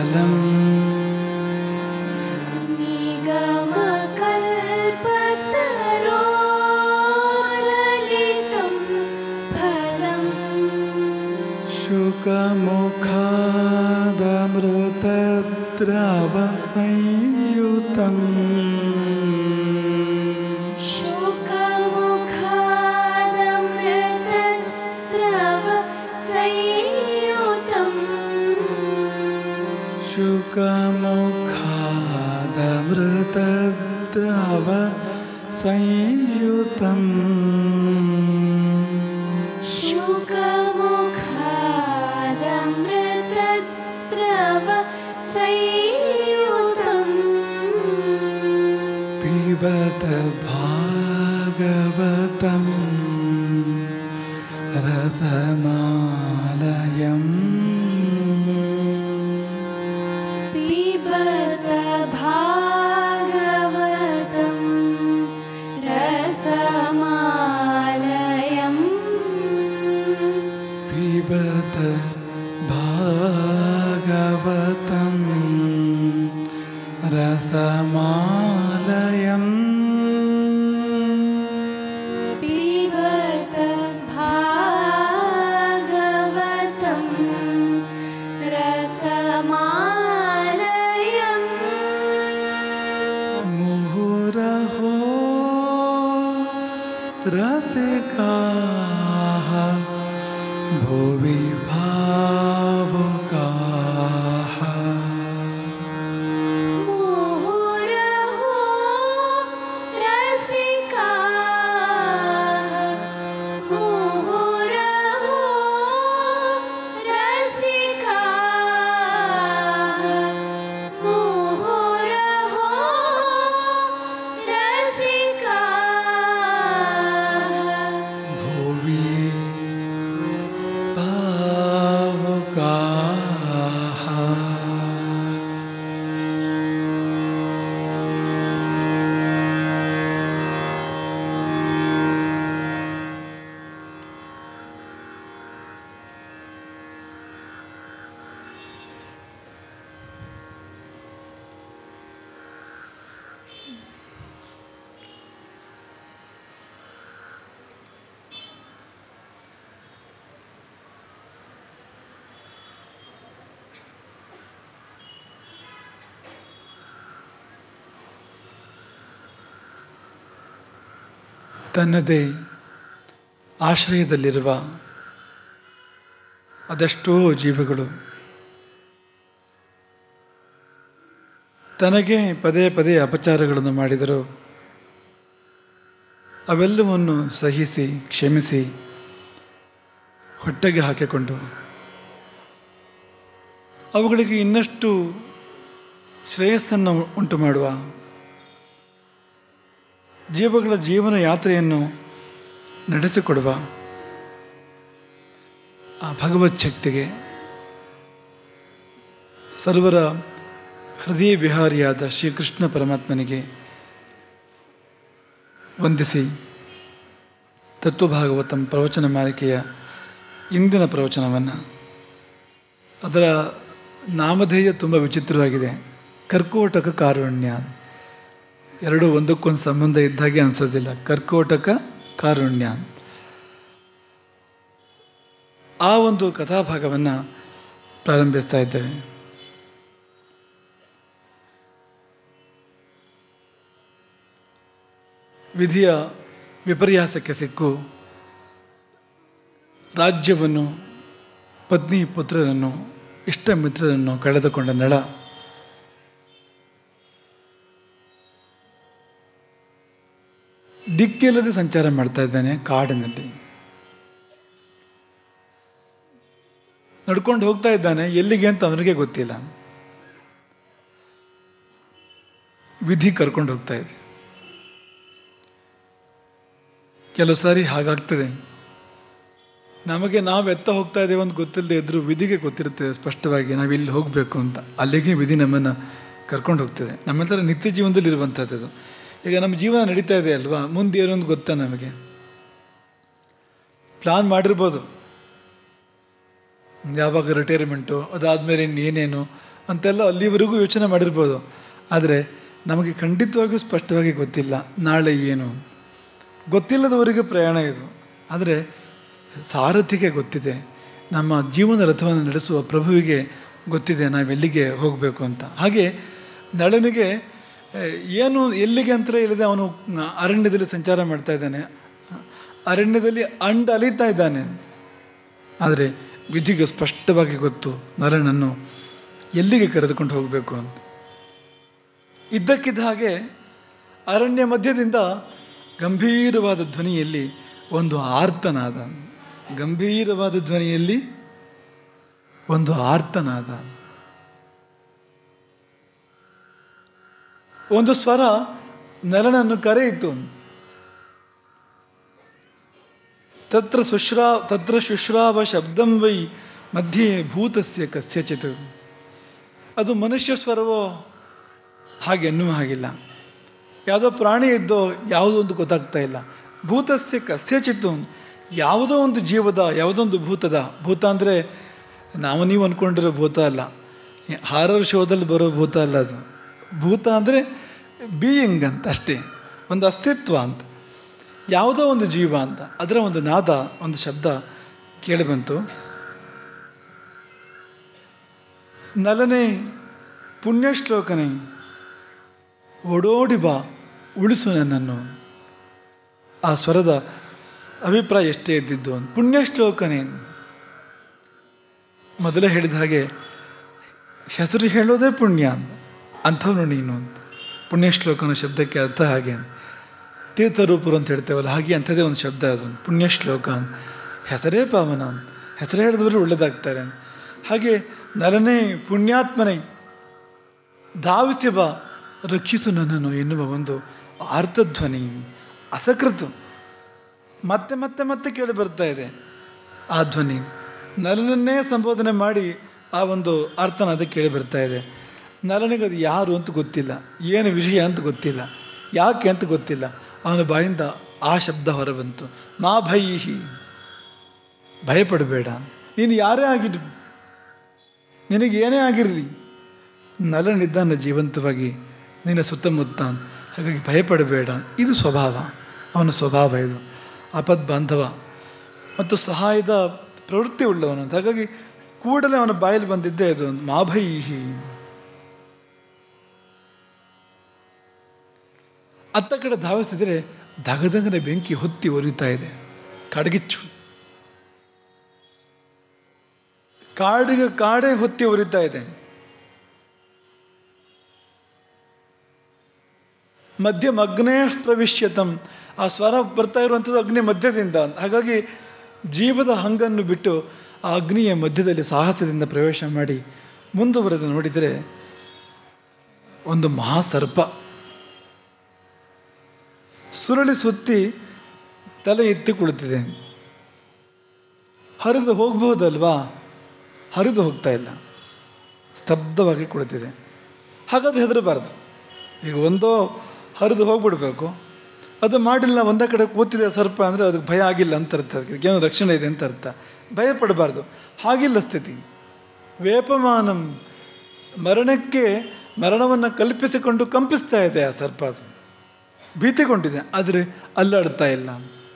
फलम् निगमकल्पतरोर्गलितं फलम् शुकमुखादमृतद्रवसंयुतम् शुकमुखादमृतद्रव संयुतम् शुकमुखादमृतद्रव संयुतम् शुकमुखादमृतद्रव संयुतम् पिबत भागवतं रसमालयम् पिबत भागवतं रसमालयम् पिबत भागवतं रसमालयम् पिबत भागवतं रसमालयम् मुहुरहो रसिकाः भुवि भावुकाः मुहुरहो रसिकाः मुहुरहो रसिकाः मुहुरहो रसिकाः भुवि भावुकाः ತನ್ನದೇ ಆಶ್ರಯದಲ್ಲಿರುವ ಅದೆಷ್ಟೋ ಜೀವಗಳು ತನಗೆ ಪದೇ ಪದೇ ಅಪಚಾರಗಳನ್ನು ಮಾಡಿದರು ಅವೆಲ್ಲವನ್ನು ಸಹಿಸಿ ಕ್ಷಮಿಸಿ ಹೊಟ್ಟೆಗೆ ಹಾಕಿಕೊಂಡು ಅವುಗಳಿಗೆ ಇನ್ನಷ್ಟು ಶ್ರೇಯಸ್ಸನ್ನು ಉಂಟು ಮಾಡುವ ಜೀವಗಳ ಜೀವನ ಯಾತ್ರೆಯನ್ನು ನಡೆಸಿಕೊಡುವ ಆ ಭಗವತ್ ಶಕ್ತಿಗೆ ಸರ್ವರ ಹೃದಯ ವಿಹಾರಿಯಾದ ಶ್ರೀಕೃಷ್ಣ ಪರಮಾತ್ಮನಿಗೆ ವಂದಿಸಿ ತತ್ವಭಾಗವತಂ ಪ್ರವಚನ ಮಾಲಿಕೆಯ ಇಂದಿನ ಪ್ರವಚನವನ್ನು ಅದರ ನಾಮಧೇಯ ತುಂಬ ವಿಚಿತ್ರವಾಗಿದೆ ಕರ್ಕೋಟಕ ಕಾರುಣ್ಯ ಎರಡೂ ಒಂದಕ್ಕೊಂದು ಸಂಬಂಧ ಇದ್ದಾಗೆ ಅನಿಸೋದಿಲ್ಲ ಕರ್ಕೋಟಕ ಕಾರುಣ್ಯ ಆ ಒಂದು ಕಥಾಭಾಗವನ್ನು ಪ್ರಾರಂಭಿಸ್ತಾ ಇದ್ದೇವೆ ವಿಧಿಯ ವಿಪರ್ಯಾಸಕ್ಕೆ ಸಿಕ್ಕು ರಾಜ್ಯವನ್ನು ಪತ್ನಿ ಪುತ್ರರನ್ನು ಇಷ್ಟ ಮಿತ್ರರನ್ನು ಕಳೆದುಕೊಂಡ ನಳ ದಿಕ್ಕಿಲ್ಲದೆ ಸಂಚಾರ ಮಾಡ್ತಾ ಇದ್ದಾನೆ ಕಾಡಿನಲ್ಲಿ ನಡ್ಕೊಂಡು ಹೋಗ್ತಾ ಇದ್ದಾನೆ ಎಲ್ಲಿಗೆ ಅಂತ ಅವನಿಗೆ ಗೊತ್ತಿಲ್ಲ ವಿಧಿ ಕರ್ಕೊಂಡು ಹೋಗ್ತಾ ಇದೆ ಕೆಲವು ಸಾರಿ ಹಾಗಾಗ್ತದೆ ನಮಗೆ ನಾವು ಎತ್ತ ಹೋಗ್ತಾ ಇದ್ದೇವೆ ಅಂತ ಗೊತ್ತಿಲ್ಲದೆ ಇದ್ರೂ ವಿಧಿಗೆ ಗೊತ್ತಿರುತ್ತೆ ಸ್ಪಷ್ಟವಾಗಿ ನಾವು ಇಲ್ಲಿ ಹೋಗಬೇಕು ಅಂತ ಅಲ್ಲಿಗೆ ವಿಧಿ ನಮ್ಮನ್ನು ಕರ್ಕೊಂಡು ಹೋಗ್ತದೆ ನಮ್ಮೆಲ್ಲರ ನಿತ್ಯ ಜೀವನದಲ್ಲಿ ಇರುವಂಥದ್ದು ಈಗ ನಮ್ಮ ಜೀವನ ನಡೀತಾ ಇದೆ ಅಲ್ವಾ ಮುಂದೆ ಏನು ಅಂತ ಗೊತ್ತಾ ನಮಗೆ ಪ್ಲಾನ್ ಮಾಡಿರ್ಬೋದು ಯಾವಾಗ ರಿಟೈರ್ಮೆಂಟು ಅದಾದಮೇಲೆ ಇನ್ನೇನೇನು ಅಂತೆಲ್ಲ ಅಲ್ಲಿವರೆಗೂ ಯೋಚನೆ ಮಾಡಿರ್ಬೋದು ಆದರೆ ನಮಗೆ ಖಂಡಿತವಾಗಿಯೂ ಸ್ಪಷ್ಟವಾಗಿ ಗೊತ್ತಿಲ್ಲ ನಾಳೆ ಏನು ಗೊತ್ತಿಲ್ಲದವರಿಗೆ ಪ್ರಯಾಣ ಇದು ಆದರೆ ಸಾರಥಿಗೆ ಗೊತ್ತಿದೆ ನಮ್ಮ ಜೀವನ ರಥವನ್ನು ನಡೆಸುವ ಪ್ರಭುವಿಗೆ ಗೊತ್ತಿದೆ ನಾವೆಲ್ಲಿಗೆ ಹೋಗಬೇಕು ಅಂತ ಹಾಗೆ ನಳನಿಗೆ ಆ, ಏನು ಎಲ್ಲಿಗೆ ಅಂತಲೇ ಇಲ್ಲದೆ ಅವನು ಅರಣ್ಯದಲ್ಲಿ ಸಂಚಾರ ಮಾಡ್ತಾ ಇದ್ದಾನೆ ಅರಣ್ಯದಲ್ಲಿ ಅಂಡ ಅಲಿತಾ ಇದ್ದಾನೆ ಆದರೆ ವಿಧಿಗೆ ಸ್ಪಷ್ಟವಾಗಿ ಗೊತ್ತು ನರನನ್ನು ಎಲ್ಲಿಗೆ ಕರೆದುಕೊಂಡು ಹೋಗಬೇಕು ಅಂತ ಇದ್ದಕ್ಕಿದ್ದ ಹಾಗೆ ಅರಣ್ಯ ಮಧ್ಯದಿಂದ ಗಂಭೀರವಾದ ಧ್ವನಿಯಲ್ಲಿ ಒಂದು ಆರ್ತನಾದ ಗಂಭೀರವಾದ ಧ್ವನಿಯಲ್ಲಿ ಒಂದು ಆರ್ತನಾದ ಒಂದು ಸ್ವರ ನರನನ್ನು ಕರೆಯಿತು ತತ್ರ ಸುಶ್ರಾ ತತ್ರ ಶುಶ್ರಾವ ಶಬ್ದಂ ವೈ ಮಧ್ಯೆ ಭೂತಸ್ಯ ಕಸ್ಯಚಿತ್ ಅದು ಮನುಷ್ಯ ಸ್ವರವೋ ಹಾಗೆ ಎನ್ನುವ ಹಾಗಿಲ್ಲ ಯಾವುದೋ ಪ್ರಾಣಿ ಇದ್ದೋ ಯಾವುದೋ ಒಂದು ಗೊತ್ತಾಗ್ತಾ ಇಲ್ಲ ಭೂತಸ್ಯ ಕಸ್ಯಚಿತ್ತು ಯಾವುದೋ ಒಂದು ಜೀವದ ಯಾವುದೋ ಒಂದು ಭೂತದ ಭೂತ ಅಂದರೆ ನಾವು ನೀವು ಅಂದ್ಕೊಂಡಿರೋ ಭೂತ ಅಲ್ಲ ಹಾರರ್ ಶೋದಲ್ಲಿ ಬರೋ ಭೂತ ಅಲ್ಲ ಅದು ಭೂತ ಅಂದರೆ ಬೀಯಿಂಗ್ ಅಂತ ಅಷ್ಟೇ ಒಂದು ಅಸ್ತಿತ್ವ ಅಂತ ಯಾವುದೋ ಒಂದು ಜೀವ ಅಂತ ಅದರ ಒಂದು ನಾದ ಒಂದು ಶಬ್ದ ಕೇಳಿಬಂತು ನಲನೆ ಪುಣ್ಯಶ್ಲೋಕನೇ ಓಡೋಡಿ ಬಾ ಉಳಿಸು ನನ್ನನ್ನು ಆ ಸ್ವರದ ಅಭಿಪ್ರಾಯ ಎಷ್ಟೇ ಇದ್ದಿದ್ದು ಅಂತ ಪುಣ್ಯಶ್ಲೋಕನೇ ಮೊದಲೇ ಹೇಳಿದ ಹಾಗೆ ಹೆಸರು ಹೇಳೋದೇ ಪುಣ್ಯ ಅಂತ ಅಂಥವನು ನೀನು ಅಂತ ಪುಣ್ಯಶ್ಲೋಕನ ಶಬ್ದಕ್ಕೆ ಅರ್ಥ ಹಾಗೆ ತೀರ್ಥರೂಪರು ಅಂತ ಹೇಳ್ತೇವಲ್ಲ ಹಾಗೆ ಅಂಥದ್ದೇ ಒಂದು ಶಬ್ದ ಅದು ಪುಣ್ಯಶ್ಲೋಕ ಅಂತ ಹೆಸರೇ ಪಾವನ ಅಂತ ಹೆಸರು ಹೇಳಿದವರು ಒಳ್ಳೆಯದಾಗ್ತಾರೆ ಹಾಗೆ ನರನೇ ಪುಣ್ಯಾತ್ಮನೇ ಧಾವಿಸಿ ಬಾ ರಕ್ಷಿಸು ನನ್ನನ್ನು ಎನ್ನುವ ಒಂದು ಆರ್ತಧ್ವನಿ ಅಸಕೃತು ಮತ್ತೆ ಮತ್ತೆ ಮತ್ತೆ ಕೇಳಿ ಬರ್ತಾ ಇದೆ ಆ ಧ್ವನಿ ನಲನನ್ನೇ ಸಂಬೋಧನೆ ಮಾಡಿ ಆ ಒಂದು ಅರ್ಥನ ಅದಕ್ಕೆ ಕೇಳಿ ಬರ್ತಾ ಇದೆ ನಲನಿಗೆ ಅದು ಯಾರು ಅಂತ ಗೊತ್ತಿಲ್ಲ ಏನು ವಿಷಯ ಅಂತ ಗೊತ್ತಿಲ್ಲ ಯಾಕೆ ಅಂತ ಗೊತ್ತಿಲ್ಲ ಅವನ ಬಾಯಿಂದ ಆ ಶಬ್ದ ಹೊರಬಂತು ಮಾ ಭೈಹಿ ಭಯಪಡಬೇಡ ನೀನು ಯಾರೇ ಆಗಿರು ನಿನಗೆ ಏನೇ ಆಗಿರಲಿ ನಲನಿದ್ದಾನೆ ಜೀವಂತವಾಗಿ ನಿನ್ನ ಸುತ್ತಮುತ್ತ ಹಾಗಾಗಿ ಭಯಪಡಬೇಡ ಇದು ಸ್ವಭಾವ ಅವನ ಸ್ವಭಾವ ಇದು ಆಪದ್ ಬಾಂಧವ ಮತ್ತು ಸಹಾಯದ ಪ್ರವೃತ್ತಿ ಉಳ್ಳವನು ಅಂತ ಹಾಗಾಗಿ ಕೂಡಲೇ ಅವನ ಬಾಯಲ್ಲಿ ಬಂದಿದ್ದೇ ಅದು ಮಾಭೈಹಿ ಅತ್ತ ಕಡೆ ಧಾವಿಸಿದರೆ ಧಗಧಗನೆ ಬೆಂಕಿ ಹೊತ್ತಿ ಉರಿತಾ ಇದೆ ಕಾಡ್ಗಿಚ್ಚು ಕಾಡಿಗೆ ಕಾಡೇ ಹೊತ್ತಿ ಉರಿತಾ ಇದೆ ಮಧ್ಯ ಅಗ್ನೇ ಪ್ರವಿಶ್ಯತಂ ಆ ಸ್ವರ ಬರ್ತಾ ಇರುವಂಥದ್ದು ಅಗ್ನಿ ಮಧ್ಯದಿಂದ ಹಾಗಾಗಿ ಜೀವದ ಹಂಗನ್ನು ಬಿಟ್ಟು ಆ ಅಗ್ನಿಯ ಮಧ್ಯದಲ್ಲಿ ಸಾಹಸದಿಂದ ಪ್ರವೇಶ ಮಾಡಿ ಮುಂದುವರೆದು ನೋಡಿದರೆ ಒಂದು ಮಹಾಸರ್ಪ ಸುರಳಿ ಸುತ್ತಿ ತಲೆ ಎತ್ತಿ ಕುಳಿತಿದೆ ಹರಿದು ಹೋಗ್ಬಹುದಲ್ವಾ ಹರಿದು ಹೋಗ್ತಾ ಇಲ್ಲ ಸ್ತಬ್ಧವಾಗಿ ಕುಳಿತಿದೆ ಹಾಗಾದ್ರೆ ಹೆದರಬಾರ್ದು ಈಗ ಒಂದೋ ಹರಿದು ಹೋಗ್ಬಿಡ್ಬೇಕು ಅದು ಮಾಡಿಲ್ಲ ಒಂದೇ ಕಡೆ ಕೂತಿದೆ ಸರ್ಪ ಅಂದರೆ ಅದಕ್ಕೆ ಭಯ ಆಗಿಲ್ಲ ಅಂತ ಅರ್ಥ ಅದಕ್ಕೆ ಏನೋ ರಕ್ಷಣೆ ಇದೆ ಅಂತ ಅರ್ಥ ಭಯ ಪಡಬಾರ್ದು ಹಾಗಿಲ್ಲ ಸ್ಥಿತಿ ವೇಪಮಾನಂ ಮರಣಕ್ಕೆ ಮರಣವನ್ನು ಕಲ್ಪಿಸಿಕೊಂಡು ಕಂಪಿಸ್ತಾ ಇದೆ ಆ ಸರ್ಪ ಅದು ಭೀತಿಗೊಂಡಿದೆ ಆದರೆ ಅಲ್ಲಾಡ್ತಾ ಇಲ್ಲ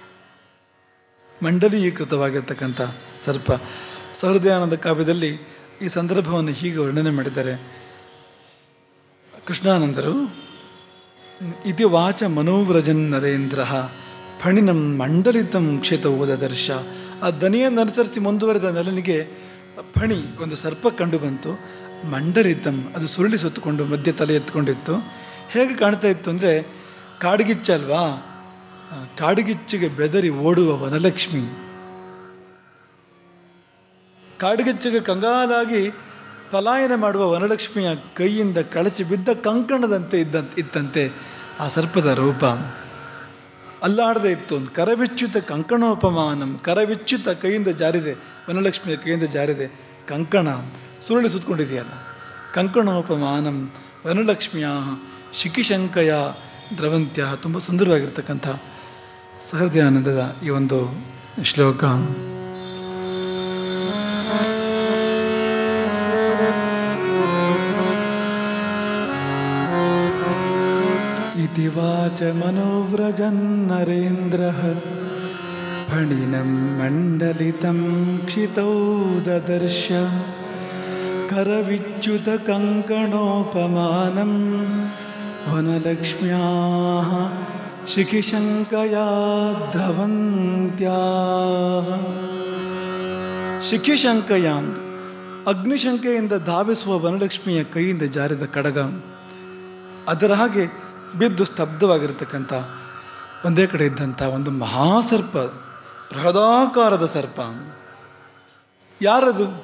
ಮಂಡಲೀಕೃತವಾಗಿರ್ತಕ್ಕಂಥ ಸರ್ಪ ಸಹೃದಯಾನಂದ ಕಾವ್ಯದಲ್ಲಿ ಈ ಸಂದರ್ಭವನ್ನು ಹೀಗೆ ವರ್ಣನೆ ಮಾಡಿದ್ದಾರೆ ಕೃಷ್ಣಾನಂದರು ಇತಿ ವಾಚ ಮನೋವ್ರಜನ್ ನರೇಂದ್ರ ಫಣಿನಂ ಮಂಡಲಿತಂ ಕ್ಷೇತ ದರ್ಶ ಆ ದನಿಯನ್ನು ಅನುಸರಿಸಿ ಮುಂದುವರೆದ ನಲನಿಗೆ ಫಣಿ ಒಂದು ಸರ್ಪ ಕಂಡು ಬಂತು ಮಂಡಲಿತಂ ಅದು ಸುರುಳಿ ಸುತ್ತಕೊಂಡು ಮಧ್ಯೆ ತಲೆ ಎತ್ಕೊಂಡಿತ್ತು ಹೇಗೆ ಕಾಣ್ತಾ ಇತ್ತು ಅಂದರೆ ಕಾಡ್ಗಿಚ್ಚಲ್ವಾ ಆ, ಕಾಡ್ಗಿಚ್ಚಿಗೆ ಬೆದರಿ ಓಡುವ ವನಲಕ್ಷ್ಮಿ ಕಾಡ್ಗಿಚ್ಚಿಗೆ ಕಂಗಾಲಾಗಿ ಪಲಾಯನ ಮಾಡುವ ವನಲಕ್ಷ್ಮಿಯ ಕೈಯಿಂದ ಕಳಚಿ ಬಿದ್ದ ಕಂಕಣದಂತೆ ಇದ್ದಂತೆ ಇತ್ತಂತೆ ಆ ಸರ್ಪದ ರೂಪ ಅಲ್ಲಾಡದೆ ಇತ್ತು ಒಂದು ಕರವಿಚ್ಯುತ ಕಂಕಣೋಪಮಾನಂ ಕರವಿಚ್ಯುತ ಕೈಯಿಂದ ಜಾರಿದೆ ವನಲಕ್ಷ್ಮಿಯ ಕೈಯಿಂದ ಜಾರಿದೆ ಕಂಕಣ ಸುರುಳಿ ಸುತ್ತಕೊಂಡಿದೆಯಲ್ಲ ಕಂಕಣೋಪಮಾನಂ ವನಲಕ್ಷ್ಮಿಯ ಶಿಖಿಶಂಕಯ ದ್ರವಂತ್ಯ ತುಂಬ ಸುಂದರವಾಗಿರ್ತಕ್ಕಂಥ ಸಹೃದಯಾನಂದದ ಈ ಒಂದು ಶ್ಲೋಕ मनोव्रजन्नरेन्द्रः फणिनं मण्डलितं क्षितौ ददर्श करविच्युतकङ्कणोपमानं वनलक्ष्म्याः शिखिशङ्कया ದ್ರವಂತ್ಯಾः ಶಿಖಿಶಂಕಯ ಅಂದು ಅಗ್ನಿಶಂಕೆಯಿಂದ ಧಾವಿಸುವ ವನಲಕ್ಷ್ಮಿಯ ಕೈಯಿಂದ ಜಾರಿದ ಕಡಗ ಅದರ ಹಾಗೆ ಬಿದ್ದು ಸ್ತಬ್ಧವಾಗಿರ್ತಕ್ಕಂಥ ಒಂದೇ ಕಡೆ ಇದ್ದಂಥ ಒಂದು ಮಹಾಸರ್ಪ ಬೃಹದಾಕಾರದ ಸರ್ಪ ಯಾರದು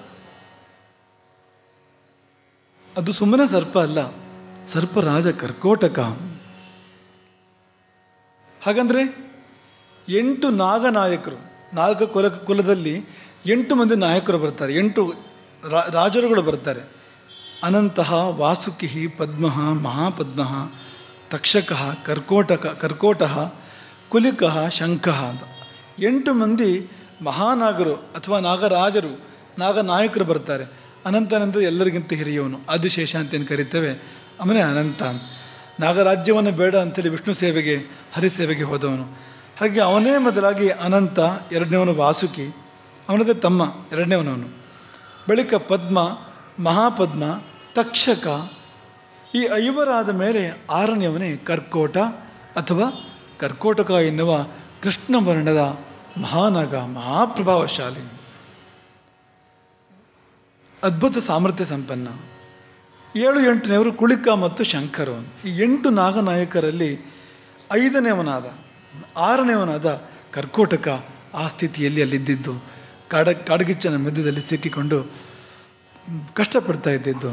ಅದು ಸುಮ್ಮನೆ ಸರ್ಪ ಅಲ್ಲ ಸರ್ಪರಾಜ ಕರ್ಕೋಟಕ ಹಾಗಂದ್ರೆ ಎಂಟು ನಾಗನಾಯಕರು ನಾಲ್ಕು ಕುಲ ಕುಲದಲ್ಲಿ ಎಂಟು ಮಂದಿ ನಾಯಕರು ಬರ್ತಾರೆ ಎಂಟು ರಾ- ರಾಜರುಗಳು ಬರ್ತಾರೆ ಅನಂತಹ ವಾಸುಕಿ ಪದ್ಮ ಮಹಾಪದ್ಮ ತಕ್ಷಕ ಕರ್ಕೋಟಕ ಕರ್ಕೋಟ ಕುಲಿಕ ಶಂಖ ಅಂತ ಎಂಟು ಮಂದಿ ಮಹಾನಾಗರು ಅಥವಾ ನಾಗರಾಜರು ನಾಗನಾಯಕರು ಬರ್ತಾರೆ ಅನಂತನಂದ ಎಲ್ಲರಿಗಿಂತ ಹಿರಿಯವನು ಆದಿಶೇಷ ಅಂತೇನು ಕರಿತೇವೆ ಅವನೇ ಅನಂತ ನಾಗರಾಜ್ಯವನ್ನು ಬೇಡ ಅಂತೇಳಿ ವಿಷ್ಣು ಸೇವೆಗೆ ಹರಿಸೇವೆಗೆ ಹೋದವನು ಹಾಗೆ ಅವನೇ ಮೊದಲಾಗಿ ಅನಂತ ಎರಡನೇವನು ವಾಸುಕಿ ಅವನದೇ ತಮ್ಮ ಎರಡನೇವನವನು ಬಳಿಕ ಪದ್ಮ ಮಹಾಪದ್ಮ ತಕ್ಷಕ ಈ ಐವರಾದ ಮೇಲೆ ಆರನೆಯವನೇ ಕರ್ಕೋಟ ಅಥವಾ ಕರ್ಕೋಟಕ ಎನ್ನುವ ಕೃಷ್ಣ ವರ್ಣದ ಮಹಾನಾಗ ಮಹಾಪ್ರಭಾವಶಾಲಿ ಅದ್ಭುತ ಸಾಮರ್ಥ್ಯ ಸಂಪನ್ನ ಏಳು ಎಂಟನೆಯವರು ಕುಳಿಕ ಮತ್ತು ಶಂಕರು ಈ ಎಂಟು ನಾಗನಾಯಕರಲ್ಲಿ ಐದನೇವನಾದ ಆರನೇವನಾದ ಕರ್ಕೋಟಕ ಆ ಸ್ಥಿತಿಯಲ್ಲಿ ಅಲ್ಲಿದ್ದಿದ್ದು ಕಾಡ ಕಾಡಗಿಚ್ಚನ ಮಧ್ಯದಲ್ಲಿ ಸಿಕ್ಕಿಕೊಂಡು ಕಷ್ಟಪಡ್ತಾ ಇದ್ದಿದ್ದು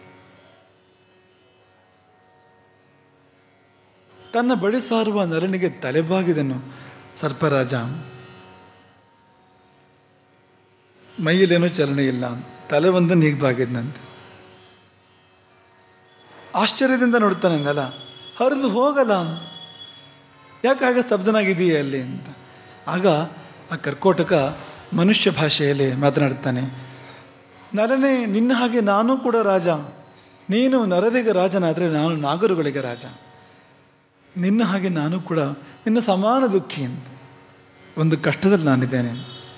ತನ್ನ ಬಳಿ ಸಾರುವ ನರನಿಗೆ ತಲೆಬಾಗಿದನು ಸರ್ಪರಾಜ ಮೈಯಲ್ಲೇನೂ ಚಲನೆ ಇಲ್ಲ ತಲೆ ಒಂದನ್ನು ಹೀಗೆ ಬಾಗಿದ್ನಂತೆ ಆಶ್ಚರ್ಯದಿಂದ ನೋಡ್ತಾನೆ ನೆಲ ಹರಿದು ಹೋಗಲ್ಲ ಯಾಕೆ ಹಾಗೆ ಸ್ತಬ್ಧನಾಗಿದೆಯೇ ಅಲ್ಲಿ ಅಂತ ಆಗ ಆ ಕರ್ಕೋಟಕ ಮನುಷ್ಯ ಭಾಷೆಯಲ್ಲಿ ಮಾತನಾಡ್ತಾನೆ ನರನೇ ನಿನ್ನ ಹಾಗೆ ನಾನು ಕೂಡ ರಾಜ ನೀನು ನರರಿಗೆ ರಾಜನಾದರೆ ನಾನು ನಾಗರುಗಳಿಗೆ ರಾಜ ನಿನ್ನ ಹಾಗೆ ನಾನು ಕೂಡ ನಿನ್ನ ಸಮಾನ ದುಃಖಿ ಅಂತ ಒಂದು ಕಷ್ಟದಲ್ಲಿ ನಾನಿದ್ದೇನೆ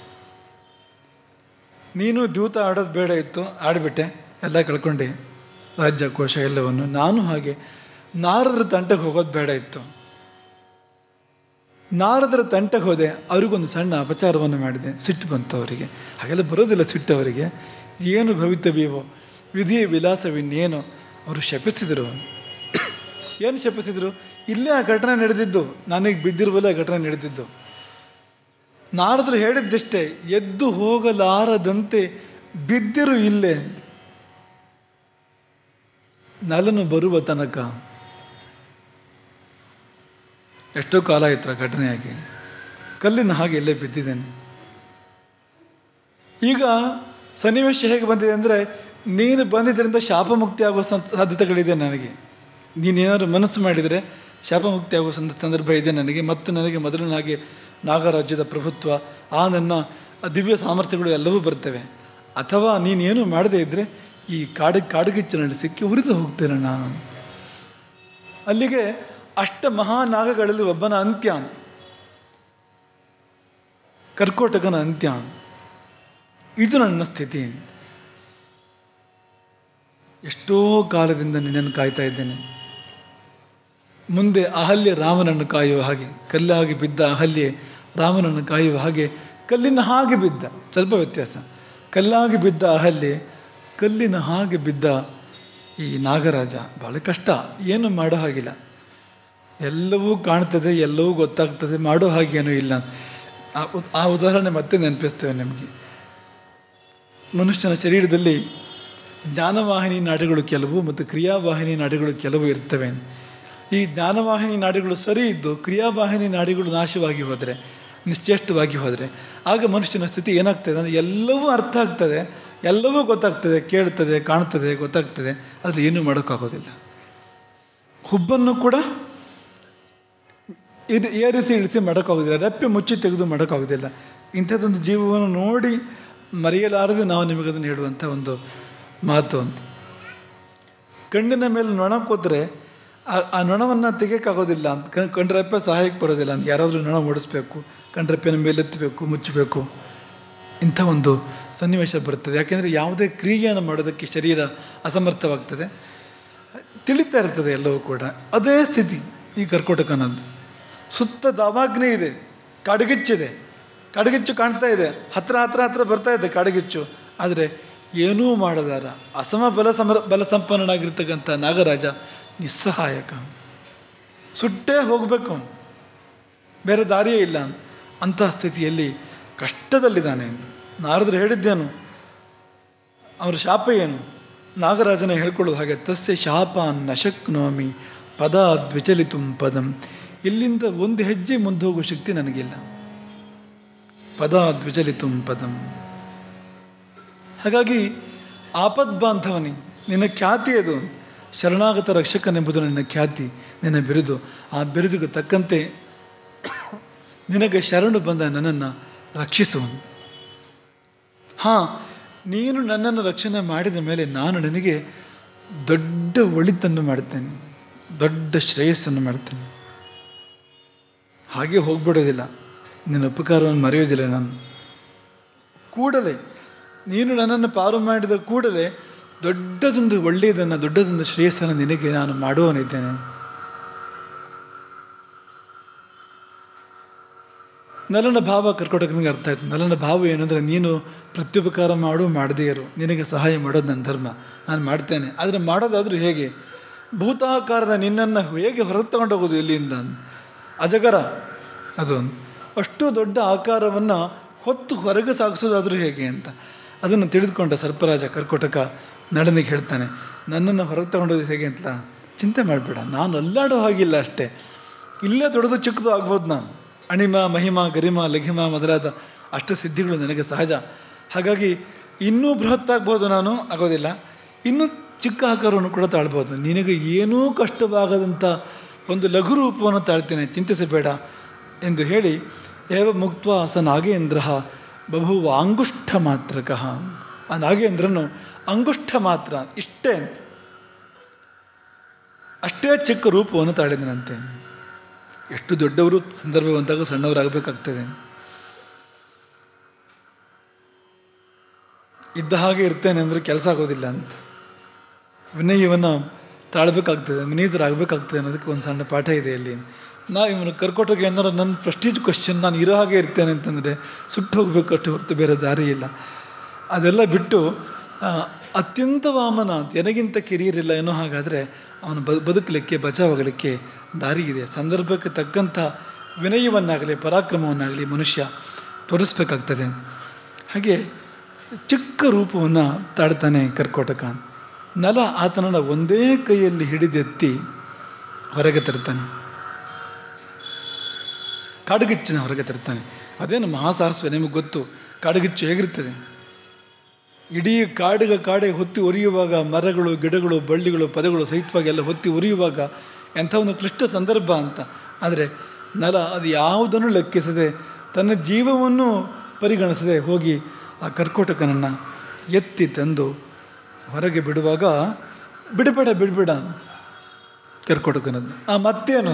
ನೀನು ದ್ಯೂತ ಆಡೋದು ಬೇಡ ಇತ್ತು ಆಡಿಬಿಟ್ಟೆ ಎಲ್ಲ ಕಳ್ಕೊಂಡೆ ರಾಜ್ಯ ಕೋಶ ಎಲ್ಲವನ್ನು ನಾನು ಹಾಗೆ ನಾರದ್ರ ತಂಟೆಗೆ ಹೋಗೋದು ಬೇಡ ಇತ್ತು ನಾರದರ ತಂಟೆಗೆ ಹೋದೆ ಅವ್ರಿಗೊಂದು ಸಣ್ಣ ಅಪಚಾರವನ್ನು ಮಾಡಿದೆ ಸಿಟ್ಟು ಬಂತು ಅವರಿಗೆ ಹಾಗೆಲ್ಲ ಬರೋದಿಲ್ಲ ಸಿಟ್ಟು ಅವರಿಗೆ ಏನು ಭವಿತವ್ಯವೋ ವಿಧಿಯ ವಿಲಾಸವಿನ್ನೇನು ಅವರು ಶಪಿಸಿದರು ಏನು ಶಪಿಸಿದರು ಇಲ್ಲೇ ಆ ಘಟನೆ ನಡೆದಿದ್ದು ನನಗೆ ಬಿದ್ದಿರುವಲ್ಲ ಆ ಘಟನೆ ನಡೆದಿದ್ದು ನಾರದರು ಹೇಳಿದ್ದಷ್ಟೇ ಎದ್ದು ಹೋಗಲಾರದಂತೆ ಬಿದ್ದಿರು ಇಲ್ಲೇ ನಲನು ಬರುವ ತನಕ ಎಷ್ಟೋ ಕಾಲ ಆಯಿತು ಆ ಘಟನೆಯಾಗಿ ಕಲ್ಲಿನ ಹಾಗೆ ಎಲ್ಲೇ ಬಿದ್ದಿದ್ದೇನೆ ಈಗ ಸನ್ನಿವೇಶ ಹೇಗೆ ಬಂದಿದೆ ಅಂದರೆ ನೀನು ಬಂದಿದ್ದರಿಂದ ಶಾಪ ಮುಕ್ತಿ ಆಗುವ ಸಂ- ಸಾಧ್ಯತೆಗಳಿದೆ ನನಗೆ ನೀನೇನಾದ್ರು ಮನಸ್ಸು ಮಾಡಿದರೆ ಶಾಪ ಮುಕ್ತಿ ಆಗುವ ಸಂದ ಸಂದರ್ಭ ಇದೆ ನನಗೆ ಮತ್ತು ನನಗೆ ಮೊದಲಿನ ಹಾಗೆ ನಾಗರಾಜ್ಯದ ಪ್ರಭುತ್ವ ಆ ನನ್ನ ದಿವ್ಯ ಸಾಮರ್ಥ್ಯಗಳು ಎಲ್ಲವೂ ಬರ್ತವೆ ಅಥವಾ ನೀನೇನು ಮಾಡದೇ ಇದ್ದರೆ ಈ ಕಾಡು ಕಾಡುಗಿಚ್ಚಿನಲ್ಲಿ ಸಿಕ್ಕಿ ಉರಿದು ಹೋಗ್ತೇನೆ ನಾನು ಅಲ್ಲಿಗೆ ಅಷ್ಟ ಮಹಾನಾಗಗಳಲ್ಲಿ ಒಬ್ಬನ ಅಂತ್ಯ ಅಂತ ಕರ್ಕೋಟಕನ ಅಂತ್ಯ ಇದು ನನ್ನ ಸ್ಥಿತಿ ಎಷ್ಟೋ ಕಾಲದಿಂದ ನಿನ್ನನ್ನು ಕಾಯ್ತಾ ಇದ್ದೇನೆ ಮುಂದೆ ಅಹಲ್ಯ ರಾಮನನ್ನು ಕಾಯುವ ಹಾಗೆ ಕಲ್ಲಾಗಿ ಬಿದ್ದ ಅಹಲ್ಯೆ ರಾಮನನ್ನು ಕಾಯುವ ಹಾಗೆ ಕಲ್ಲಿನ ಹಾಗೆ ಬಿದ್ದ ಸ್ವಲ್ಪ ವ್ಯತ್ಯಾಸ ಕಲ್ಲಾಗಿ ಬಿದ್ದ ಅಹಲ್ಯೆ ಕಲ್ಲಿನ ಹಾಗೆ ಬಿದ್ದ ಈ ನಾಗರಾಜ ಭಾಳ ಕಷ್ಟ ಏನು ಮಾಡೋ ಹಾಗಿಲ್ಲ ಎಲ್ಲವೂ ಕಾಣ್ತದೆ ಎಲ್ಲವೂ ಗೊತ್ತಾಗ್ತದೆ ಮಾಡೋ ಹಾಗೇನೂ ಇಲ್ಲ ಆ ಉದ್- ಆ ಉದಾಹರಣೆ ಮತ್ತೆ ನೆನಪಿಸ್ತೇವೆ ನಿಮಗೆ ಮನುಷ್ಯನ ಶರೀರದಲ್ಲಿ ಜ್ಞಾನವಾಹಿನಿ ನಾಡಿಗಳು ಕೆಲವು ಮತ್ತು ಕ್ರಿಯಾವಾಹಿನಿ ನಾಡಿಗಳು ಕೆಲವು ಇರ್ತವೆ ಈ ಜ್ಞಾನವಾಹಿನಿ ನಾಡಿಗಳು ಸರಿ ಇದ್ದು ಕ್ರಿಯಾವಾಹಿನಿ ನಾಡಿಗಳು ನಾಶವಾಗಿ ಹೋದರೆ ನಿಶ್ಚೇಷ್ಟವಾಗಿ ಹೋದರೆ ಆಗ ಮನುಷ್ಯನ ಸ್ಥಿತಿ ಏನಾಗ್ತದೆ ಅಂದರೆ ಎಲ್ಲವೂ ಅರ್ಥ ಆಗ್ತದೆ ಎಲ್ಲವೂ ಗೊತ್ತಾಗ್ತದೆ ಕೇಳ್ತದೆ ಕಾಣ್ತದೆ ಗೊತ್ತಾಗ್ತದೆ ಆದರೆ ಏನೂ ಮಾಡೋಕ್ಕಾಗೋದಿಲ್ಲ ಹುಬ್ಬನ್ನು ಕೂಡ ಇದು ಏರಿಸಿ ಇಳಿಸಿ ಮಾಡೋಕ್ಕಾಗೋದಿಲ್ಲ ರೆಪ್ಪೆ ಮುಚ್ಚಿ ತೆಗೆದು ಮಾಡೋಕ್ಕಾಗೋದಿಲ್ಲ ಇಂಥದ್ದೊಂದು ಜೀವವನ್ನು ನೋಡಿ ಮರೆಯಲಾರದೆ ನಾವು ನಿಮಗದನ್ನು ಹೇಳುವಂಥ ಒಂದು ಮಾತು ಅಂತ ಕಣ್ಣಿನ ಮೇಲೆ ನೊಣ ಕೂತ್ರೆ ಆ- ಆ ನೊಣವನ್ನು ತೆಗಿಯೋಕ್ಕಾಗೋದಿಲ್ಲ ಅಂತ ಕಣ್- ಕಣ್ರೆಪ್ಪೆ ಸಹಾಯಕ್ಕೆ ಬರೋದಿಲ್ಲ ಅಂತ ಯಾರಾದರೂ ನೊಣ ಓಡಿಸ್ಬೇಕು ಕಣ್ರೆಪ್ಪೆನ ಮೇಲೆತ್ತಬೇಕು ಮುಚ್ಚಬೇಕು ಇಂಥ ಒಂದು ಸನ್ನಿವೇಶ ಬರ್ತದೆ ಯಾಕೆಂದರೆ ಯಾವುದೇ ಕ್ರಿಯೆಯನ್ನು ಮಾಡೋದಕ್ಕೆ ಶರೀರ ಅಸಮರ್ಥವಾಗ್ತದೆ ತಿಳಿತಾ ಇರ್ತದೆ ಎಲ್ಲವೂ ಕೂಡ ಅದೇ ಸ್ಥಿತಿ ಈ ಕರ್ಕೋಟಕ ಅನ್ನೋದು ಸುತ್ತ ದಾವಾಗ್ನೆ ಇದೆ ಕಾಡುಗಿಚ್ಚಿದೆ ಕಾಡುಗಿಚ್ಚು ಕಾಣ್ತಾ ಇದೆ ಹತ್ರ ಹತ್ರ ಹತ್ರ ಬರ್ತಾ ಇದೆ ಕಾಡುಗಿಚ್ಚು ಆದರೆ ಏನೂ ಮಾಡದಾರ ಅಸಮ ಬಲ ಸಮರ ಬಲ ಸಂಪನ್ನನಾಗಿರ್ತಕ್ಕಂಥ ನಾಗರಾಜ ನಿಸ್ಸಹಾಯಕ ಸುಟ್ಟೇ ಹೋಗಬೇಕು ಬೇರೆ ದಾರಿಯೇ ಇಲ್ಲ ಅಂತಹ ಸ್ಥಿತಿಯಲ್ಲಿ ಕಷ್ಟದಲ್ಲಿದ್ದಾನೆ ನಾರದರು ಹೇಳಿದ್ದೇನು ಅವರ ಶಾಪ ಏನು ನಾಗರಾಜನ ಹೇಳ್ಕೊಳ್ಳೋದು ಹಾಗೆ ತಸ್ಯ ಶಾಪ ನಶಕ್ನೋಮಿ ಪದ ದ್ವಿಚಲಿತುಂ ಪದಂ ಇಲ್ಲಿಂದ ಒಂದು ಹೆಜ್ಜೆ ಮುಂದೆ ಹೋಗುವ ಶಕ್ತಿ ನನಗಿಲ್ಲ ಪದ ದ್ವಿಚಲಿತುಂ ಪದಂ ಹಾಗಾಗಿ ಆಪದ್ ಬಾಂಧವನಿ ನಿನ್ನ ಖ್ಯಾತಿ ಅದು ಶರಣಾಗತ ರಕ್ಷಕನೆಂಬುದು ನಿನ್ನ ಖ್ಯಾತಿ ನಿನ್ನ ಬಿರುದು ಆ ಬಿರುದಿಗೆ ತಕ್ಕಂತೆ ನಿನಗೆ ಶರಣು ಬಂದ ನನ್ನನ್ನು ರಕ್ಷಿಸುವನು ಹಾಂ ನೀನು ನನ್ನನ್ನು ರಕ್ಷಣೆ ಮಾಡಿದ ಮೇಲೆ ನಾನು ನಿನಗೆ ದೊಡ್ಡ ಒಳಿತನ್ನು ಮಾಡ್ತೇನೆ ದೊಡ್ಡ ಶ್ರೇಯಸ್ಸನ್ನು ಮಾಡ್ತೇನೆ ಹಾಗೆ ಹೋಗ್ಬಿಡೋದಿಲ್ಲ ನಿನ್ನ ಉಪಕಾರವನ್ನು ಮರೆಯೋದಿಲ್ಲ ನಾನು ಕೂಡಲೇ ನೀನು ನನ್ನನ್ನು ಪಾರು ಮಾಡಿದ ಕೂಡಲೇ ದೊಡ್ಡದೊಂದು ಒಳ್ಳೆಯದನ್ನು ದೊಡ್ಡದೊಂದು ಶ್ರೇಯಸ್ಸನ್ನು ನಿನಗೆ ನಾನು ಮಾಡುವನಿದ್ದೇನೆ ನಲನ ಭಾವ ಕರ್ಕೊಟಕನಿಗೆ ಅರ್ಥ ಆಯಿತು ನಲನ ಭಾವ ಏನಂದರೆ ನೀನು ಪ್ರತ್ಯುಪಕಾರ ಮಾಡು ಮಾಡದೇ ಇರು ನಿನಗೆ ಸಹಾಯ ಮಾಡೋದು ನನ್ನ ಧರ್ಮ ನಾನು ಮಾಡ್ತೇನೆ ಆದರೆ ಮಾಡೋದಾದರೂ ಹೇಗೆ ಭೂತಾಕಾರದ ನಿನ್ನನ್ನು ಹೇಗೆ ಹೊರಗೆ ತಗೊಂಡು ಹೋಗೋದು ಇಲ್ಲಿಂದ ಅಜಗರ ಅದು ಅಷ್ಟು ದೊಡ್ಡ ಆಕಾರವನ್ನು ಹೊತ್ತು ಹೊರಗೆ ಸಾಗಿಸೋದಾದರೂ ಹೇಗೆ ಅಂತ ಅದನ್ನು ತಿಳಿದುಕೊಂಡ ಸರ್ಪರಾಜ ಕರ್ಕೋಟಕ ನಳನಿಗೆ ಹೇಳ್ತಾನೆ ನನ್ನನ್ನು ಹೊರಗೆ ತಗೊಂಡೋದು ಹೇಗೆ ಅಂತ ಚಿಂತೆ ಮಾಡಬೇಡ ನಾನು ಅಲ್ಲಾಡೋ ಹಾಗಿಲ್ಲ ಅಷ್ಟೇ ಇಲ್ಲೇ ದೊಡ್ಡದು ಚಿಕ್ಕದು ಆಗ್ಬೋದು ನಾನು ಅಣಿಮ ಮಹಿಮ ಗರಿಮ ಲಘಿಮ ಮೊದಲಾದ ಅಷ್ಟ ಸಿದ್ಧಿಗಳು ನನಗೆ ಸಹಜ ಹಾಗಾಗಿ ಇನ್ನೂ ಬೃಹತ್ತಾಗ್ಬೋದು ನಾನು ಆಗೋದಿಲ್ಲ ಇನ್ನೂ ಚಿಕ್ಕ ಆಕಾರವನ್ನು ಕೂಡ ತಾಳ್ಬೋದು ನಿನಗೆ ಏನೂ ಕಷ್ಟವಾಗದಂಥ ಒಂದು ಲಘು ರೂಪವನ್ನು ತಾಳ್ತೇನೆ ಚಿಂತಿಸಬೇಡ ಎಂದು ಹೇಳಿ ಏವ ಮುಕ್ತ ಸ ನಾಗೇಂದ್ರ ಬಭುವ ಅಂಗುಷ್ಠ ಮಾತ್ರಕಃ ಆ ನಾಗೇಂದ್ರನು ಅಂಗುಷ್ಠ ಮಾತ್ರ ಇಷ್ಟೇ ಅಂತ ಅಷ್ಟೇ ಚಿಕ್ಕ ರೂಪವನ್ನು ತಾಳಿದನಂತೆ ಎಷ್ಟು ದೊಡ್ಡವರು ಸಂದರ್ಭ ಬಂದಾಗ ಸಣ್ಣವರಾಗಬೇಕಾಗ್ತದೆ ಇದ್ದ ಹಾಗೆ ಇರ್ತೇನೆ ಅಂದರೆ ಕೆಲಸ ಆಗೋದಿಲ್ಲ ಅಂತ ವಿನಯವನ್ನು ತಾಳ್ಬೇಕಾಗ್ತದೆ ವಿನೀತರಾಗಬೇಕಾಗ್ತದೆ ಅನ್ನೋದಕ್ಕೆ ಒಂದು ಸಣ್ಣ ಪಾಠ ಇದೆ ಇಲ್ಲಿ ನಾ ಇವನು ಕರ್ಕೊಟ್ಟೋಗಿ ಏನಾರು ನನ್ನ ಪ್ರೆಸ್ಟೀಜ್ ಕ್ವಶನ್ ನಾನು ಇರೋ ಹಾಗೆ ಇರ್ತೇನೆ ಅಂತಂದರೆ ಸುಟ್ಟು ಹೋಗಬೇಕು ಅಷ್ಟು ಹೊರತು ಬೇರೆ ದಾರಿ ಇಲ್ಲ ಅದೆಲ್ಲ ಬಿಟ್ಟು ಆ, ಅತ್ಯಂತ ವಾಮನ ಎನಗಿಂತ ಕಿರಿಯರಿಲ್ಲ ಏನೋ ಹಾಗಾದರೆ ಅವನು ಬ ಬದುಕಲಿಕ್ಕೆ ಬಚಾವಾಗಲಿಕ್ಕೆ ದಾರಿ ಇದೆ ಸಂದರ್ಭಕ್ಕೆ ತಕ್ಕಂಥ ವಿನಯವನ್ನಾಗಲಿ ಪರಾಕ್ರಮವನ್ನಾಗಲಿ ಮನುಷ್ಯ ತೋರಿಸ್ಬೇಕಾಗ್ತದೆ ಹಾಗೆ ಚಿಕ್ಕ ರೂಪವನ್ನು ತಾಡ್ತಾನೆ ಕರ್ಕೋಟಕ ನಲ ಆತನನ್ನು ಒಂದೇ ಕೈಯಲ್ಲಿ ಹಿಡಿದೆತ್ತಿ ಹೊರಗೆ ತರ್ತಾನೆ ಕಾಡುಗಿಚ್ಚಿನ ಹೊರಗೆ ತರ್ತಾನೆ ಅದೇನು ಮಹಾಸಾಹಸ ನಿಮಗೆ ಗೊತ್ತು ಕಾಡುಗಿಚ್ಚು ಹೇಗಿರ್ತದೆ ಇಡೀ ಕಾಡಿಗೆ ಕಾಡೆ ಹೊತ್ತಿ ಉರಿಯುವಾಗ ಮರಗಳು ಗಿಡಗಳು ಬಳ್ಳಿಗಳು ಪದಗಳು ಸಹಿತವಾಗಿ ಎಲ್ಲ ಹೊತ್ತಿ ಉರಿಯುವಾಗ ಎಂಥ ಒಂದು ಕ್ಲಿಷ್ಟ ಸಂದರ್ಭ ಅಂತ ಆದರೆ ನಲ ಅದು ಯಾವುದನ್ನು ಲೆಕ್ಕಿಸದೆ ತನ್ನ ಜೀವವನ್ನು ಪರಿಗಣಿಸದೆ ಹೋಗಿ ಆ ಕರ್ಕೋಟಕನನ್ನು ಎತ್ತಿ ತಂದು ಹೊರಗೆ ಬಿಡುವಾಗ ಬಿಡಬೇಡ ಬಿಡಬೇಡ ಕರ್ಕೋಟಕನದ್ದು ಆ ಮತ್ತೇನು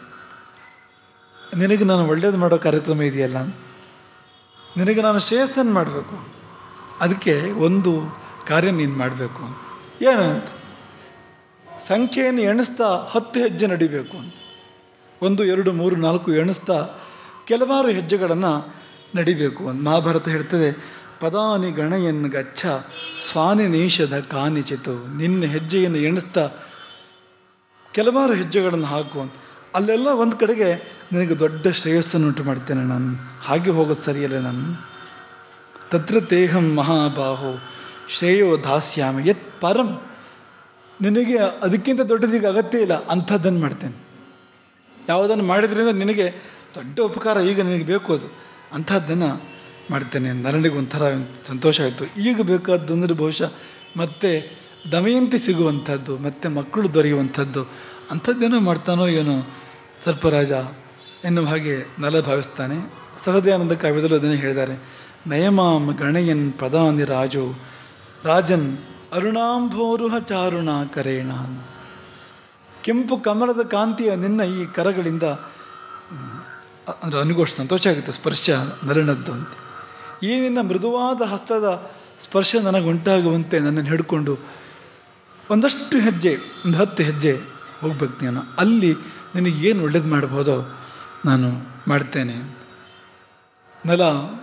ನಿನಗೆ ನಾನು ಒಳ್ಳೇದು ಮಾಡೋ ಕಾರ್ಯಕ್ರಮ ಇದೆಯಲ್ಲ ನಿನಗೆ ನಾನು ಶ್ರೇಯಸ್ಸನ್ನು ಮಾಡಬೇಕು ಅದಕ್ಕೆ ಒಂದು ಕಾರ್ಯ ನೀನು ಮಾಡಬೇಕು ಏನು ಅಂತ ಸಂಖ್ಯೆಯನ್ನು ಎಣಿಸ್ತಾ ಹತ್ತು ಹೆಜ್ಜೆ ನಡಿಬೇಕು ಅಂತ ಒಂದು ಎರಡು ಮೂರು ನಾಲ್ಕು ಎಣಿಸ್ತಾ ಕೆಲವಾರು ಹೆಜ್ಜೆಗಳನ್ನು ನಡಿಬೇಕು ಅಂತ ಮಹಾಭಾರತ ಹೇಳ್ತದೆ ಪದಾನಿ ಗಣಯನ್ ಗಚ್ಚ ಸ್ವಾನಿ ನೀಷದ ಕಾನಿಚಿತು ನಿನ್ನ ಹೆಜ್ಜೆಯನ್ನು ಎಣಿಸ್ತಾ ಕೆಲವಾರು ಹೆಜ್ಜೆಗಳನ್ನು ಹಾಕು ಅಂತ ಅಲ್ಲೆಲ್ಲ ಒಂದು ಕಡೆಗೆ ನಿನಗೆ ದೊಡ್ಡ ಶ್ರೇಯಸ್ಸನ್ನು ಉಂಟು ಮಾಡ್ತೇನೆ ನಾನು ಹಾಗೆ ಹೋಗೋದು ಸರಿಯಲ್ಲ ನಾನು ತತ್ರ ತೇಹಂ ಮಹಾಬಾಹು ಶ್ರೇಯೋ ದಾಸ್ಯಾಮಿ ಯತ್ ಪರಂ ನಿನಗೆ ಅದಕ್ಕಿಂತ ದೊಡ್ಡದೀಗ ಅಗತ್ಯ ಇಲ್ಲ ಅಂಥದ್ದನ್ನು ಮಾಡ್ತೇನೆ ಯಾವುದನ್ನು ಮಾಡಿದ್ರಿಂದ ನಿನಗೆ ದೊಡ್ಡ ಉಪಕಾರ ಈಗ ನಿನಗೆ ಬೇಕು ಅದು ಅಂಥದ್ದನ್ನು ಮಾಡ್ತೇನೆ ನರನಿಗೆ ಒಂಥರ ಸಂತೋಷ ಆಯಿತು ಈಗ ಬೇಕಾದ್ದು ಅಂದರೆ ಬಹುಶಃ ಮತ್ತೆ ದಮಯಂತಿ ಸಿಗುವಂಥದ್ದು ಮತ್ತೆ ಮಕ್ಕಳು ದೊರೆಯುವಂಥದ್ದು ಅಂಥದ್ದೇನೋ ಮಾಡ್ತಾನೋ ಏನೋ ಸರ್ಪರಾಜ ಎನ್ನುವ ಹಾಗೆ ನಲ ಭಾವಿಸ್ತಾನೆ ಸಹದಯಾನಂದ ಕಾವ್ಯದಲ್ಲೂ ಅದನ್ನೇ ಹೇಳಿದ್ದಾರೆ ನಯಮಾಂ ಗಣಯನ್ ಪದಾನಿ ರಾಜು ರಾಜನ್ ಅರುಣಾಂಭೋರುಹ ಚಾರುಣ ಕರೇಣ ಕೆಂಪು ಕಮಲದ ಕಾಂತಿಯ ನಿನ್ನ ಈ ಕರಗಳಿಂದ ಅ- ಅಂದರೆ ನನಗೂ ಸಂತೋಷ ಆಗುತ್ತೆ ಸ್ಪರ್ಶ ನರನದ್ದು ಅಂತ ಈ ನಿನ್ನ ಮೃದುವಾದ ಹಸ್ತದ ಸ್ಪರ್ಶ ನನಗೆ ಉಂಟಾಗುವಂತೆ ನನ್ನನ್ನು ಹಿಡ್ಕೊಂಡು ಒಂದಷ್ಟು ಹೆಜ್ಜೆ ಒಂದು ಹತ್ತು ಹೆಜ್ಜೆ ಹೋಗ್ಬೇಕು ನಾನು ಅಲ್ಲಿ ನಿನಗೆ ಏನು ಒಳ್ಳೇದು ಮಾಡ್ಬೋದೋ ನಾನು ಮಾಡ್ತೇನೆ ನೆಲ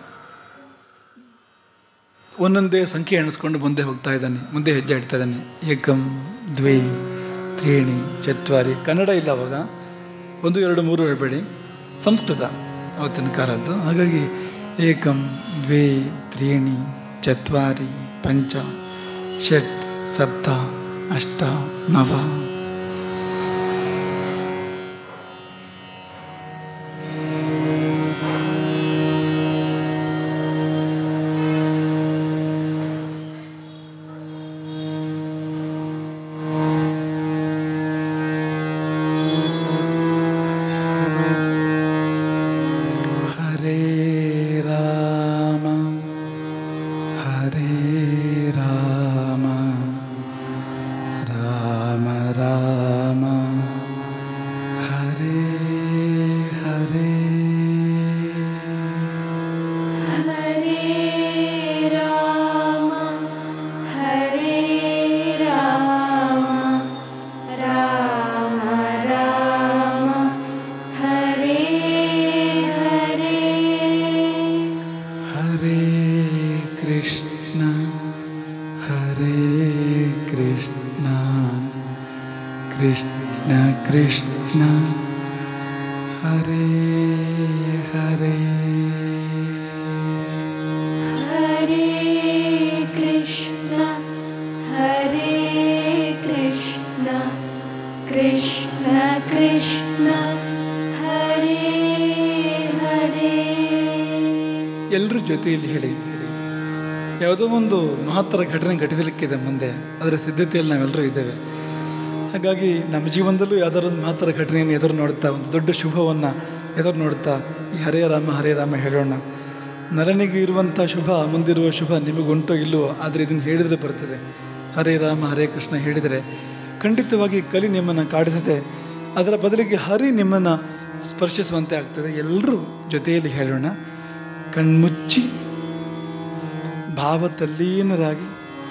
ಒಂದೊಂದೇ ಸಂಖ್ಯೆ ಎಣಿಸ್ಕೊಂಡು ಮುಂದೆ ಹೋಗ್ತಾ ಇದ್ದಾನೆ ಮುಂದೆ ಹೆಜ್ಜೆ ಇಡ್ತಾ ಇದ್ದಾನೆ ಏಕಂ ದ್ವೇ ತ್ರೀಣಿ ಚತ್ವಾರಿ ಕನ್ನಡ ಇಲ್ಲ ಅವಾಗ ಒಂದು ಎರಡು ಮೂರು ಹೇಳ್ಬೇಡಿ ಸಂಸ್ಕೃತ ಅವತ್ತಿನ ಕಾಲದ್ದು ಹಾಗಾಗಿ ಏಕಂ ದ್ವೇ ತ್ರೀಣಿ ಚತ್ವಾರಿ ಪಂಚ ಷಟ್ ಸಪ್ತ ಅಷ್ಟ ನವ ಹರೇ ರಾಮ ಹರೇ ರಾಮ ರಾಮ ರಾಮ ಹರೇ ಹರೇ ಹರೇ ರಾಮ ಹರೇ ರಾಮ ರಾಮ ರಾಮ ಹರೇ ಹರೇ ಹರೇ ಕೃಷ್ಣ ಹರೇ ಕೃಷ್ಣ ಕೃಷ್ಣ ಕೃಷ್ಣ ಹರೇ ಹರೇ ಹರೇ ಕೃಷ್ಣ ಹರೇ ಕೃಷ್ಣ ಕೃಷ್ಣ ಕೃಷ್ಣ ಹರೇ ಹರೇ ಎಲ್ಲರ ಜೊತೆಯಲ್ಲಿ ಹೇಳಿ ಯಾವುದೋ ಒಂದು ಮಹತ್ತರ ಘಟನೆ ಘಟಿಸಲಿಕ್ಕಿದೆ ಮುಂದೆ ಅದರ ಸಿದ್ಧತೆಯಲ್ಲಿ ನಾವೆಲ್ಲರೂ ಇದ್ದೇವೆ ಹಾಗಾಗಿ ನಮ್ಮ ಜೀವನದಲ್ಲೂ ಯಾವ್ದಾದ್ರು ಒಂದು ಮಹತ್ತರ ಘಟನೆಯನ್ನು ಎದುರು ನೋಡ್ತಾ ಒಂದು ದೊಡ್ಡ ಶುಭವನ್ನು ಎದುರು ನೋಡ್ತಾ ಈ ಹರೇ ರಾಮ ಹರೇ ರಾಮ ಹೇಳೋಣ ನರನಿಗೆ ಇರುವಂಥ ಶುಭ ಮುಂದಿರುವ ಶುಭ ನಿಮಗುಂಟೋ ಇಲ್ಲವೋ ಆದರೆ ಇದನ್ನು ಹೇಳಿದರೆ ಬರ್ತದೆ ಹರೇ ರಾಮ ಹರೇ ಕೃಷ್ಣ ಹೇಳಿದರೆ ಖಂಡಿತವಾಗಿ ಕಲಿ ನಿಮ್ಮನ್ನು ಕಾಡಿಸದೆ ಅದರ ಬದಲಿಗೆ ಹರಿ ನಿಮ್ಮನ್ನು ಸ್ಪರ್ಶಿಸುವಂತೆ ಆಗ್ತದೆ ಎಲ್ಲರೂ ಜೊತೆಯಲ್ಲಿ ಹೇಳೋಣ ಕಣ್ಮುಚ್ಚಿ ಭಾವತಲ್ಲೀನರಾಗಿ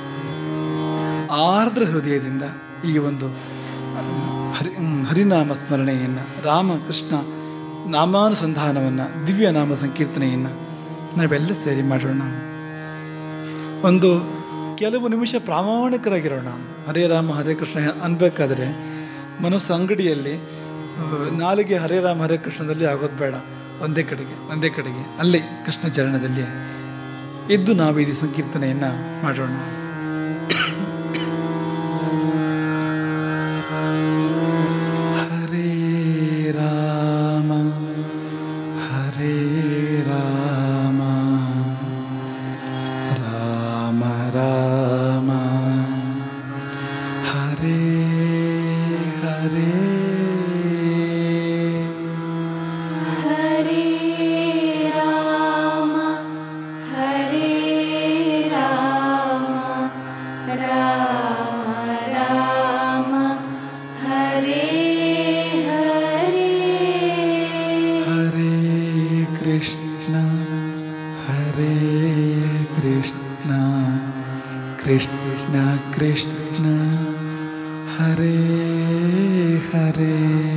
ಆರ್ದ್ರ ಹೃದಯದಿಂದ ಈ ಒಂದು ಹರಿ ಹರಿನಾಮ ಸ್ಮರಣೆಯನ್ನು ರಾಮ ಕೃಷ್ಣ ನಾಮಾನುಸಂಧಾನವನ್ನು ದಿವ್ಯ ನಾಮ ಸಂಕೀರ್ತನೆಯನ್ನು ನಾವೆಲ್ಲ ಸೇರಿ ಮಾಡೋಣ ಒಂದು ಕೆಲವು ನಿಮಿಷ ಪ್ರಾಮಾಣಿಕರಾಗಿರೋಣ ಹರೇ ರಾಮ ಹರೇ ಕೃಷ್ಣ ಅನ್ಬೇಕಾದ್ರೆ ಮನಸ್ಸು ಅಂಗಡಿಯಲ್ಲಿ ಆ, ನಾಲಿಗೆ ಹರೇ ರಾಮ ಹರೇ ಕೃಷ್ಣದಲ್ಲಿ ಆಗೋದು ಬೇಡ ಒಂದೇ ಕಡೆಗೆ ಒಂದೇ ಕಡೆಗೆ ಅಲ್ಲೇ ಕೃಷ್ಣ ಚರಣದಲ್ಲಿ ಇದ್ದು ನಾವು ಈ ಸಂಕೀರ್ತನೆಯನ್ನು ಮಾಡೋಣ ಹರೇ ರಾಮ ಹರೇ ರಾಮ ರಾಮ ರಾಮ ಹರೇ ಹರೇ ಹರೇ ರಾಮ ಹರೇ ರಾಮ ರಾಮ ರಾಮ ಹರೇ ಹರೇ ಹರೇ ಕೃಷ್ಣ ಹರೇ ಕೃಷ್ಣ ಕೃಷ್ಣ ಕೃಷ್ಣ ಹರೇ ಹರೇ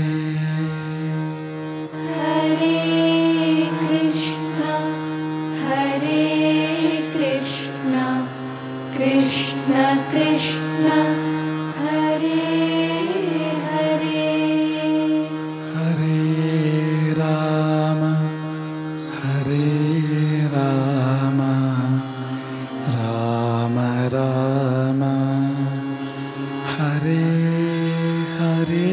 ಹರೇ ಕೃಷ್ಣ ಹರೇ ಕೃಷ್ಣ ಕೃಷ್ಣ ಕೃಷ್ಣ ಹರೇ ಹರೇ ಹರೇ ರಾಮ ಹರೇ ರಾಮ ರಾಮ ರಾಮ ಹರೇ ಹರೇ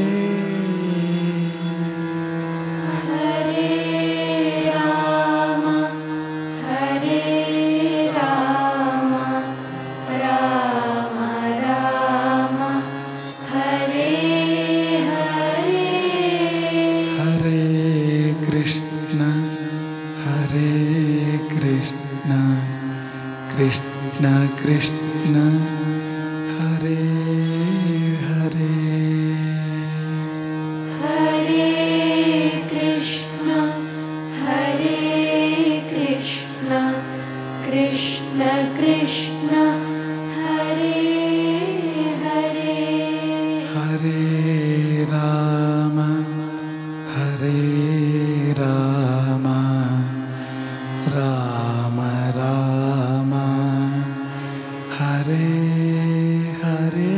ಹರೇ ರಾಮ ಹರೇ ರಾಮ ರಾಮ ರಾಮ ಹರೇ ಹರೇ ಹರೇ ಕೃಷ್ಣ ಹರೇ ಕೃಷ್ಣ ಕೃಷ್ಣ ಕೃಷ್ಣ ಹರೇ ಹರೇ कृष्ण हरे हरे हरे राम हरे राम राम राम हरे हरे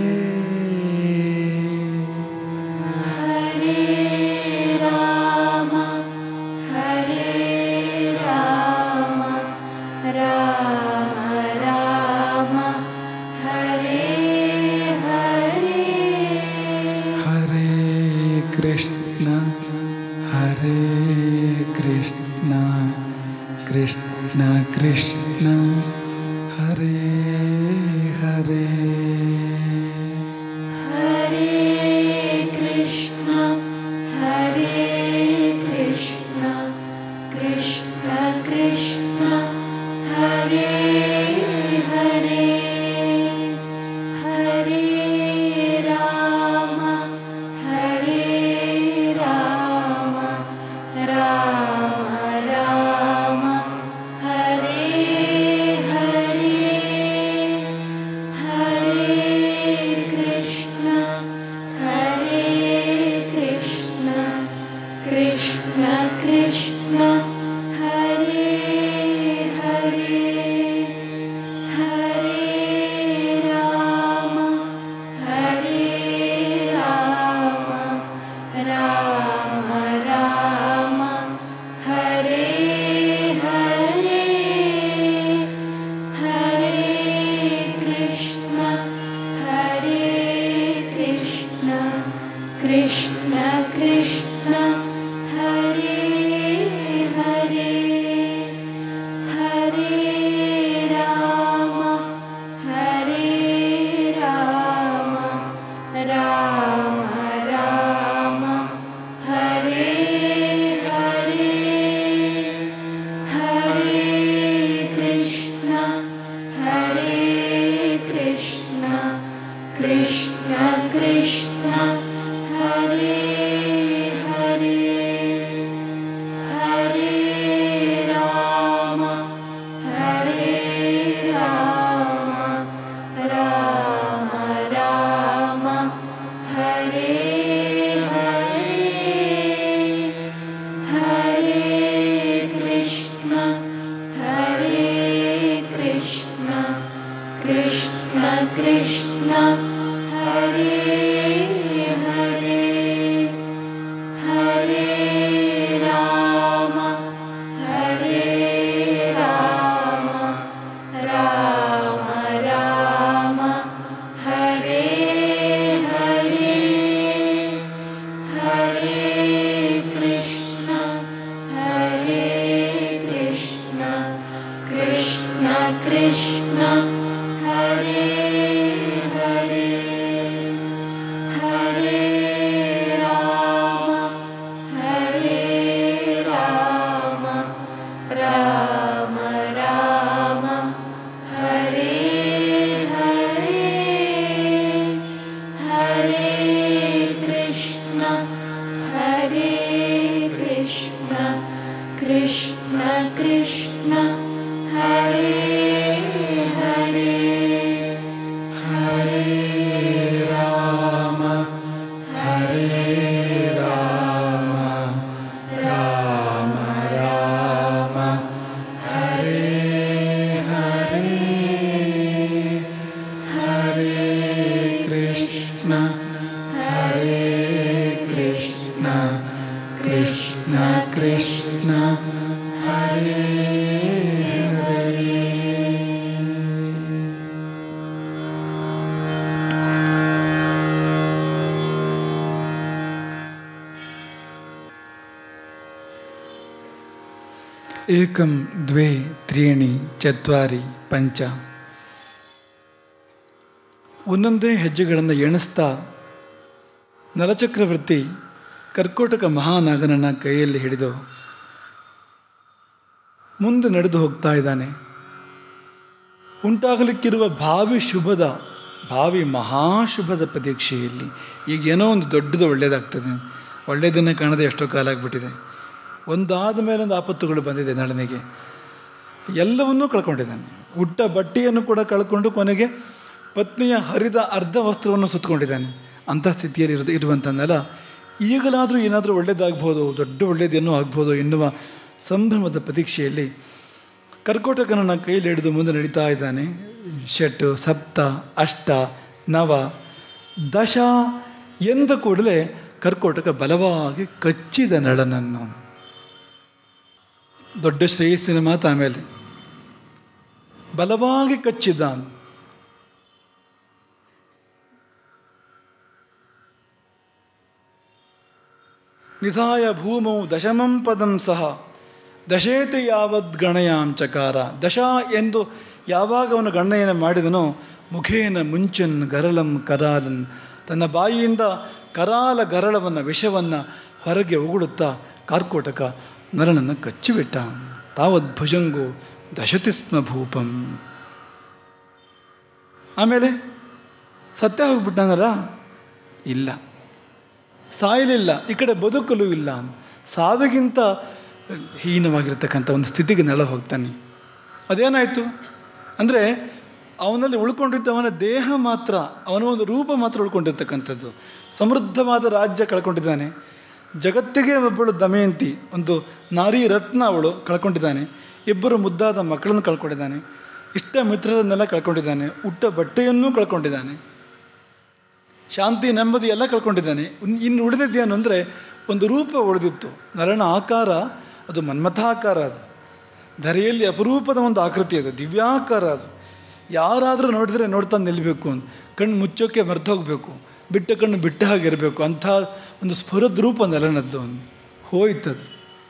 हरे राम हरे राम राम राम हरे हरे हरे कृष्ण हरे कृष्ण कृष्ण कृष्ण हरे हरे हरे कृष्ण हरे कृष्ण कृष्ण कृष्ण हरे हरे हरे राम हरे राम राम राम हरे हरे हरे कृष्ण हरे कृष्ण कृष्ण कृष्ण हरे हरे हरे राम हरे राम राम राम हरे हरे हरे कृष्ण हरे कृष्ण कृष्ण कृष्ण हरे हरे हरे राम हरे राम राम राम हरे हरे हरे कृष्ण हरे कृष्ण कृष्ण कृष्ण हरे हरे हरे राम हरे राम राम राम हरे हरे हरे कृष्ण हरे कृष्ण कृष्ण कृष्ण हरे हरे हरे राम हरे राम राम राम हरे हरे हरे कृष्ण हरे कृष्ण कृष्ण कृष्ण हरे हरे हरे राम हरे राम राम राम हरे हरे हरे कृष्ण हरे कृष्ण कृष्ण कृष्ण हरे हरे हरे राम हरे राम राम राम हरे हरे हरे कृष्ण हरे कृष्ण कृष्ण कृष्ण हरे हरे ಏಕಂ ದ್ವೇ ತ್ರೀಣಿ ಚತ್ವಾರಿ ಪಂಚ ಒಂದೊಂದೇ ಹೆಜ್ಜೆಗಳನ್ನು ಎಣಿಸ್ತಾ ನಲಚಕ್ರವರ್ತಿ ಕರ್ಕೋಟಕ ಮಹಾನಾಗನನ್ನ ಕೈಯಲ್ಲಿ ಹಿಡಿದು ಮುಂದೆ ನಡೆದು ಹೋಗ್ತಾ ಇದ್ದಾನೆ ಉಂಟಾಗಲಿಕ್ಕಿರುವ ಭಾವಿ ಶುಭದ ಭಾವಿ ಮಹಾಶುಭದ ಪ್ರತೀಕ್ಷೆಯಲ್ಲಿ ಈಗ ಏನೋ ಒಂದು ದೊಡ್ಡದು ಒಳ್ಳೆಯದಾಗ್ತದೆ ಒಳ್ಳೆಯದನ್ನು ಕಾಣದೆ ಎಷ್ಟೋ ಕಾಲ ಆಗಿಬಿಟ್ಟಿದೆ ಒಂದಾದ ಮೇಲೆ ಒಂದು ಆಪತ್ತುಗಳು ಬಂದಿದೆ ನಳನಿಗೆ ಎಲ್ಲವನ್ನೂ ಕಳ್ಕೊಂಡಿದ್ದಾನೆ ಉಟ್ಟ ಬಟ್ಟೆಯನ್ನು ಕೂಡ ಕಳ್ಕೊಂಡು ಕೊನೆಗೆ ಪತ್ನಿಯ ಹರಿದ ಅರ್ಧ ವಸ್ತ್ರವನ್ನು ಸುತ್ತಕೊಂಡಿದ್ದಾನೆ ಅಂಥ ಸ್ಥಿತಿಯಲ್ಲಿ ಇರು ಇರುವಂಥ ನೆಲ ಈಗಲಾದರೂ ಏನಾದರೂ ಒಳ್ಳೇದಾಗ್ಬೋದು ದೊಡ್ಡ ಒಳ್ಳೇದೇನೋ ಆಗ್ಬೋದು ಎನ್ನುವ ಸಂಭ್ರಮದ ಪ್ರತೀಕ್ಷೆಯಲ್ಲಿ ಕರ್ಕೋಟಕನನ್ನು ಕೈಯಲ್ಲಿ ಹಿಡಿದು ಮುಂದೆ ನಡೀತಾ ಇದ್ದಾನೆ ಷಟ್ ಸಪ್ತ ಅಷ್ಟ ನವ ದಶ ಎಂದ ಕೂಡಲೇ ಕರ್ಕೋಟಕ ಬಲವಾಗಿ ಕಚ್ಚಿದ ನಳನನ್ನು ದೊಡ್ಡ ಶ್ರೇಯಸ್ಸಿನ ಮಾತು ಆಮೇಲೆ ಬಲವಾಗಿ ಕಚ್ಚಿದ ನಿಧಾಯ ಭೂಮೌ ದಶಮಂ ಪದಂ ಸಹ ದಶೇತಿ ಯಾವದ್ ಗಣಯಾಂ ಚಕಾರ ದಶ ಎಂದು ಯಾವಾಗ ಅವನು ಗಣನೆಯನ್ನು ಮಾಡಿದನೋ ಮುಖೇನ ಮುಂಚನ್ ಗರಳಂ ಕರಾಲನ್ ತನ್ನ ಬಾಯಿಯಿಂದ ಕರಾಲ ಗರಳವನ್ನು ವಿಷವನ್ನು ಹೊರಗೆ ಉಗುಳುತ್ತಾ ಕಾರ್ಕೋಟಕ ನರನನ್ನು ಕಚ್ಚಿಬಿಟ್ಟ ತಾವದ್ ಭುಜಂಗು ದಶತಿ ಸ್ಮ ಭೂಪಂ ಆಮೇಲೆ ಸತ್ಯ ಹೋಗ್ಬಿಟ್ಟನಲ್ಲ ಇಲ್ಲ ಸಾಯಲಿಲ್ಲ ಈ ಕಡೆ ಬದುಕಲು ಇಲ್ಲ ಸಾವಿಗಿಂತ ಹೀನವಾಗಿರ್ತಕ್ಕಂಥ ಒಂದು ಸ್ಥಿತಿಗೆ ನೆಲ ಹೋಗ್ತಾನೆ ಅದೇನಾಯಿತು ಅಂದರೆ ಅವನಲ್ಲಿ ಉಳ್ಕೊಂಡಿದ್ದ ಅವನ ದೇಹ ಮಾತ್ರ ಅವನ ಒಂದು ರೂಪ ಮಾತ್ರ ಉಳ್ಕೊಂಡಿರ್ತಕ್ಕಂಥದ್ದು ಸಮೃದ್ಧವಾದ ರಾಜ್ಯ ಕಳ್ಕೊಂಡಿದ್ದಾನೆ ಜಗತ್ತಿಗೆ ಒಬ್ಬಳು ದಮಯಂತಿ ಒಂದು ನಾರಿ ರತ್ನ ಅವಳು ಕಳ್ಕೊಂಡಿದ್ದಾನೆ ಇಬ್ಬರು ಮುದ್ದಾದ ಮಕ್ಕಳನ್ನು ಕಳ್ಕೊಂಡಿದ್ದಾನೆ ಇಷ್ಟ ಮಿತ್ರರನ್ನೆಲ್ಲ ಕಳ್ಕೊಂಡಿದ್ದಾನೆ ಉಟ್ಟ ಬಟ್ಟೆಯನ್ನೂ ಕಳ್ಕೊಂಡಿದ್ದಾನೆ ಶಾಂತಿ ನೆಮ್ಮದಿ ಎಲ್ಲ ಕಳ್ಕೊಂಡಿದ್ದಾನೆ ಇನ್- ಇನ್ನು ಉಳಿದಿದ್ದೇನು ಅಂದರೆ ಒಂದು ರೂಪ ಉಳಿದಿತ್ತು ನರನ ಆಕಾರ ಅದು ಮನ್ಮಥಾಕಾರ ಅದು ಧರೆಯಲ್ಲಿ ಅಪರೂಪದ ಒಂದು ಆಕೃತಿ ಅದು ದಿವ್ಯಾಕಾರ ಅದು ಯಾರಾದರೂ ನೋಡಿದ್ರೆ ನೋಡ್ತಾ ನಿಲ್ಲಬೇಕು ಅಂತ ಕಣ್ಣು ಮುಚ್ಚೋಕ್ಕೆ ಮರ್ತು ಹೋಗಬೇಕು ಬಿಟ್ಟ ಕಣ್ಣು ಬಿಟ್ಟ ಹಾಗಿರಬೇಕು ಅಂಥ ಒಂದು ಸ್ಫುರದ ರೂಪ ನೆಲನದ್ದು ಹೋಯ್ತದು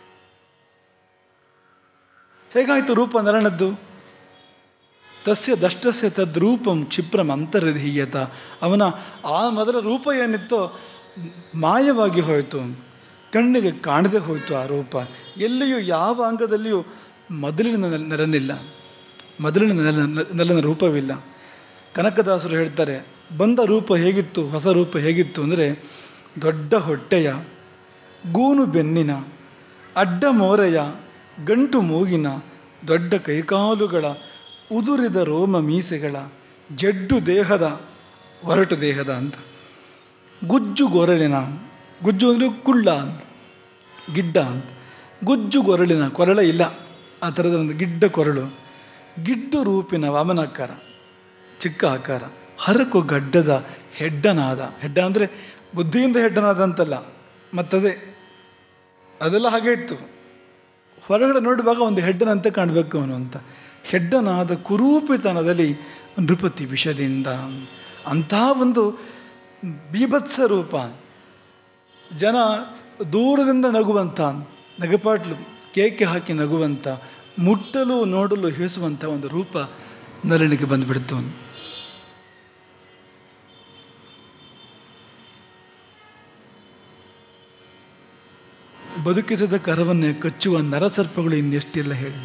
ಹೇಗಾಯಿತು ರೂಪ ನೆಲನದ್ದು ತಸ್ಯ ದಷ್ಟಸ್ಯ ತದ್ರೂಪಂ ಕ್ಷಿಪ್ರಂ ಅಂತರ್ಧೀಯತ ಅವನ ಆ ಮೊದಲ ರೂಪ ಏನಿತ್ತೋ ಮಾಯವಾಗಿ ಹೋಯಿತು ಕಣ್ಣಿಗೆ ಕಾಣದೆ ಹೋಯಿತು ಆ ರೂಪ ಎಲ್ಲಿಯೂ ಯಾವ ಅಂಗದಲ್ಲಿಯೂ ಮೊದಲಿನ ನೆಲ- ನೆಲನಿಲ್ಲ ಮೊದಲಿನ ನೆಲ ನೆಲನ ರೂಪವಿಲ್ಲ ಕನಕದಾಸರು ಹೇಳ್ತಾರೆ ಬಂದ ರೂಪ ಹೇಗಿತ್ತು ಹೊಸ ರೂಪ ಹೇಗಿತ್ತು ಅಂದರೆ ದೊಡ್ಡ ಹೊಟ್ಟೆಯ ಗೂನು ಬೆನ್ನಿನ ಅಡ್ಡ ಮೋರೆಯ ಗಂಟು ಮೂಗಿನ ದೊಡ್ಡ ಕೈಕಾಲುಗಳ ಉದುರಿದ ರೋಮ ಮೀಸೆಗಳ ಜಡ್ಡು ದೇಹದ ಒರಟು ದೇಹದ ಅಂತ ಗುಜ್ಜು ಗೊರಳಿನ ಗುಜ್ಜು ಅಂದರೆ ಕುಳ್ಳ ಅಂತ ಗಿಡ್ಡ ಅಂತ ಗುಜ್ಜು ಗೊರಳಿನ ಕೊರಳ ಇಲ್ಲ ಆ ಥರದ ಒಂದು ಗಿಡ್ಡ ಕೊರಳು ಗಿಡ್ಡು ರೂಪಿನ ವಾಮನಾಕಾರ ಚಿಕ್ಕ ಆಕಾರ ಹರಕು ಗಡ್ಡದ ಹೆಡ್ಡನಾದ ಹೆಡ್ಡ ಅಂದರೆ ಬುದ್ಧಿಯಿಂದ ಹೆಡ್ಡನಾದ ಅಂತಲ್ಲ ಮತ್ತದೇ ಅದೆಲ್ಲ ಹಾಗೆ ಇತ್ತು ಹೊರಗಡೆ ನೋಡುವಾಗ ಒಂದು ಹೆಡ್ಡನಂತೆ ಕಾಣಬೇಕು ಅವನು ಅಂತ ಹೆಡ್ಡನಾದ ಕುರೂಪಿತನದಲ್ಲಿ ನೃಪತಿ ವಿಷದಿಂದ ಅಂಥ ಒಂದು ಬೀಭತ್ಸ ರೂಪ ಜನ ದೂರದಿಂದ ನಗುವಂಥ ನಗಪಾಟ್ಲು ಕೇಕೆ ಹಾಕಿ ನಗುವಂಥ ಮುಟ್ಟಲು ನೋಡಲು ಹಿಸುವಂಥ ಒಂದು ರೂಪ ನರಳಿಗೆ ಬಂದುಬಿಡ್ತು ಬದುಕಿಸದ ಕರವನ್ನೇ ಕಚ್ಚುವ ನರಸರ್ಪಗಳು ಇನ್ನೆಷ್ಟಿಲ್ಲ ಹೇಳಿ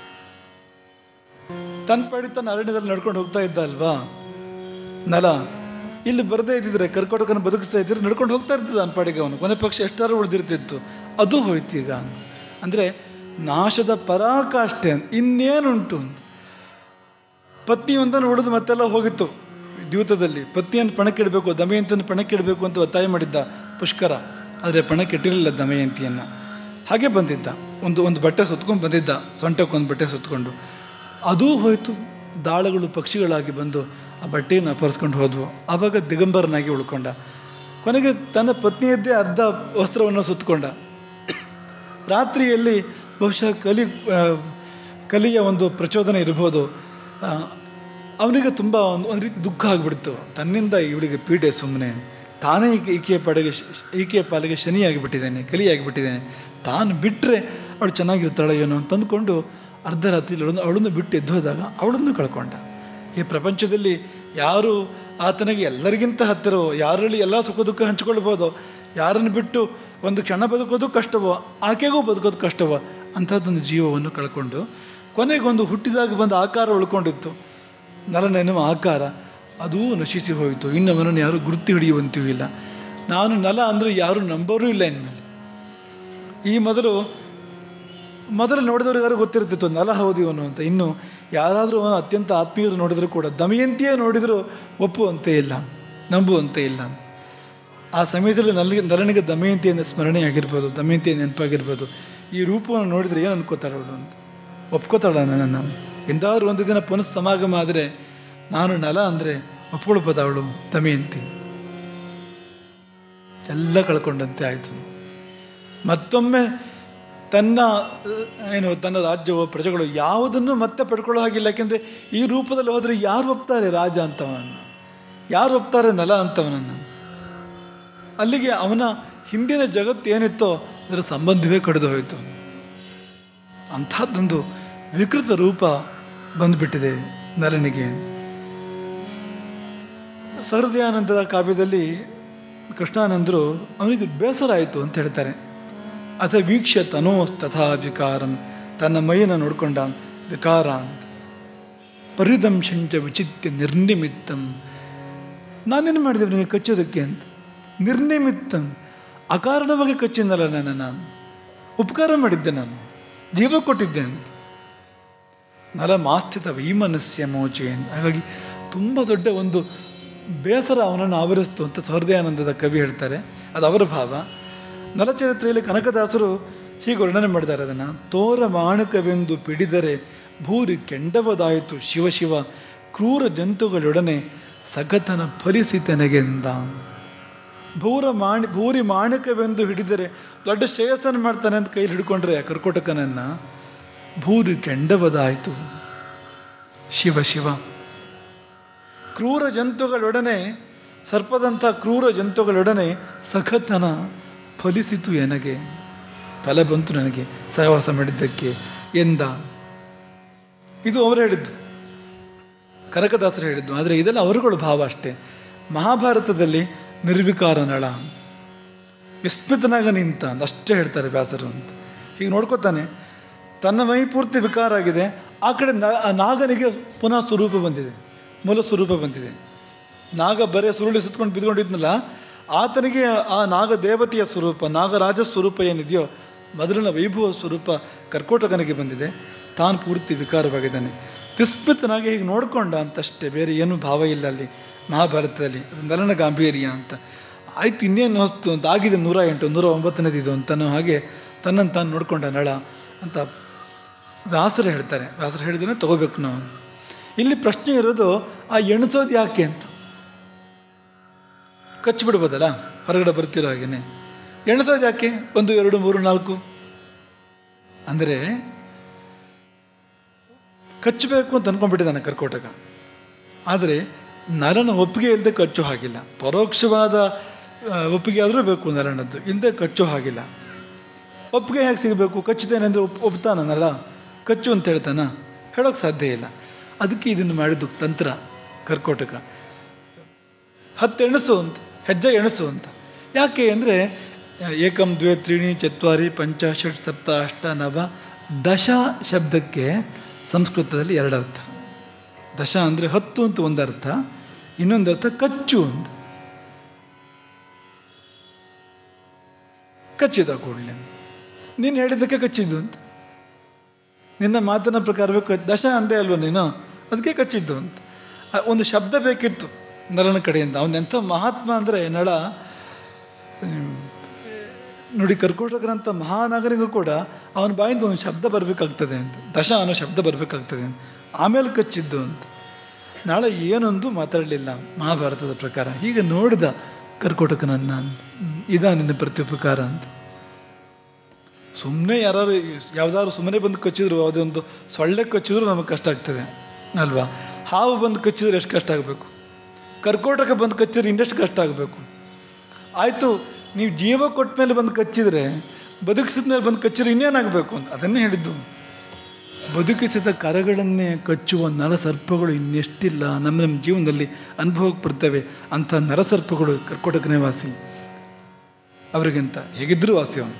ತನ್ನ ಪಾಡಿ ತನ್ನ ಅರಣ್ಯದಲ್ಲಿ ನಡ್ಕೊಂಡು ಹೋಗ್ತಾ ಇದ್ದ ಅಲ್ವಾ ನಲ ಇಲ್ಲಿ ಬರದೇ ಇದ್ದಿದ್ರೆ ಕರ್ಕೋಟಕನ ಬದುಕಿಸ್ತಾ ಇದ್ದರೆ ನಡ್ಕೊಂಡು ಹೋಗ್ತಾ ಇರ್ತದೆ ನನ್ನ ಪಾಡಿಗೆ ಅವನು ಕೊನೆ ಪಕ್ಷ ಎಷ್ಟಾರು ಉಳಿದಿರ್ತಿತ್ತು ಅದು ಹೋಯ್ತು ಈಗ ಅಂದರೆ ನಾಶದ ಪರಾಕಾಷ್ಠೆ ಅಂತ ಇನ್ನೇನುಂಟು ಅಂತ ಪತ್ನಿಯೊಂದನ್ನು ಉಳಿದು ಮತ್ತೆಲ್ಲ ಹೋಗಿತ್ತು ದ್ಯೂತದಲ್ಲಿ ಪತ್ನಿಯನ್ನು ಪಣಕ್ಕಿಡಬೇಕು ದಮಯಂತಿಯನ್ನು ಪಣಕ್ಕಿಡಬೇಕು ಅಂತ ಒತ್ತಾಯ ಮಾಡಿದ್ದ ಪುಷ್ಕರ ಆದರೆ ಪಣಕ್ಕಿಟ್ಟಿರಲಿಲ್ಲ ದಮಯಂತಿಯನ್ನು ಹಾಗೆ ಬಂದಿದ್ದ ಒಂದು ಒಂದು ಬಟ್ಟೆ ಸುತ್ಕೊಂಡು ಬಂದಿದ್ದ ಸೊಂಟಕ್ಕೊಂದು ಬಟ್ಟೆ ಸುತ್ತಕೊಂಡು ಅದೂ ಹೋಯಿತು ದಾಳಗಳು ಪಕ್ಷಿಗಳಾಗಿ ಬಂದು ಆ ಬಟ್ಟೆಯನ್ನು ಅಪಹರಿಸ್ಕೊಂಡು ಹೋದ್ವು ಆವಾಗ ದಿಗಂಬರನಾಗಿ ಉಳ್ಕೊಂಡ ಕೊನೆಗೆ ತನ್ನ ಪತ್ನಿಯದ್ದೇ ಅರ್ಧ ವಸ್ತ್ರವನ್ನು ಸುತ್ತಕೊಂಡ ರಾತ್ರಿಯಲ್ಲಿ ಬಹುಶಃ ಕಲಿ ಆ, ಕಲಿಯ ಒಂದು ಪ್ರಚೋದನೆ ಇರ್ಬೋದು ಆ, ಅವನಿಗೆ ತುಂಬ ಒಂದು ಒಂದು ರೀತಿ ದುಃಖ ಆಗಿಬಿಡ್ತು ತನ್ನಿಂದ ಇವಳಿಗೆ ಪೀಡೆ ಸುಮ್ಮನೆ ತಾನೇ ಈಕೆ ಈಕೆಯ ಪಡೆಗೆ ಶ- ಶ- ಈಕೆಯ ಪಾಲಿಗೆ ಶನಿಯಾಗಿಬಿಟ್ಟಿದ್ದಾನೆ ಕಲಿಯಾಗಿಬಿಟ್ಟಿದ್ದಾನೆ ತಾನು ಬಿಟ್ಟರೆ ಅವಳು ಚೆನ್ನಾಗಿರ್ತಾಳೆ ಏನೋ ಅಂತ ಅಂದ್ಕೊಂಡು ಅರ್ಧ ರಾತ್ರಿ ಅವಳನ್ನು ಅವಳನ್ನು ಬಿಟ್ಟು ಎದ್ದು ಹೋದಾಗ ಅವಳನ್ನು ಕಳ್ಕೊಂಡ ಈ ಪ್ರಪಂಚದಲ್ಲಿ ಯಾರು ಆತನಿಗೆ ಎಲ್ಲರಿಗಿಂತ ಹತ್ತಿರವೋ ಯಾರಲ್ಲಿ ಎಲ್ಲ ಸುಖ ದುಃಖ ಹಂಚ್ಕೊಳ್ಬೋದೋ ಯಾರನ್ನು ಬಿಟ್ಟು ಒಂದು ಕ್ಷಣ ಬದುಕೋದು ಕಷ್ಟವೋ ಆಕೆಗೂ ಬದುಕೋದು ಕಷ್ಟವೋ ಅಂಥದ್ದೊಂದು ಜೀವವನ್ನು ಕಳ್ಕೊಂಡು ಕೊನೆಗೊಂದು ಹುಟ್ಟಿದಾಗ ಬಂದ ಆಕಾರ ಉಳ್ಕೊಂಡಿತ್ತು ನಲನೆನ್ನುವ ಆಕಾರ ಅದೂ ನಶಿಸಿ ಹೋಯಿತು ಇನ್ನು ಅವನನ್ನು ಯಾರೂ ಗುರುತು ಹಿಡಿಯುವಂತೆಯೂ ಇಲ್ಲ ನಾನು ನಲ ಅಂದರೆ ಯಾರೂ ನಂಬೋರೂ ಇಲ್ಲ ಇನ್ಮೇಲೆ ಈ ಮೊದಲು ಮೊದಲು ನೋಡಿದವ್ರಿಗಾರು ಗೊತ್ತಿರ್ತಿತ್ತು ನಲ ಹೌದು ಇವನು ಅಂತ ಇನ್ನು ಯಾರಾದರೂ ಅವನು ಅತ್ಯಂತ ಆತ್ಮೀಯರು ನೋಡಿದರೂ ಕೂಡ ದಮಯಂತಿಯೇ ನೋಡಿದರೂ ಒಪ್ಪುವಂತೆ ಇಲ್ಲ ನಂಬುವಂತೆ ಇಲ್ಲ ಆ ಸಮಯದಲ್ಲಿ ನನಗೆ ನರನಿಗೆ ದಮಯಂತಿಯ ಸ್ಮರಣೆ ಆಗಿರ್ಬೋದು ದಮಯಂತಿಯ ನೆನಪಾಗಿರ್ಬೋದು ಈ ರೂಪವನ್ನು ನೋಡಿದರೆ ಏನು ಅನ್ಕೋತಾಳವಳು ಅಂತ ಒಪ್ಕೋತಾಳ ನನ್ನನ್ನು ಎಂದಾದ್ರೂ ಒಂದು ದಿನ ಪುನಃ ಸಮಾಗಮ ಆದರೆ ನಾನು ನಲ ಅಂದರೆ ಒಪ್ಕೊಳ್ಬೋದ ಅವಳು ದಮಯಂತಿ ಎಲ್ಲ ಕಳ್ಕೊಂಡಂತೆ ಆಯಿತು ಮತ್ತೊಮ್ಮೆ ತನ್ನ ಅಹ್, ಏನು ತನ್ನ ರಾಜ್ಯವೋ ಪ್ರಜೆಗಳು ಯಾವುದನ್ನು ಮತ್ತೆ ಪಡ್ಕೊಳ್ಳೋ ಹಾಗಿಲ್ಲ ಯಾಕೆಂದರೆ ಈ ರೂಪದಲ್ಲಿ ಹೋದರೆ ಯಾರು ಒಪ್ತಾರೆ ರಾಜ ಅಂತವನನ್ನು ಯಾರು ಒಪ್ತಾರೆ ನಲ ಅಂತವನನ್ನು ಅಲ್ಲಿಗೆ ಅವನ ಹಿಂದಿನ ಜಗತ್ತು ಏನಿತ್ತೋ ಅದರ ಸಂಬಂಧವೇ ಕಡಿದು ಹೋಯಿತು ಅಂಥದ್ದೊಂದು ವಿಕೃತ ರೂಪ ಬಂದುಬಿಟ್ಟಿದೆ ನಲನಿಗೆ ಸಹೃದಯಾನಂದದ ಕಾವ್ಯದಲ್ಲಿ ಕೃಷ್ಣಾನಂದರು ಅವನಿಗೆ ಬೇಸರ ಆಯಿತು ಅಂತ ಹೇಳ್ತಾರೆ ಅಥ ವೀಕ್ಷ್ಯ ತನೋಸ್ ತಥಾ ವಿಕಾರಂ ತನ್ನ ಮೈಯನ್ನು ನೋಡ್ಕೊಂಡ ವಿಕಾರ ಅಂತ ಪರಿದಂಶಂಚ ವಿಚಿತ್ಯ ನಿರ್ನಿಮಿತ್ತಂ ನಾನೇನು ಮಾಡಿದೆ ಅವನಿಗೆ ಕಚ್ಚೋದಕ್ಕೆ ಅಂತ ನಿರ್ನಿಮಿತ್ತಂ ಅಕಾರಣವಾಗಿ ಕಚ್ಚಿದ್ದಲ್ಲ ನನ್ನ ನಾನು ಉಪಕಾರ ಮಾಡಿದ್ದೆ ನಾನು ಜೀವ ಕೊಟ್ಟಿದ್ದೆ ಅಂತ ನಲ ಮಾಸ್ಥಿತ ವೈಮನಸ್ಯ ಮೋಚೆ ಹಾಗಾಗಿ ತುಂಬ ದೊಡ್ಡ ಒಂದು ಬೇಸರ ಅವನನ್ನು ಆವರಿಸ್ತು ಅಂತ ಸಹೃದಯಾನಂದದ ಕವಿ ಹೇಳ್ತಾರೆ ಅದು ಅವರ ಭಾವ ನಲಚರಿತ್ರೆಯಲ್ಲಿ ಕನಕದಾಸರು ಹೀಗೆ ವರ್ಣನೆ ಮಾಡಿದ್ದಾರೆ ಅದನ್ನು ತೋರ ಮಾಣಕವೆಂದು ಪಿಡಿದರೆ ಭೂರಿ ಕೆಂಡವದಾಯಿತು ಶಿವ ಶಿವ ಕ್ರೂರ ಜಂತುಗಳೊಡನೆ ಸಗತನ ಫಲಿಸಿತನೆಗೆಂದ ಭೂರ ಮಾಣಿ ಭೂರಿ ಮಾಣಿಕವೆಂದು ಹಿಡಿದರೆ ದೊಡ್ಡ ಶ್ರೇಯಸ್ಸನ್ನು ಮಾಡ್ತಾನೆ ಅಂತ ಕೈಲಿ ಹಿಡ್ಕೊಂಡ್ರೆ ಆ ಕರ್ಕೋಟಕನನ್ನು ಭೂರಿ ಕೆಂಡವದಾಯಿತು ಶಿವ ಶಿವ ಕ್ರೂರ ಜಂತುಗಳೊಡನೆ ಸರ್ಪದಂಥ ಕ್ರೂರ ಜಂತುಗಳೊಡನೆ ಸಖತನ ಫಲಿಸಿತು ನನಗೆ ಫಲ ಬಂತು ನನಗೆ ಸಹವಾಸ ಮಾಡಿದ್ದಕ್ಕೆ ಎಂದ ಇದು ಅವರು ಹೇಳಿದ್ದು ಕನಕದಾಸರು ಹೇಳಿದ್ದು ಆದರೆ ಇದೆಲ್ಲ ಅವರುಗಳ ಭಾವ ಅಷ್ಟೇ ಮಹಾಭಾರತದಲ್ಲಿ ನಿರ್ವಿಕಾರ ನಳ ವಿಸ್ಮಿತನಾಗ ನಿಂತ ಅಂತ ಅಷ್ಟೇ ಹೇಳ್ತಾರೆ ವ್ಯಾಸರು ಅಂತ ಹೀಗೆ ನೋಡ್ಕೋತಾನೆ ತನ್ನ ಮೈ ಪೂರ್ತಿ ವಿಕಾರ ಆಗಿದೆ ಆ ಕಡೆ ನ- ಆ ನಾಗನಿಗೆ ಪುನಃ ಸ್ವರೂಪ ಬಂದಿದೆ ಮೂಲ ಸ್ವರೂಪ ಬಂದಿದೆ ನಾಗ ಬರೇ ಸುರುಳಿ ಸುತ್ಕೊಂಡು ಬಿದ್ಕೊಂಡಿದ್ನಲ್ಲ ಆತನಿಗೆ ಆ ನಾಗ ದೇವತೆಯ ಸ್ವರೂಪ ನಾಗರಾಜ ಸ್ವರೂಪ ಏನಿದೆಯೋ ಮೊದಲಿನ ವೈಭವ ಸ್ವರೂಪ ಕರ್ಕೋಟಕನಿಗೆ ಬಂದಿದೆ ತಾನು ಪೂರ್ತಿ ವಿಕಾರವಾಗಿದ್ದಾನೆ ವಿಸ್ಮಿತನಾಗಿ ಹೀಗೆ ನೋಡ್ಕೊಂಡ ಅಂತಷ್ಟೇ ಬೇರೆ ಏನೂ ಭಾವ ಇಲ್ಲ ಅಲ್ಲಿ ಮಹಾಭಾರತದಲ್ಲಿ ಅದು ನಲನ ಗಾಂಭೀರ್ಯ ಅಂತ ಆಯಿತು ಇನ್ನೇನು ಹೊಸ್ತು ಅಂತ ಆಗಿದೆ ನೂರ ಎಂಟು ನೂರ ಒಂಬತ್ತನೇದಿದು ಅಂತನೋ ಹಾಗೆ ತನ್ನನ್ನು ತಾನು ನೋಡ್ಕೊಂಡ ನಳ ಅಂತ ವ್ಯಾಸರು ಹೇಳ್ತಾರೆ ವ್ಯಾಸರು ಹೇಳಿದ್ರೆ ತಗೋಬೇಕು ನಾವು ಇಲ್ಲಿ ಪ್ರಶ್ನೆ ಇರೋದು ಆ ಎಣಿಸೋದು ಯಾಕೆ ಅಂತ ಕಚ್ಚಿಬಿಡ್ಬೋದಲ್ಲ ಹೊರಗಡೆ ಬರ್ತಿರೋ ಹಾಗೇನೆ ಎಣಿಸೋದು ಯಾಕೆ ಒಂದು ಎರಡು ಮೂರು ನಾಲ್ಕು ಅಂದರೆ ಕಚ್ಚಬೇಕು ಅಂತ ಅನ್ಕೊಂಡ್ಬಿಟ್ಟಿದ್ದಾನೆ ಕರ್ಕೋಟಕ ಆದರೆ ನರನ ಒಪ್ಪಿಗೆ ಇಲ್ಲದೆ ಕಚ್ಚೋ ಹಾಗಿಲ್ಲ ಪರೋಕ್ಷವಾದ ಆ, ಒಪ್ಪಿಗೆ ಆದರೂ ಬೇಕು ನರನದ್ದು ಇಲ್ಲದೆ ಕಚ್ಚೋ ಹಾಗಿಲ್ಲ ಒಪ್ಪಿಗೆ ಹೇಗೆ ಸಿಗಬೇಕು ಕಚ್ಚುತ್ತೇನೆ ಅಂದರೆ ಒಪ್ ಒಪ್ತಾನ ನರ ಕಚ್ಚು ಅಂತ ಹೇಳ್ತಾನ ಹೇಳೋಕ್ಕೆ ಸಾಧ್ಯ ಇಲ್ಲ ಅದಕ್ಕೆ ಇದನ್ನು ಮಾಡಿದ್ದು ತಂತ್ರ ಕರ್ಕೋಟಕ ಹತ್ತು ಎಣಸು ಅಂತ ಹೆಜ್ಜೆ ಎಣಸು ಅಂತ ಯಾಕೆ ಅಂದರೆ ಏಕಂ ದ್ವೇ ತ್ರೀಣಿ ಚತ್ವಾರಿ ಪಂಚ ಷಟ್ ಸಪ್ತ ಅಷ್ಟ ನವ ದಶ ಶಬ್ದಕ್ಕೆ ಸಂಸ್ಕೃತದಲ್ಲಿ ಎರಡು ಅರ್ಥ ದಶ ಅಂದರೆ ಹತ್ತು ಅಂತ ಒಂದು ಅರ್ಥ ಇನ್ನೊಂದು ಅರ್ಥ ಕಚ್ಚು ಅಂತ ಕಚ್ಚಿದ ಕೂಡಲೇ ನೀನು ಹೇಳಿದ್ದಕ್ಕೆ ಕಚ್ಚಿದ್ದು ಅಂತ ನಿನ್ನ ಮಾತಿನ ಪ್ರಕಾರವೇ ಕ ದಶ ಅಂದೇ ಅಲ್ವ ನೀನು ಅದಕ್ಕೆ ಕಚ್ಚಿದ್ದು ಅಂತ ಆ, ಒಂದು ಶಬ್ದ ಬೇಕಿತ್ತು ನರನ ಕಡೆಯಿಂದ ಅವನೆಂಥ ಮಹಾತ್ಮ ಅಂದರೆ ನಳ ಹ್ಮ್, ನೋಡಿ ಕರ್ಕೋಟಕರಂಥ ಮಹಾನಗರಿಗೂ ಕೂಡ ಅವನ ಬಾಯಿಂದ ಒಂದು ಶಬ್ದ ಬರಬೇಕಾಗ್ತದೆ ಅಂತ ದಶ ಅನ್ನೋ ಶಬ್ದ ಬರಬೇಕಾಗ್ತದೆ ಅಂತ ಆಮೇಲೆ ಕಚ್ಚಿದ್ದು ಅಂತ ನಾಳೆ ಏನೊಂದು ಮಾತಾಡಲಿಲ್ಲ ಮಹಾಭಾರತದ ಪ್ರಕಾರ ಹೀಗೆ ನೋಡಿದ ಕರ್ಕೋಟಕನನ್ನ ಇದಾ ನಿನ್ನ ಪ್ರತ್ಯುಪಕಾರ ಅಂತ ಸುಮ್ಮನೆ ಯಾರು ಯಾವ್ದಾದ್ರು ಸುಮ್ಮನೆ ಬಂದು ಕಚ್ಚಿದ್ರು ಅದೊಂದು ಸೊಳ್ಳೆ ಕಚ್ಚಿದ್ರು ನಮಗೆ ಕಷ್ಟ ಆಗ್ತದೆ ಅಲ್ವಾ ಹಾವು ಬಂದು ಕಚ್ಚಿದ್ರೆ ಎಷ್ಟು ಕಷ್ಟ ಆಗಬೇಕು ಕರ್ಕೋಟಕ ಬಂದು ಕಚ್ಚಿದ್ರೆ ಇನ್ನೆಷ್ಟು ಕಷ್ಟ ಆಗಬೇಕು ಆಯಿತು ನೀವು ಜೀವ ಕೊಟ್ಟ ಮೇಲೆ ಬಂದು ಕಚ್ಚಿದ್ರೆ ಬದುಕಿಸಿದ ಮೇಲೆ ಬಂದು ಕಚ್ಚಿದ್ರೆ ಇನ್ನೇನಾಗಬೇಕು ಅಂತ ಅದನ್ನೇ ಹೇಳಿದ್ದು ಬದುಕಿಸಿದ ಕರಗಳನ್ನೇ ಕಚ್ಚುವ ನರಸರ್ಪಗಳು ಇನ್ನೆಷ್ಟಿಲ್ಲ ನಮ್ಮ ನಮ್ಮ ಜೀವನದಲ್ಲಿ ಅನುಭವಕ್ಕೆ ಬರ್ತವೆ ಅಂಥ ನರಸರ್ಪಗಳು ಕರ್ಕೋಟಕನೇ ವಾಸಿ ಅವರಿಗಿಂತ ಹೇಗಿದ್ದರೂ ವಾಸಿ ಅವನು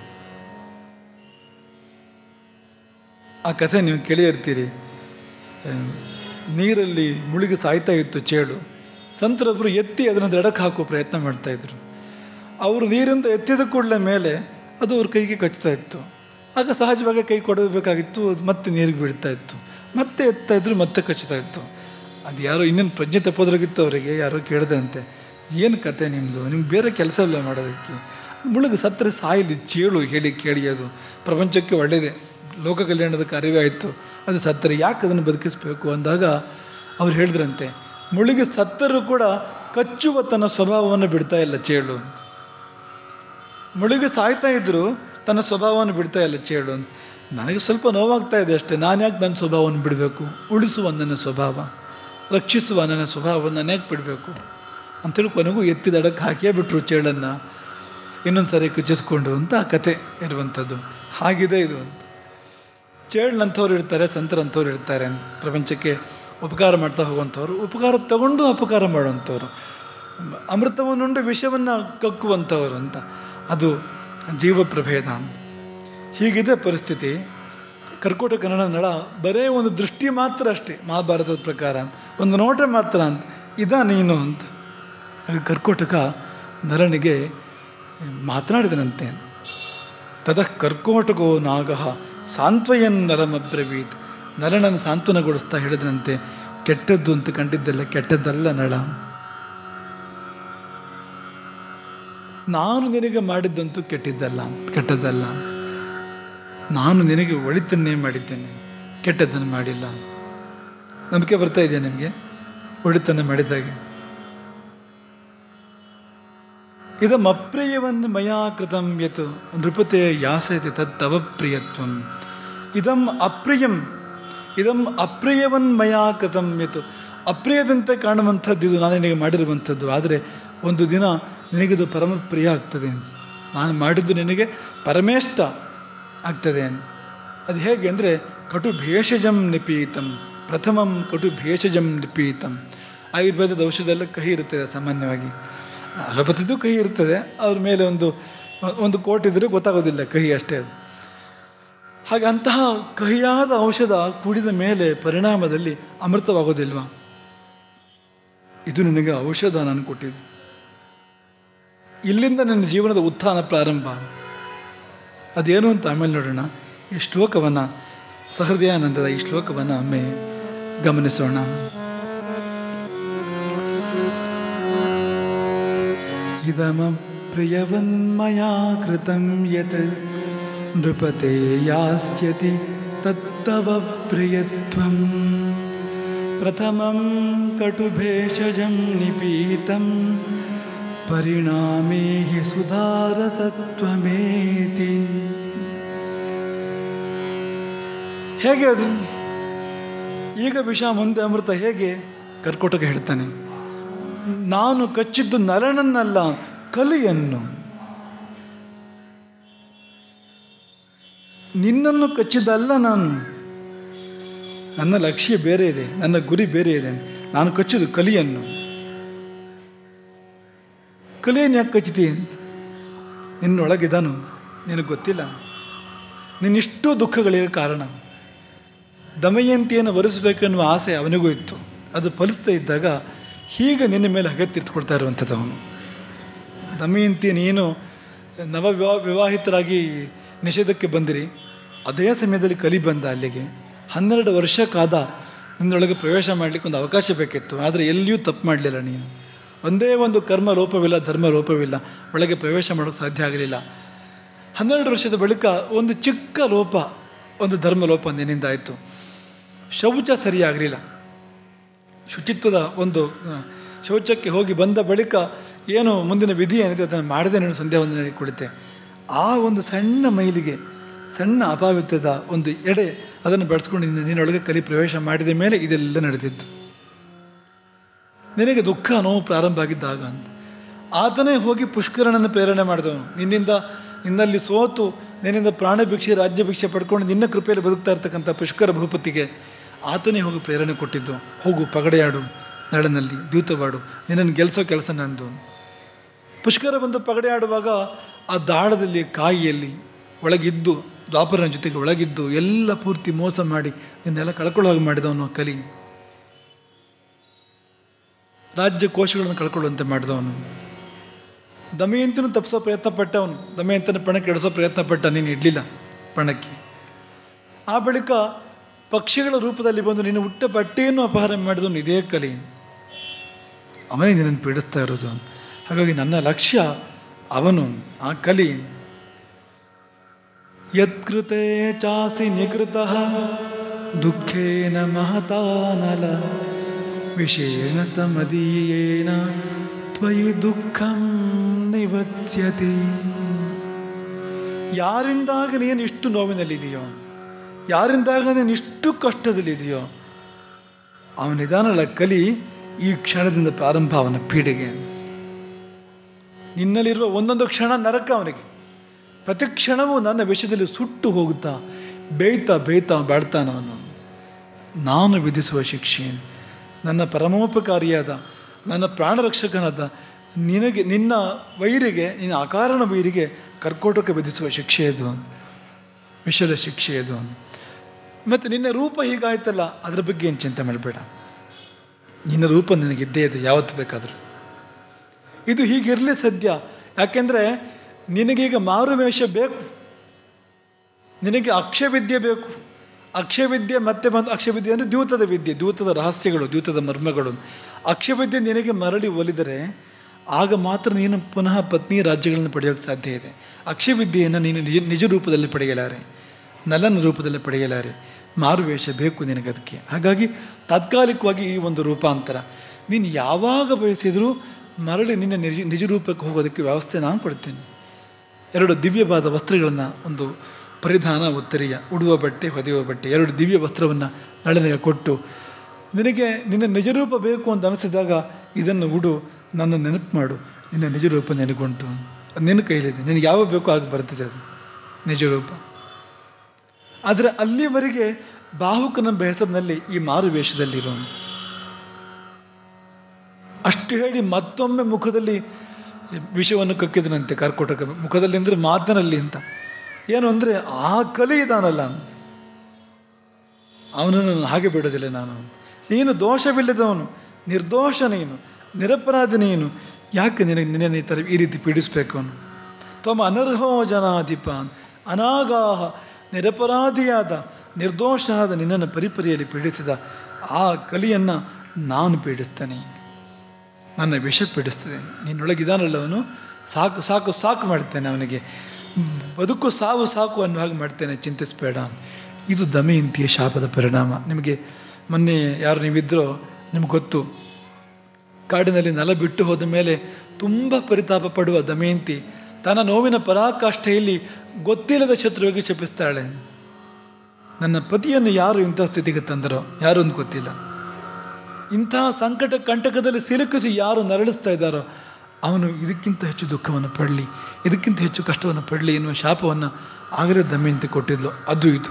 ಆ ಕಥೆ ನೀವು ಕೇಳಿ ಇರ್ತೀರಿ ಆ, ನೀರಲ್ಲಿ ಮುಳುಗಿ ಸಾಯ್ತಾ ಇತ್ತು ಚೇಳು ಸಂತರೊಬ್ಬರು ಎತ್ತಿ ಅದನ್ನು ದಡಕ್ಕೆ ಹಾಕುವ ಪ್ರಯತ್ನ ಮಾಡ್ತಾ ಇದ್ರು ಅವರು ನೀರಿಂದ ಎತ್ತಿದ ಕೂಡಲೇ ಮೇಲೆ ಅದು ಅವ್ರ ಕೈಗೆ ಕಚ್ತಾ ಇತ್ತು ಆಗ ಸಹಜವಾಗಿ ಕೈ ಕೊಡಬೇಕಾಗಿತ್ತು ಅದು ಮತ್ತೆ ನೀರಿಗೆ ಬೀಳ್ತಾ ಇತ್ತು ಮತ್ತೆ ಎತ್ತಾ ಇದ್ರು ಮತ್ತೆ ಕಚ್ಚುತ್ತಾ ಇತ್ತು ಅದು ಯಾರೋ ಇನ್ನೇನು ಪ್ರಜ್ಞೆ ತಪ್ಪೋದ್ರಾಗಿತ್ತು ಅವರಿಗೆ ಯಾರೋ ಕೇಳಿದಂತೆ ಏನು ಕತೆ ನಿಮ್ಮದು ನಿಮ್ಗೆ ಬೇರೆ ಕೆಲಸ ಇಲ್ಲ ಮಾಡೋದಕ್ಕೆ ಮುಳುಗು ಸತ್ತರೆ ಸಾಯಲಿ ಚೇಳು ಹೇಳಿ ಕೇಳಿ ಅದು ಪ್ರಪಂಚಕ್ಕೆ ಒಳ್ಳೆಯದೇ ಲೋಕ ಕಲ್ಯಾಣದ ಕಾರ್ಯವೇ ಆಯಿತು ಅದು ಸತ್ತರೆ ಯಾಕೆ ಅದನ್ನು ಬದುಕಿಸ್ಬೇಕು ಅಂದಾಗ ಅವ್ರು ಹೇಳಿದ್ರಂತೆ ಮುಳುಗಿ ಸತ್ತರೂ ಕೂಡ ಕಚ್ಚುವ ತನ್ನ ಸ್ವಭಾವವನ್ನು ಬಿಡ್ತಾ ಇಲ್ಲ ಚೇಳು ಮುಳುಗಿ ಸಾಯ್ತಾ ಇದ್ರು ತನ್ನ ಸ್ವಭಾವವನ್ನು ಬಿಡ್ತಾ ಇಲ್ಲ ಚೇಳು ನನಗೆ ಸ್ವಲ್ಪ ನೋವಾಗ್ತಾ ಇದೆ ಅಷ್ಟೇ ನಾನು ಯಾಕೆ ನನ್ನ ಸ್ವಭಾವವನ್ನು ಬಿಡಬೇಕು ಉಳಿಸುವ ನನ್ನ ಸ್ವಭಾವ ರಕ್ಷಿಸುವ ನನ್ನ ಸ್ವಭಾವವನ್ನು ನಾನು ಯಾಕೆ ಬಿಡಬೇಕು ಅಂತೇಳಿ ಕೊನೆಗೂ ಎತ್ತಿ ದಡಕ್ಕೆ ಹಾಕಿಯೇ ಬಿಟ್ಟರು ಚೇಳನ್ನು ಇನ್ನೊಂದು ಸಾರಿ ಕುಚ್ಚಿಸ್ಕೊಂಡು ಅಂತ ಆ ಕತೆ ಇರುವಂಥದ್ದು ಹಾಗಿದೆ ಇದು ಚೇಳ್ನಂಥವ್ರು ಇರ್ತಾರೆ ಸಂತರಂಥವ್ರು ಇರ್ತಾರೆ ಪ್ರಪಂಚಕ್ಕೆ ಉಪಕಾರ ಮಾಡ್ತಾ ಹೋಗುವಂಥವ್ರು ಉಪಕಾರ ತಗೊಂಡು ಅಪಕಾರ ಮಾಡುವಂಥವ್ರು ಅಮೃತವನ್ನುಂಡು ವಿಷವನ್ನು ಕಕ್ಕುವಂಥವ್ರು ಅಂತ ಅದು ಜೀವ ಪ್ರಭೇದ ಹೀಗಿದೆ ಪರಿಸ್ಥಿತಿ ಕರ್ಕೋಟ ಕನ್ನಡ ನಳ ಬರೇ ಒಂದು ದೃಷ್ಟಿ ಮಾತ್ರ ಅಷ್ಟೇ ಮಹಾಭಾರತದ ಪ್ರಕಾರ ಒಂದು ನೋಟ ಮಾತ್ರ ಅಂತ ಇದಾ ನೀನು ಅಂತ ಆಗ ಕರ್ಕೋಟಕ ನರನಿಗೆ ಮಾತನಾಡಿದನಂತೆ ತತಃ ಕರ್ಕೋಟಕೋ ನಾಗಃ ಸಾಂತ್ವಯನ್ ನರಮಬ್ರವೀತ್ ನರನನ್ನು ಸಾಂತ್ವನಗೊಳಿಸ್ತಾ ಹೇಳಿದನಂತೆ ಕೆಟ್ಟದ್ದು ಅಂತ ಕಂಡಿದ್ದೆಲ್ಲ ಕೆಟ್ಟದ್ದಲ್ಲ ನಳ ನಾನು ನಿನಗೆ ಮಾಡಿದ್ದಂತೂ ಕೆಟ್ಟಿದ್ದಲ್ಲ ಕೆಟ್ಟದ್ದಲ್ಲ ನಾನು ನಿನಗೆ ಒಳಿತನ್ನೇ ಮಾಡಿದ್ದೇನೆ ಕೆಟ್ಟದ್ದನ್ನು ಮಾಡಿಲ್ಲ ನಂಬಿಕೆ ಬರ್ತಾ ಇದೆಯಾ ನಿಮಗೆ ಒಳಿತನ್ನು ಮಾಡಿದಾಗೆ ಇದಂ ಅಪ್ರಿಯವನ್ನು ಮಯಾ ಕೃತಂ ಯತ್ ನೃಪತೆ ಯಾಸಯತಿ ತತ್ ತವ ಪ್ರಿಯತ್ವಂ ಇದಂ ಅಪ್ರಿಯಂ ಇದಂ ಅಪ್ರಿಯವನ್ ಮಯಾ ಕೃತಂ ಯತ್ ಅಪ್ರಿಯದಂತೆ ಕಾಣುವಂಥದ್ದು ಇದು ನಾನು ನಿನಗೆ ಮಾಡಿರುವಂಥದ್ದು ಆದರೆ ಒಂದು ದಿನ ನಿನಗಿದು ಪರಮ ಪ್ರಿಯ ಆಗ್ತದೆ ನಾನು ಮಾಡಿದ್ದು ನಿನಗೆ ಪರಮೇಷ್ಟ ಆಗ್ತದೆ ಅದು ಹೇಗೆ ಅಂದರೆ ಕಟು ಭೇಷಜಂ ನಿಪೀತಂ ಪ್ರಥಮಂ ಕಟು ಭೇಷಜಂ ನಿಪೀತಂ ಆಯುರ್ವೇದದ ಔಷಧ ಕಹಿ ಇರ್ತದೆ ಸಾಮಾನ್ಯವಾಗಿ ಅಲೋಪತಿದು ಕಹಿ ಇರ್ತದೆ ಅವ್ರ ಮೇಲೆ ಒಂದು ಒಂದು ಕೋಟ್ ಇದ್ದರೆ ಗೊತ್ತಾಗೋದಿಲ್ಲ ಕಹಿ ಅಷ್ಟೇ ಅದು ಹಾಗೆ ಅಂತಹ ಕಹಿಯಾದ ಔಷಧ ಕುಡಿದ ಮೇಲೆ ಪರಿಣಾಮದಲ್ಲಿ ಅಮೃತವಾಗೋದಿಲ್ವಾ ಇದು ನಿನಗೆ ಔಷಧ ನಾನು ಕೊಟ್ಟಿದ್ದು ಇಲ್ಲಿಂದ ನನ್ನ ಜೀವನದ ಉತ್ಥಾನ ಪ್ರಾರಂಭ ಅದೇನು ಅಂತ ಆಮೇಲೆ ನೋಡೋಣ ಈ ಶ್ಲೋಕವನ್ನು ಸಹೃದಯಾನಂದದ ಈ ಶ್ಲೋಕವನ್ನು ಒಮ್ಮೆ ಗಮನಿಸೋಣ ಇದಮ ಪ್ರಿಯವನ್ಮಯಾ ಕೃತಂ ಯತ್ ನೃಪತೆ ಯಾಸ್ಯತಿ ತತ್ತವ ಪ್ರಿಯತ್ವಂ ಪ್ರಥಮಂ ಕಟುಭೇಷಜಂ ನಿಪೀತಂ ಪರಿಣಾಮೇ ಹಿ ಸುಧಾರಸತ್ವಮೇತಿ ಹೇಗೆ ಅದು ಈಗ ವಿಷ ಮುಂದೆ ಅಮೃತ ಹೇಗೆ ಕರ್ಕೋಟಕ ಹೇಳ್ತಾನೆ ನಾನು ಕಚ್ಚಿದ್ದು ನರನನ್ನಲ್ಲ ಕಲಿಯನ್ನು ನಿನ್ನನ್ನು ಕಚ್ಚಿದ್ದಲ್ಲ ನಾನು ನನ್ನ ಲಕ್ಷ್ಯ ಬೇರೆ ಇದೆ ನನ್ನ ಗುರಿ ಬೇರೆ ಇದೆ ನಾನು ಕಚ್ಚಿದ್ದು ಕಲಿಯನ್ನು ಕಲಿಯನ್ನು ಯಾಕೆ ಕಚ್ಚಿತಿ ನಿನ್ನೊಳಗಿದನು ನಿನಗೆ ಗೊತ್ತಿಲ್ಲ ನಿನ್ನಿಷ್ಟು ದುಃಖಗಳಿಗೆ ಕಾರಣ ದಮಯಂತಿಯನ್ನು ವರಿಸಬೇಕೆನ್ನುವ ಆಸೆ ಅವನಿಗೂ ಇತ್ತು ಅದು ಫಲಿಸ್ತಾ ಇದ್ದಾಗ ಹೀಗೆ ನಿನ್ನ ಮೇಲೆ ಹಗೆ ತೀರ್ತ್ಕೊಳ್ತಾ ಇರುವಂಥದ್ದು ಅವನು ದಮಯಂತಿ ನೀನು ನವ ವಿವಾ ವಿವಾಹಿತರಾಗಿ ನಿಷೇಧಕ್ಕೆ ಬಂದಿರಿ ಅದೇ ಸಮಯದಲ್ಲಿ ಕಲಿ ಬಂದ ಅಲ್ಲಿಗೆ ಹನ್ನೆರಡು ವರ್ಷ ಕಾದ ನಿನ್ನೊಳಗೆ ಪ್ರವೇಶ ಮಾಡಲಿಕ್ಕೆ ಒಂದು ಅವಕಾಶ ಬೇಕಿತ್ತು ಆದರೆ ಎಲ್ಲಿಯೂ ತಪ್ಪು ಮಾಡಲಿಲ್ಲ ನೀನು ಒಂದೇ ಒಂದು ಕರ್ಮ ಲೋಪವಿಲ್ಲ ಧರ್ಮ ಲೋಪವಿಲ್ಲ ಒಳಗೆ ಪ್ರವೇಶ ಮಾಡೋಕ್ಕೆ ಸಾಧ್ಯ ಆಗಲಿಲ್ಲ ಹನ್ನೆರಡು ವರ್ಷದ ಬಳಿಕ ಒಂದು ಚಿಕ್ಕ ಲೋಪ ಒಂದು ಧರ್ಮ ಲೋಪ ನಿನ್ನಿಂದ ಆಯಿತು ಶೌಚ ಸರಿಯಾಗಲಿಲ್ಲ ಶುಚಿತ್ವದ ಒಂದು ಆ, ಶೌಚಕ್ಕೆ ಹೋಗಿ ಬಂದ ಬಳಿಕ ಏನು ಮುಂದಿನ ವಿಧಿ ಏನಿದೆ ಅದನ್ನು ಮಾಡದೆ ನೀನು ಸಂಧ್ಯಾ ವಂದನೆ ಕುಳಿತೆ ಆ ಒಂದು ಸಣ್ಣ ಮೈಲಿಗೆ ಸಣ್ಣ ಅಪಾವಿತ್ಯದ ಒಂದು ಎಡೆ ಅದನ್ನು ಬೆಳೆಸ್ಕೊಂಡು ನೀನು ನಿನ್ನೊಳಗೆ ಕಲಿ ಪ್ರವೇಶ ಮಾಡಿದ ಮೇಲೆ ಇದೆಲ್ಲ ನಡೆದಿತ್ತು ನಿನಗೆ ದುಃಖ ನೋವು ಪ್ರಾರಂಭ ಆಗಿದ್ದಾಗ ಅಂತ ಆತನೇ ಹೋಗಿ ಪುಷ್ಕರನನ್ನು ಪ್ರೇರಣೆ ಮಾಡಿದವನು ನಿನ್ನಿಂದ ನಿನ್ನಲ್ಲಿ ಸೋತು ನಿನ್ನಿಂದ ಪ್ರಾಣ ಭಿಕ್ಷೆ ರಾಜ್ಯ ಭಿಕ್ಷೆ ಪಡ್ಕೊಂಡು ನಿನ್ನ ಕೃಪೆಯಲ್ಲಿ ಬದುಕ್ತಾ ಇರ್ತಕ್ಕಂಥ ಪುಷ್ಕರ ಭೂಪತಿಗೆ ಆತನೇ ಹೋಗಿ ಪ್ರೇರಣೆ ಕೊಟ್ಟಿದ್ದು ಹೋಗು ಪಗಡೆಯಾಡು ನಳನಲ್ಲಿ ದ್ಯೂತವಾಡು ನಿನ್ನನ್ನು ಗೆಲ್ಲಿಸೋ ಕೆಲಸ ನಂದು ಪುಷ್ಕರ ಬಂದು ಪಗಡೆ ಆಡುವಾಗ ಆ ದಾಳದಲ್ಲಿ ಕಾಯಿಯಲ್ಲಿ ಒಳಗಿದ್ದು ದ್ವಾಪರನ ಜೊತೆಗೆ ಒಳಗಿದ್ದು ಎಲ್ಲ ಪೂರ್ತಿ ಮೋಸ ಮಾಡಿ ನಿನ್ನೆಲ್ಲ ಕಳ್ಕೊಳ್ಳೋ ಹಾಗೆ ಮಾಡಿದವನು ಕಲಿ ರಾಜ್ಯ ಕೋಶಗಳನ್ನು ಕಳ್ಕೊಳ್ಳುವಂತೆ ಮಾಡಿದವನು ದಮಯಂತಿನೂ ತಪ್ಪಿಸೋ ಪ್ರಯತ್ನ ಪಟ್ಟವನು ದಮಯಂತನ ಪಣ ಕೆಡಿಸೋ ಪ್ರಯತ್ನ ಪಟ್ಟ ನೀನು ಇಡಲಿಲ್ಲ ಪಣಕ್ಕೆ ಆ ಬಳಿಕ ಪಕ್ಷಿಗಳ ರೂಪದಲ್ಲಿ ಬಂದು ನಿನ್ನ ಹುಟ್ಟ ಬಟ್ಟೆಯನ್ನು ಅಪಹಾರ ಮಾಡಿದವನು ಇದೇ ಕಲಿ ಅವನೇ ನಿನ್ನನ್ನು ಪೀಡಿಸ್ತಾ ಇರೋದು ಹಾಗಾಗಿ ನನ್ನ ಲಕ್ಷ್ಯ ಅವನು ಆ ಕಲಿ ಯತ್ಕೃತೆ ಚಾಸಿ ನಿಕೃತ ದುಃಖೇನ ಮಹತಾನಲ ವಿಷೇಣ ಸಮದೀಯೇನ ತ್ವಯಿ ದುಃಖಂ ನಿವತ್ಸ್ಯತಿ ಯಾರಿಂದಾಗ ನೀನು ಇಷ್ಟು ನೋವಿನಲ್ಲಿದೆಯೋ ಯಾರಿಂದಾಗ ನೀನು ಇಷ್ಟು ಕಷ್ಟದಲ್ಲಿದೆಯೋ ಅವನ ನಿಧಾನಳ ಕಲಿ ಈ ಕ್ಷಣದಿಂದ ಪ್ರಾರಂಭ ಅವನ ಪೀಡೆಗೆ ನಿನ್ನಲ್ಲಿರುವ ಒಂದೊಂದು ಕ್ಷಣ ನರಕ ಅವನಿಗೆ ಪ್ರತಿ ಕ್ಷಣವೂ ನನ್ನ ವಿಷಯದಲ್ಲಿ ಸುಟ್ಟು ಹೋಗುತ್ತಾ ಬೇಯ್ತಾ ಬೇಯ್ತಾ ಬಾಡ್ತಾನ ಅವನು ನಾನು ವಿಧಿಸುವ ಶಿಕ್ಷೆ ನನ್ನ ಪರಮೋಪಕಾರಿಯಾದ ನನ್ನ ಪ್ರಾಣರಕ್ಷಕನಾದ ನಿನಗೆ ನಿನ್ನ ವೈರಿಗೆ ನಿನ್ನ ಅಕಾರಣ ವೈರಿಗೆ ಕರ್ಕೋಟಕ್ಕೆ ವಿಧಿಸುವ ಶಿಕ್ಷೆ ಇದು ವಿಷದ ಶಿಕ್ಷೆ ಇದು ಮತ್ತು ನಿನ್ನ ರೂಪ ಹೀಗಾಯ್ತಲ್ಲ ಅದರ ಬಗ್ಗೆ ಏನು ಚಿಂತೆ ಮಾಡಬೇಡ ನಿನ್ನ ರೂಪ ನಿನಗಿದ್ದೇ ಇದೆ ಯಾವತ್ತು ಬೇಕಾದರೂ ಇದು ಹೀಗಿರಲಿ ಸದ್ಯ ಯಾಕೆಂದರೆ ನಿನಗೀಗ ಮಾರುವೇಷ ಬೇಕು ನಿನಗೆ ಅಕ್ಷವಿದ್ಯೆ ಬೇಕು ಅಕ್ಷವಿದ್ಯೆ ಮತ್ತೆ ಬಂದು ಅಕ್ಷವಿದ್ಯೆ ಅಂದರೆ ದ್ಯೂತದ ವಿದ್ಯೆ ದ್ಯೂತದ ರಹಸ್ಯಗಳು ದ್ಯೂತದ ಮರ್ಮಗಳು ಅಕ್ಷವಿದ್ಯೆ ನಿನಗೆ ಮರಳಿ ಒಲಿದರೆ ಆಗ ಮಾತ್ರ ನೀನು ಪುನಃ ಪತ್ನಿ ರಾಜ್ಯಗಳನ್ನು ಪಡೆಯೋಕ್ಕೆ ಸಾಧ್ಯ ಇದೆ ಅಕ್ಷವಿದ್ಯೆಯನ್ನು ನೀನು ನಿಜ ನಿಜ ರೂಪದಲ್ಲಿ ಪಡೆಯಲಾರೆ ನಲನ ರೂಪದಲ್ಲಿ ಪಡೆಯಲಾರೆ ಮಾರುವೇಷ ಬೇಕು ನಿನಗೆ ಅದಕ್ಕೆ ಹಾಗಾಗಿ ತಾತ್ಕಾಲಿಕವಾಗಿ ಈ ಒಂದು ರೂಪಾಂತರ ನೀನು ಯಾವಾಗ ಬಯಸಿದರೂ ಮರಳಿ ನಿನ್ನ ನಿಜ ನಿಜ ರೂಪಕ್ಕೆ ಹೋಗೋದಕ್ಕೆ ವ್ಯವಸ್ಥೆ ನಾನು ಕೊಡ್ತೇನೆ ಎರಡು ದಿವ್ಯವಾದ ವಸ್ತ್ರಗಳನ್ನು ಒಂದು ಪರಿಧಾನ ಉತ್ತರಿಯ ಉಡುವ ಬಟ್ಟೆ ಹೊದೆಯುವ ಬಟ್ಟೆ ಎರಡು ದಿವ್ಯ ವಸ್ತ್ರವನ್ನು ನಳನಿಗೆ ಕೊಟ್ಟು ನಿನಗೆ ನಿನ್ನ ನಿಜರೂಪ ಬೇಕು ಅಂತ ಅನಿಸಿದಾಗ ಇದನ್ನು ಉಡು ನನ್ನ ನೆನಪು ಮಾಡು ನಿನ್ನ ನಿಜರೂಪ ನೆನಗುಂಟು ಅದು ನಿನ್ನ ಕೈಲಿದೆ ನಿನಗೆ ಯಾವ ಬೇಕೋ ಆಗ ಬರ್ತದೆ ಅದು ನಿಜರೂಪ ಆದರೆ ಅಲ್ಲಿವರೆಗೆ ಬಾಹುಕನೆಂಬ ಹೆಸರಿನಲ್ಲಿ ಈ ಮಾರು ವೇಷದಲ್ಲಿರೋನು ಅಷ್ಟು ಹೇಳಿ ಮತ್ತೊಮ್ಮೆ ಮುಖದಲ್ಲಿ ವಿಷವನ್ನು ಕಕ್ಕಿದನಂತೆ ಕರ್ಕೋಟಕ ಮುಖದಲ್ಲಿ ಅಂದರೆ ಮಾತನಲ್ಲಿ ಅಂತ ಏನು ಅಂದರೆ ಆ ಕಲಿ ಇದಾನಲ್ಲ ಅವನನ್ನು ನಾನು ಹಾಗೆ ಬಿಡೋದಿಲ್ಲ ನಾನು ನೀನು ದೋಷವಿಲ್ಲದವನು ನಿರ್ದೋಷ ನೀನು ನಿರಪರಾಧಿ ನೀನು ಯಾಕೆ ನಿನಗೆ ನಿನ್ನ ಈ ಥರ ಈ ರೀತಿ ಪೀಡಿಸ್ಬೇಕು ಅವನು ತ್ವಮ ಅನರ್ಹೋ ಜನಾಧಿಪ ಅನಾಗಾಹ ನಿರಪರಾಧಿಯಾದ ನಿರ್ದೋಷವಾದ ನಿನ್ನನ್ನು ಪರಿಪರಿಯಲ್ಲಿ ಪೀಡಿಸಿದ ಆ ಕಲಿಯನ್ನು ನಾನು ಪೀಡಿಸ್ತೇನೆ ನನ್ನ ವಿಷ ಪೀಡಿಸ್ತದೆ ನಿನ್ನೊಳಗಿದಾನಲ್ಲವನು ಸಾಕು ಸಾಕು ಸಾಕು ಮಾಡ್ತೇನೆ ಅವನಿಗೆ ಬದುಕು ಸಾವು ಸಾಕು ಅನ್ನೋ ಹಾಗೆ ಮಾಡ್ತೇನೆ ಚಿಂತಿಸಬೇಡ ಇದು ದಮಯಂತಿಯ ಶಾಪದ ಪರಿಣಾಮ ನಿಮಗೆ ಮೊನ್ನೆ ಯಾರು ನೀವಿದ್ರೋ ನಿಮ್ಗೆ ಗೊತ್ತು ಕಾಡಿನಲ್ಲಿ ನಲ ಬಿಟ್ಟು ಹೋದ ಮೇಲೆ ತುಂಬ ಪರಿತಾಪ ಪಡುವ ದಮಯಂತಿ ತನ್ನ ನೋವಿನ ಪರಾಕಾಷ್ಠೆಯಲ್ಲಿ ಗೊತ್ತಿಲ್ಲದ ಶತ್ರುವಿಗೆ ಶಪಿಸ್ತಾಳೆ ನನ್ನ ಪತಿಯನ್ನು ಯಾರು ಇಂಥ ಸ್ಥಿತಿಗೆ ತಂದರೋ ಯಾರು ಅಂತ ಗೊತ್ತಿಲ್ಲ ಇಂತಹ ಸಂಕಟ ಕಂಟಕದಲ್ಲಿ ಸಿಲುಕಿಸಿ ಯಾರು ನರಳಿಸ್ತಾ ಇದ್ದಾರೋ ಅವನು ಇದಕ್ಕಿಂತ ಹೆಚ್ಚು ದುಃಖವನ್ನು ಪಡಲಿ ಇದಕ್ಕಿಂತ ಹೆಚ್ಚು ಕಷ್ಟವನ್ನು ಪಡಲಿ ಎನ್ನುವ ಶಾಪವನ್ನು ಆಗಲೇ ದಮಯಂತಿ ಕೊಟ್ಟಿದ್ಲು ಅದು ಇದು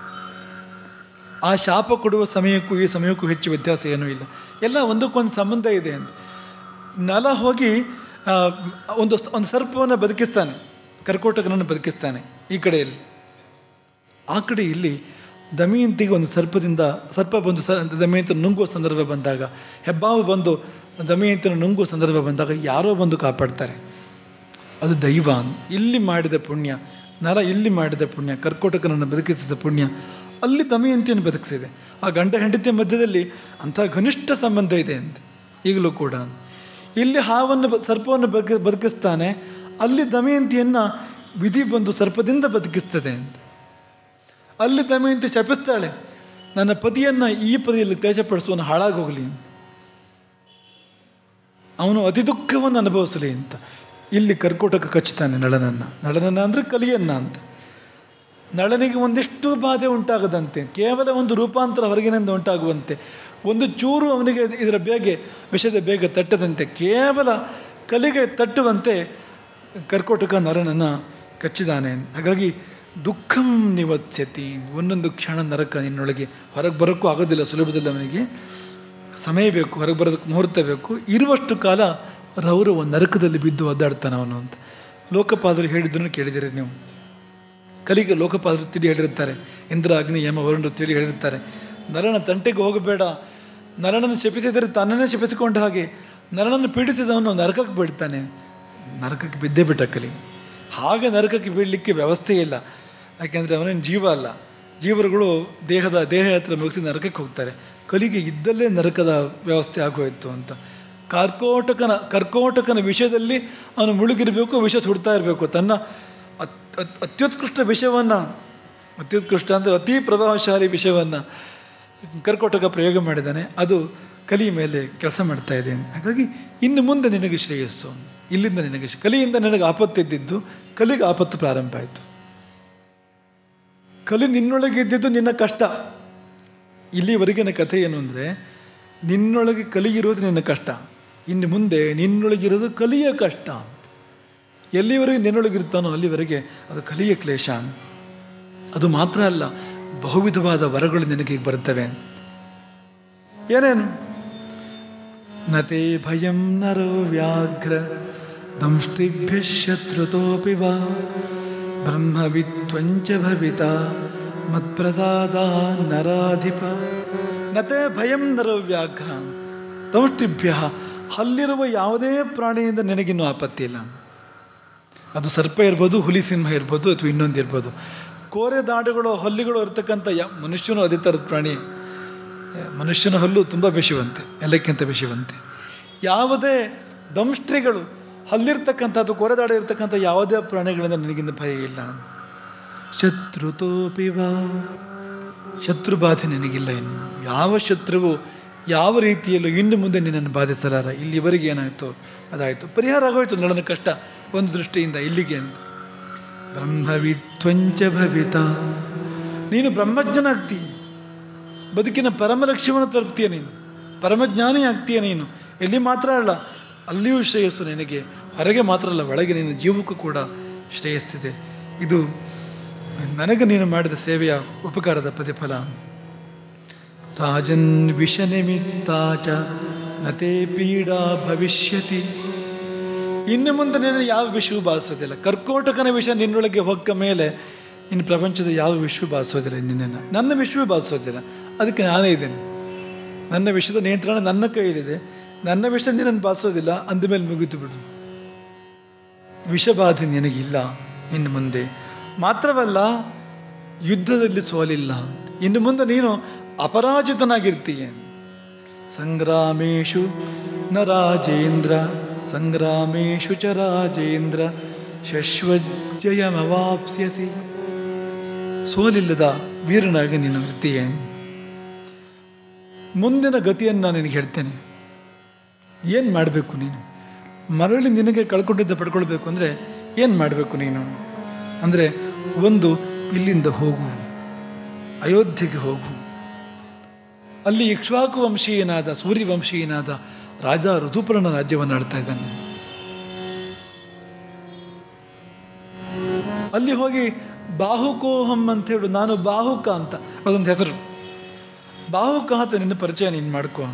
ಆ ಶಾಪ ಕೊಡುವ ಸಮಯಕ್ಕೂ ಈ ಸಮಯಕ್ಕೂ ಹೆಚ್ಚು ವ್ಯತ್ಯಾಸ ಏನೂ ಇಲ್ಲ ಎಲ್ಲ ಒಂದಕ್ಕೊಂದು ಸಂಬಂಧ ಇದೆ ಅಂತ ನಲ ಹೋಗಿ ಆ, ಒಂದು ಒಂದು ಸರ್ಪವನ್ನು ಬದುಕಿಸ್ತಾನೆ ಕರ್ಕೋಟಕನನ್ನು ಬದುಕಿಸ್ತಾನೆ ಈ ಕಡೆಯಲ್ಲಿ ಆ ಕಡೆ ಇಲ್ಲಿ ದಮಯಂತಿಗೆ ಒಂದು ಸರ್ಪದಿಂದ ಸರ್ಪ ಬಂದು ಸ ದಮಯಂತಿನ ನುಂಗುವ ಸಂದರ್ಭ ಬಂದಾಗ ಹೆಬ್ಬಾವು ಬಂದು ದಮಯಂತಿನ ನುಂಗುವ ಸಂದರ್ಭ ಬಂದಾಗ ಯಾರೋ ಬಂದು ಕಾಪಾಡ್ತಾರೆ ಅದು ದೈವ ಇಲ್ಲಿ ಮಾಡಿದ ಪುಣ್ಯ ನರ ಇಲ್ಲಿ ಮಾಡಿದ ಪುಣ್ಯ ಕರ್ಕೋಟಕನನ್ನು ಬದುಕಿಸಿದ ಪುಣ್ಯ ಅಲ್ಲಿ ದಮಯಂತಿಯನ್ನು ಬದುಕಿಸಿದೆ ಆ ಗಂಡ ಹೆಂಡತಿಯ ಮಧ್ಯದಲ್ಲಿ ಅಂಥ ಘನಿಷ್ಠ ಸಂಬಂಧ ಇದೆ ಅಂತ ಈಗಲೂ ಕೂಡ ಇಲ್ಲಿ ಹಾವನ್ನು ಬ- ಸರ್ಪವನ್ನು ಬದುಕ ಬದುಕಿಸ್ತಾನೆ ಅಲ್ಲಿ ದಮಯಂತಿಯನ್ನು ವಿಧಿ ಬಂದು ಸರ್ಪದಿಂದ ಬದುಕಿಸ್ತದೆ ಅಂತ ಅಲ್ಲಿ ದಮಯಂತಿ ಶಪಿಸ್ತಾಳೆ ನನ್ನ ಪತಿಯನ್ನು ಈ ಪದಿಯಲ್ಲಿ ಕ್ಲೇಶಪಡಿಸುವನು ಹಾಳಾಗೋಗಲಿ ಅಂತ ಅವನು ಅತಿ ದುಃಖವನ್ನು ಅನುಭವಿಸಲಿ ಅಂತ ಇಲ್ಲಿ ಕರ್ಕೋಟಕ ಕಚ್ಚುತ್ತಾನೆ ನಳನನ್ನು ನಳನನ್ನ ಅಂದರೆ ಕಲಿಯನ್ನ ಅಂತ ನಳನಿಗೆ ಒಂದಿಷ್ಟು ಬಾಧೆ ಉಂಟಾಗದಂತೆ ಕೇವಲ ಒಂದು ರೂಪಾಂತರ ಹೊರಗಿನಿಂದ ಉಂಟಾಗುವಂತೆ ಒಂದು ಚೂರು ಅವನಿಗೆ ಇದರ ಬೇಗೆ ವಿಷದ ಬೇಗ ತಟ್ಟದಂತೆ ಕೇವಲ ಕಲಿಗೆ ತಟ್ಟುವಂತೆ ಕರ್ಕೋಟಕ ನರನನ್ನು ಕಚ್ಚಿದಾನೆ ಹಾಗಾಗಿ ದುಃಖಂ ನಿವತ್ಸ್ಯತಿ ಒಂದೊಂದು ಕ್ಷಣ ನರಕ ನಿನ್ನೊಳಗೆ ಹೊರಗೆ ಬರೋಕ್ಕೂ ಆಗೋದಿಲ್ಲ ಸುಲಭದಲ್ಲಿ ಅವನಿಗೆ ಸಮಯ ಬೇಕು ಹೊರಗೆ ಬರೋದಕ್ಕೆ ಮುಹೂರ್ತ ಬೇಕು ಇರುವಷ್ಟು ಕಾಲ ರೌರವ ನರಕದಲ್ಲಿ ಬಿದ್ದು ಒದ್ದಾಡ್ತಾನೆ ಅವನು ಅಂತ ಲೋಕಪಾದರು ಹೇಳಿದ್ದನ್ನು ಕೇಳಿದಿರಿ ನೀವು ಕಲಿಗೆ ಲೋಕಪಾದರು ತಿಳಿ ಹೇಳಿರ್ತಾರೆ ಇಂದ್ರ ಅಗ್ನಿ ಯಮ ವರುಣರು ತಿಳಿ ಹೇಳಿರ್ತಾರೆ ನರನ ತಂಟೆಗೆ ಹೋಗಬೇಡ ನರನನ್ನು ಶಪಿಸಿದರೆ ತನ್ನನ್ನೇ ಶಪಿಸಿಕೊಂಡ ಹಾಗೆ ನರನನ್ನು ಪೀಡಿಸಿದವನು ನರಕಕ್ಕೆ ಬೀಳ್ತಾನೆ ನರಕಕ್ಕೆ ಬಿದ್ದೇ ಬಿಟ್ಟ ಕಲಿ ಹಾಗೆ ನರಕಕ್ಕೆ ಬೀಳಲಿಕ್ಕೆ ವ್ಯವಸ್ಥೆ ಇಲ್ಲ ಯಾಕೆಂದರೆ ಅವನೇನು ಜೀವ ಅಲ್ಲ ಜೀವರುಗಳು ದೇಹದ ದೇಹಯಾತ್ರೆ ಮುಗಿಸಿ ನರಕಕ್ಕೆ ಹೋಗ್ತಾರೆ ಕಲಿಗೆ ಇದ್ದಲ್ಲೇ ನರಕದ ವ್ಯವಸ್ಥೆ ಆಗೋಯ್ತು ಅಂತ ಕರ್ಕೋಟಕನ ಕರ್ಕೋಟಕನ ವಿಷಯದಲ್ಲಿ ಅವನು ಮುಳುಗಿರಬೇಕು ವಿಷ ಸುಡ್ತಾ ಇರಬೇಕು ತನ್ನ ಅತ್ ಅತ್- ಅತ್ಯುತ್ಕೃಷ್ಟ ವಿಷಯವನ್ನು ಅತ್ಯುತ್ಕೃಷ್ಟ ಅಂದರೆ ಅತಿ ಪ್ರಭಾವಶಾಲಿ ವಿಷಯವನ್ನು ಕರ್ಕೋಟಕ ಪ್ರಯೋಗ ಮಾಡಿದ್ದಾನೆ ಅದು ಕಲಿ ಮೇಲೆ ಕೆಲಸ ಮಾಡ್ತಾ ಇದೆ ಹಾಗಾಗಿ ಇನ್ನು ಮುಂದೆ ನಿನಗೆ ಶ್ರೇಯಸ್ಸು ಇಲ್ಲಿಂದ ನಿನಗೆ ಶ್ರೇ- ಕಲಿಯಿಂದ ನಿನಗೆ ಆಪತ್ತಿದ್ದಿದ್ದು ಕಲಿಗೆ ಆಪತ್ತು ಪ್ರಾರಂಭ ಆಯಿತು ಕಲಿ ನಿನ್ನೊಳಗೆ ಇದ್ದಿದ್ದು ನಿನ್ನ ಕಷ್ಟ ಇಲ್ಲಿವರೆಗಿನ ಕಥೆ ಏನು ಅಂದರೆ ನಿನ್ನೊಳಗೆ ಕಲಿಯಿರೋದು ನಿನ್ನ ಕಷ್ಟ ಇನ್ನು ಮುಂದೆ ನಿನ್ನೊಳಗಿರೋದು ಕಲಿಯ ಕಷ್ಟ ಎಲ್ಲಿವರೆಗೆ ನಿನ್ನೊಳಗಿರ್ತಾನೋ ಅಲ್ಲಿವರೆಗೆ ಅದು ಕಲಿಯ ಕ್ಲೇಶ ಅದು ಮಾತ್ರ ಅಲ್ಲ ಬಹುವಿಧವಾದ ವರಗಳು ನಿನಗೆ ಬರ್ತವೆ ಏನೇನು ನತೆ ಭಯಂ ನರೋ ವ್ಯಾಘ್ರ ದಂಷ್ಟಿಭ್ಯ ಶತ್ರುತೋಪಿ ವಾ ಬ್ರಹ್ಮವಿತ್ವಂಚ ಭವಿತ ಮತ್ಪ್ರಸಾದ ನರಾಧಿಪ ನತೆ ಭಯಂ ನರೋ ವ್ಯಾಘ್ರ ದಂಷ್ಟಿಭ್ಯ ಅಲ್ಲಿರುವ ಯಾವುದೇ ಪ್ರಾಣಿಯಿಂದ ನಿನಗಿನ್ನೂ ಆಪತ್ತಿ ಇಲ್ಲ ಅದು ಸರ್ಪ ಇರ್ಬೋದು ಹುಲಿ ಸಿಂಹ ಇರ್ಬೋದು ಅಥವಾ ಇನ್ನೊಂದು ಇರ್ಬೋದು ಕೋರೆ ದಾಡುಗಳು ಹಲ್ಲಿಗಳು ಇರ್ತಕ್ಕಂಥ ಯಾ ಮನುಷ್ಯನು ಅದೇ ಥರದ ಪ್ರಾಣಿ ಮನುಷ್ಯನ ಹಲ್ಲು ತುಂಬ ವಿಷವಂತೆ ಎಲ್ಲಕ್ಕಿಂತ ವಿಷವಂತೆ ಯಾವುದೇ ದಂಷ್ಟ್ರಿಗಳು ಹಲ್ಲಿರ್ತಕ್ಕಂಥದ್ದು ಕೊರೆದಾಡ ಇರ್ತಕ್ಕಂಥ ಯಾವುದೇ ಪ್ರಾಣಿಗಳಿಂದ ನನಗಿನ್ನ ಭಯ ಇಲ್ಲ ಶತ್ರುತೋಪಿ ವಾ ಶತ್ರು ಬಾಧೆ ನಿನಗಿಲ್ಲ ಇನ್ನು ಯಾವ ಶತ್ರುವು ಯಾವ ರೀತಿಯಲ್ಲೂ ಇನ್ನು ಮುಂದೆ ನಿನ್ನನ್ನು ಬಾಧಿಸಲಾರ ಇಲ್ಲಿವರೆಗೆ ಏನಾಯಿತು ಅದಾಯಿತು ಪರಿಹಾರ ಆಗೋಯ್ತು ನನ್ನ ಕಷ್ಟ ಒಂದು ದೃಷ್ಟಿಯಿಂದ ಇಲ್ಲಿಗೆ ಅಂತ ಬ್ರಹ್ಮವಿತ್ವಂಚ ಭವಿತ ನೀನು ಬ್ರಹ್ಮಜ್ಞನಾಗ್ತಿ ಬದುಕಿನ ಪರಮ ಲಕ್ಷ್ಯವನ್ನು ತಲುಪ್ತೀಯ ನೀನು ಪರಮಜ್ಞಾನಿ ಆಗ್ತೀಯ ನೀನು ಎಲ್ಲಿ ಮಾತ್ರ ಅಲ್ಲ ಅಲ್ಲಿಯೂ ಶ್ರೇಯಸ್ಸು ನಿನಗೆ ಹೊರಗೆ ಮಾತ್ರ ಅಲ್ಲ ಒಳಗೆ ನಿನ್ನ ಜೀವಕ್ಕೂ ಕೂಡ ಶ್ರೇಯಸ್ಸಿದೆ ಇದು ನನಗೆ ನೀನು ಮಾಡಿದ ಸೇವೆಯ ಉಪಕಾರದ ಪ್ರತಿಫಲ ರಾಜನ್ ವಿಷ ನಿಮಿತ್ತಾಚ ನತೆ ಪೀಡಾ ಭವಿಷ್ಯತಿ ಇನ್ನು ಮುಂದೆ ನಿನ್ನ ಯಾವ ವಿಷವೂ ಬಾಧಿಸೋದಿಲ್ಲ ಕರ್ಕೋಟಕನ ವಿಷ ನಿನ್ನೊಳಗೆ ಹೊಕ್ಕ ಮೇಲೆ ಇನ್ನು ಪ್ರಪಂಚದ ಯಾವ ವಿಷವೂ ಬಾಧಿಸೋದಿಲ್ಲ ನಿನ್ನನ್ನು ನನ್ನ ವಿಷವೂ ಬಾಧಿಸೋದಿಲ್ಲ ಅದಕ್ಕೆ ನಾನೇ ಇದ್ದೇನೆ ನನ್ನ ವಿಷಯದ ನಿಯಂತ್ರಣ ನನ್ನ ಕೈಯಲ್ಲಿದೆ ನನ್ನ ವಿಷಯ ನಿನ್ನನ್ನು ಬಾಧಿಸೋದಿಲ್ಲ ಅಂದಮೇಲೆ ಮುಗಿತು ಬಿಡು ವಿಷಬಾಧೆ ನಿನಗಿಲ್ಲ ಇನ್ನು ಮುಂದೆ ಮಾತ್ರವಲ್ಲ ಯುದ್ಧದಲ್ಲಿ ಸೋಲಿಲ್ಲ ಇನ್ನು ಮುಂದೆ ನೀನು ಅಪರಾಜಿತನಾಗಿರ್ತೀಯ ಸಂಗ್ರಾಮೇಶು ನ ರಾಜೇಂದ್ರ ಸಂಗ್ರಾಮೇಶು ಚ ರಾಜೇಂದ್ರ ಶಶ್ವಜ್ಜಯಮವಾಪ್ಸ್ಯಸಿ ಸೋಲಿಲ್ಲದ ವೀರನಾಗಿ ನೀನು ಇರ್ತೀಯ ಮುಂದಿನ ಗತಿಯನ್ನು ನಾನು ನಿನಗೆ ಹೇಳ್ತೇನೆ ಏನು ಮಾಡಬೇಕು ನೀನು ಮರಳಿ ನಿನಗೆ ಕಳ್ಕೊಂಡಿದ್ದ ಪಡ್ಕೊಳ್ಬೇಕು ಅಂದರೆ ಏನು ಮಾಡಬೇಕು ನೀನು ಅಂದರೆ ಒಂದು ಇಲ್ಲಿಂದ ಹೋಗು ಅಯೋಧ್ಯೆಗೆ ಹೋಗು ಅಲ್ಲಿ ಇಕ್ಷ್ವಾಕು ವಂಶೀಯನಾದ ಸೂರ್ಯವಂಶೀಯನಾದ ರಾಜ ಋತುಪರ್ಣ ರಾಜ್ಯವನ್ನು ಆಳ್ತಾ ಇದ್ದಾನೆ ಅಲ್ಲಿ ಹೋಗಿ ಬಾಹುಕೋಹಂ ಅಂತ ಹೇಳು ನಾನು ಬಾಹುಕ ಅಂತ ಅದೊಂದು ಹೆಸರು ಬಾಹುಕ ಅಂತ ನಿನ್ನ ಪರಿಚಯ ನೀನು ಮಾಡ್ಕೋ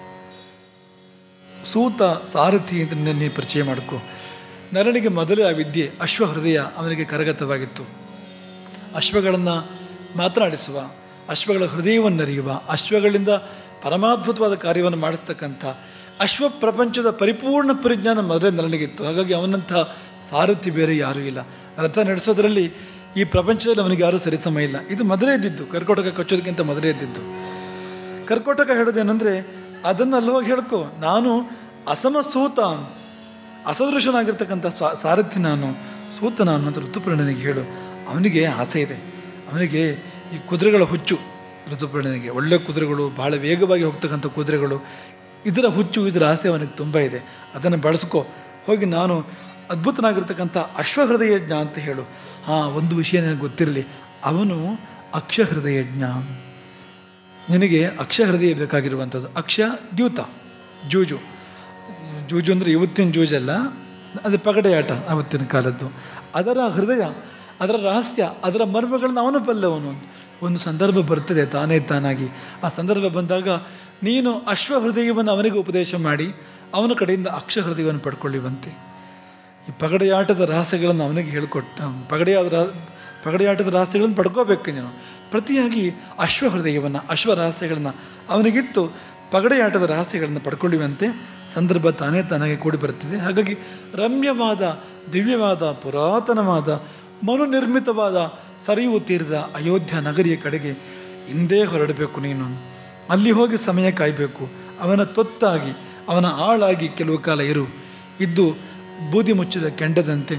ಸೂತ ಸಾರಥಿ ಅಂತ ನಿನ್ನ ನೀನು ಪರಿಚಯ ಮಾಡ್ಕೋ ನರನಿಗೆ ಮೊದಲೇ ಆ ವಿದ್ಯೆ ಅಶ್ವ ಹೃದಯ ಅವನಿಗೆ ಕರಗತವಾಗಿತ್ತು ಅಶ್ವಗಳನ್ನು ಮಾತನಾಡಿಸುವ ಅಶ್ವಗಳ ಹೃದಯವನ್ನು ಅರಿಯುವ ಅಶ್ವಗಳಿಂದ ಪರಮಾದ್ಭುತವಾದ ಕಾರ್ಯವನ್ನು ಮಾಡಿಸ್ತಕ್ಕಂಥ ಅಶ್ವ ಪ್ರಪಂಚದ ಪರಿಪೂರ್ಣ ಪರಿಜ್ಞಾನ ಮೊದಲೇ ನರನಿಗಿತ್ತು ಹಾಗಾಗಿ ಅವನಂಥ ಸಾರಥಿ ಬೇರೆ ಯಾರೂ ಇಲ್ಲ ರಥ ನಡೆಸೋದ್ರಲ್ಲಿ ಈ ಪ್ರಪಂಚದಲ್ಲಿ ಅವನಿಗೆ ಯಾರೂ ಸರಿಸಮ ಇಲ್ಲ ಇದು ಮೊದಲೇ ಇದ್ದಿದ್ದು ಕರ್ಕೋಟಕ ಕಚ್ಚೋದಕ್ಕಿಂತ ಮೊದಲೇ ಇದ್ದಿದ್ದು ಕರ್ಕೋಟಕ ಹೇಳೋದೇನೆಂದರೆ ಅದನ್ನು ಅಲ್ಲಿ ಹೋಗಿ ಹೇಳ್ಕೊ ನಾನು ಅಸಮ ಸೂತ ಅಸದೃಶನಾಗಿರ್ತಕ್ಕಂಥ ಸ್ವಾ ಸಾರಥಿ ನಾನು ಸೂತ ನಾನು ಅಂತ ಋತುಪರ್ಣನಿಗೆ ಹೇಳು ಅವನಿಗೆ ಆಸೆ ಇದೆ ಅವನಿಗೆ ಈ ಕುದುರೆಗಳ ಹುಚ್ಚು ಋತುಪರ್ಣನಿಗೆ ಒಳ್ಳೆ ಕುದುರೆಗಳು ಬಹಳ ವೇಗವಾಗಿ ಹೋಗ್ತಕ್ಕಂಥ ಕುದುರೆಗಳು ಇದರ ಹುಚ್ಚು ಇದರ ಆಸೆ ಅವನಿಗೆ ತುಂಬ ಇದೆ ಅದನ್ನು ಬಳಸ್ಕೊ ಹೋಗಿ ನಾನು ಅದ್ಭುತನಾಗಿರ್ತಕ್ಕಂಥ ಅಶ್ವಹೃದಯಜ್ಞ ಅಂತ ಹೇಳು ಹಾಂ ಒಂದು ವಿಷಯ ನನಗೆ ಗೊತ್ತಿರಲಿ ಅವನು ಅಕ್ಷಹೃದಯಜ್ಞ ನಿನಗೆ ಅಕ್ಷ ಹೃದಯ ಬೇಕಾಗಿರುವಂಥದ್ದು ಅಕ್ಷ ದ್ಯೂತ ಜೂಜು ಜೂಜು ಅಂದರೆ ಇವತ್ತಿನ ಜೂಜಲ್ಲ ಅದು ಪಗಡೆಯಾಟ ಅವತ್ತಿನ ಕಾಲದ್ದು ಅದರ ಹೃದಯ ಅದರ ರಹಸ್ಯ ಅದರ ಮರ್ಮಗಳನ್ನು ಅವನು ಬಲ್ಲವನು ಒಂದು ಸಂದರ್ಭ ಬರ್ತದೆ ತಾನೇ ತಾನಾಗಿ ಆ ಸಂದರ್ಭ ಬಂದಾಗ ನೀನು ಅಶ್ವ ಹೃದಯವನ್ನು ಅವನಿಗೆ ಉಪದೇಶ ಮಾಡಿ ಅವನ ಕಡೆಯಿಂದ ಅಕ್ಷ ಹೃದಯವನ್ನು ಪಡ್ಕೊಳ್ಳಿವಂತೆ ಈ ಪಗಡೆಯಾಟದ ರಹಸ್ಯಗಳನ್ನು ಅವನಿಗೆ ಹೇಳಿಕೊಟ್ಟ ಪಗಡೆಯಾದ ರ- ಪಗಡೆಯಾಟದ ರಹಸ್ಯಗಳನ್ನು ಪಡ್ಕೋಬೇಕು ನೀನು ಪ್ರತಿಯಾಗಿ ಅಶ್ವ ಹೃದಯವನ್ನು ಅಶ್ವ ರಹಸ್ಯಗಳನ್ನು ಅವನಿಗಿತ್ತು ಪಗಡೆಯಾಟದ ರಹಸ್ಯಗಳನ್ನು ಪಡ್ಕೊಳ್ಳುವಂತೆ ಸಂದರ್ಭ ತಾನೇ ತಾನಾಗಿ ಕೂಡಿ ಬರುತ್ತಿದೆ ಹಾಗಾಗಿ ರಮ್ಯವಾದ ದಿವ್ಯವಾದ ಪುರಾತನವಾದ ಮನುನಿರ್ಮಿತವಾದ ಸರಿಯು ತೀರಿದ ಅಯೋಧ್ಯ ನಗರಿಯ ಕಡೆಗೆ ಹಿಂದೇ ಹೊರಡಬೇಕು ನೀನು ಅಲ್ಲಿ ಹೋಗಿ ಸಮಯ ಕಾಯಬೇಕು ಅವನ ತೊತ್ತಾಗಿ ಅವನ ಆಳಾಗಿ ಕೆಲವು ಕಾಲ ಇರು ಇದ್ದು ಬೂದಿ ಮುಚ್ಚಿದ ಕೆಂಡದಂತೆ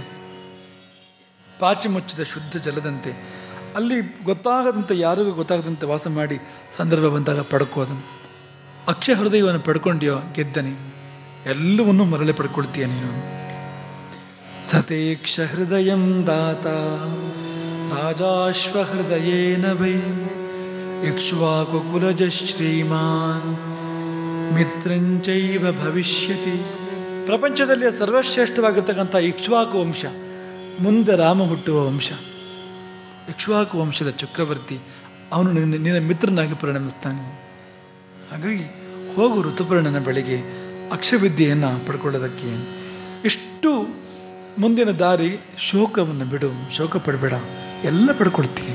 ಪಾಚಿ ಮುಚ್ಚಿದ ಶುದ್ಧ ಜಲದಂತೆ ಅಲ್ಲಿ ಗೊತ್ತಾಗದಂತೆ ಯಾರಿಗೂ ಗೊತ್ತಾಗದಂತೆ ವಾಸ ಮಾಡಿ ಸಂದರ್ಭ ಬಂದಾಗ ಪಡ್ಕೋದನು ಅಕ್ಷಯ ಹೃದಯವನ್ನು ಪಡ್ಕೊಂಡ್ಯೋ ಗೆದ್ದನಿ ಎಲ್ಲವನ್ನೂ ಮರಳಿ ಪಡ್ಕೊಳ್ತೀಯ ನೀನು ಸತೇಕ್ಷ ಹೃದಯಂ ದಾತ ರಾಜಾಶ್ವ ಹೃದಯೇನ ವೈ ಇಕ್ಷ್ವಾಕು ಕುಲಜ ಶ್ರೀಮಾನ್ ಮಿತ್ರಂಚೈವ ಭವಿಷ್ಯತಿ ಪ್ರಪಂಚದಲ್ಲಿ ಸರ್ವಶ್ರೇಷ್ಠವಾಗಿರ್ತಕ್ಕಂಥ ಇಕ್ಷ್ವಾಕು ವಂಶ ಮುಂದೆ ರಾಮ ಹುಟ್ಟುವ ವಂಶ ಇಕ್ಷ್ವಾಕು ವಂಶದ ಚಕ್ರವರ್ತಿ ಅವನು ನಿನ್ನ ನಿನ್ನ ಮಿತ್ರನಾಗಿ ಪರಿಣಮಿಸ್ತಾನೆ ಹಾಗಾಗಿ ಹೋಗು ಋತುಪರ್ಣನ ಬಳಿಗೆ ಅಕ್ಷವಿದ್ಯೆಯನ್ನು ಪಡ್ಕೊಳ್ಳೋದಕ್ಕೆ ಇಷ್ಟು ಮುಂದಿನ ದಾರಿ ಶೋಕವನ್ನು ಬಿಡು ಶೋಕ ಪಡಬೇಡ ಎಲ್ಲ ಪಡ್ಕೊಳ್ತೀನಿ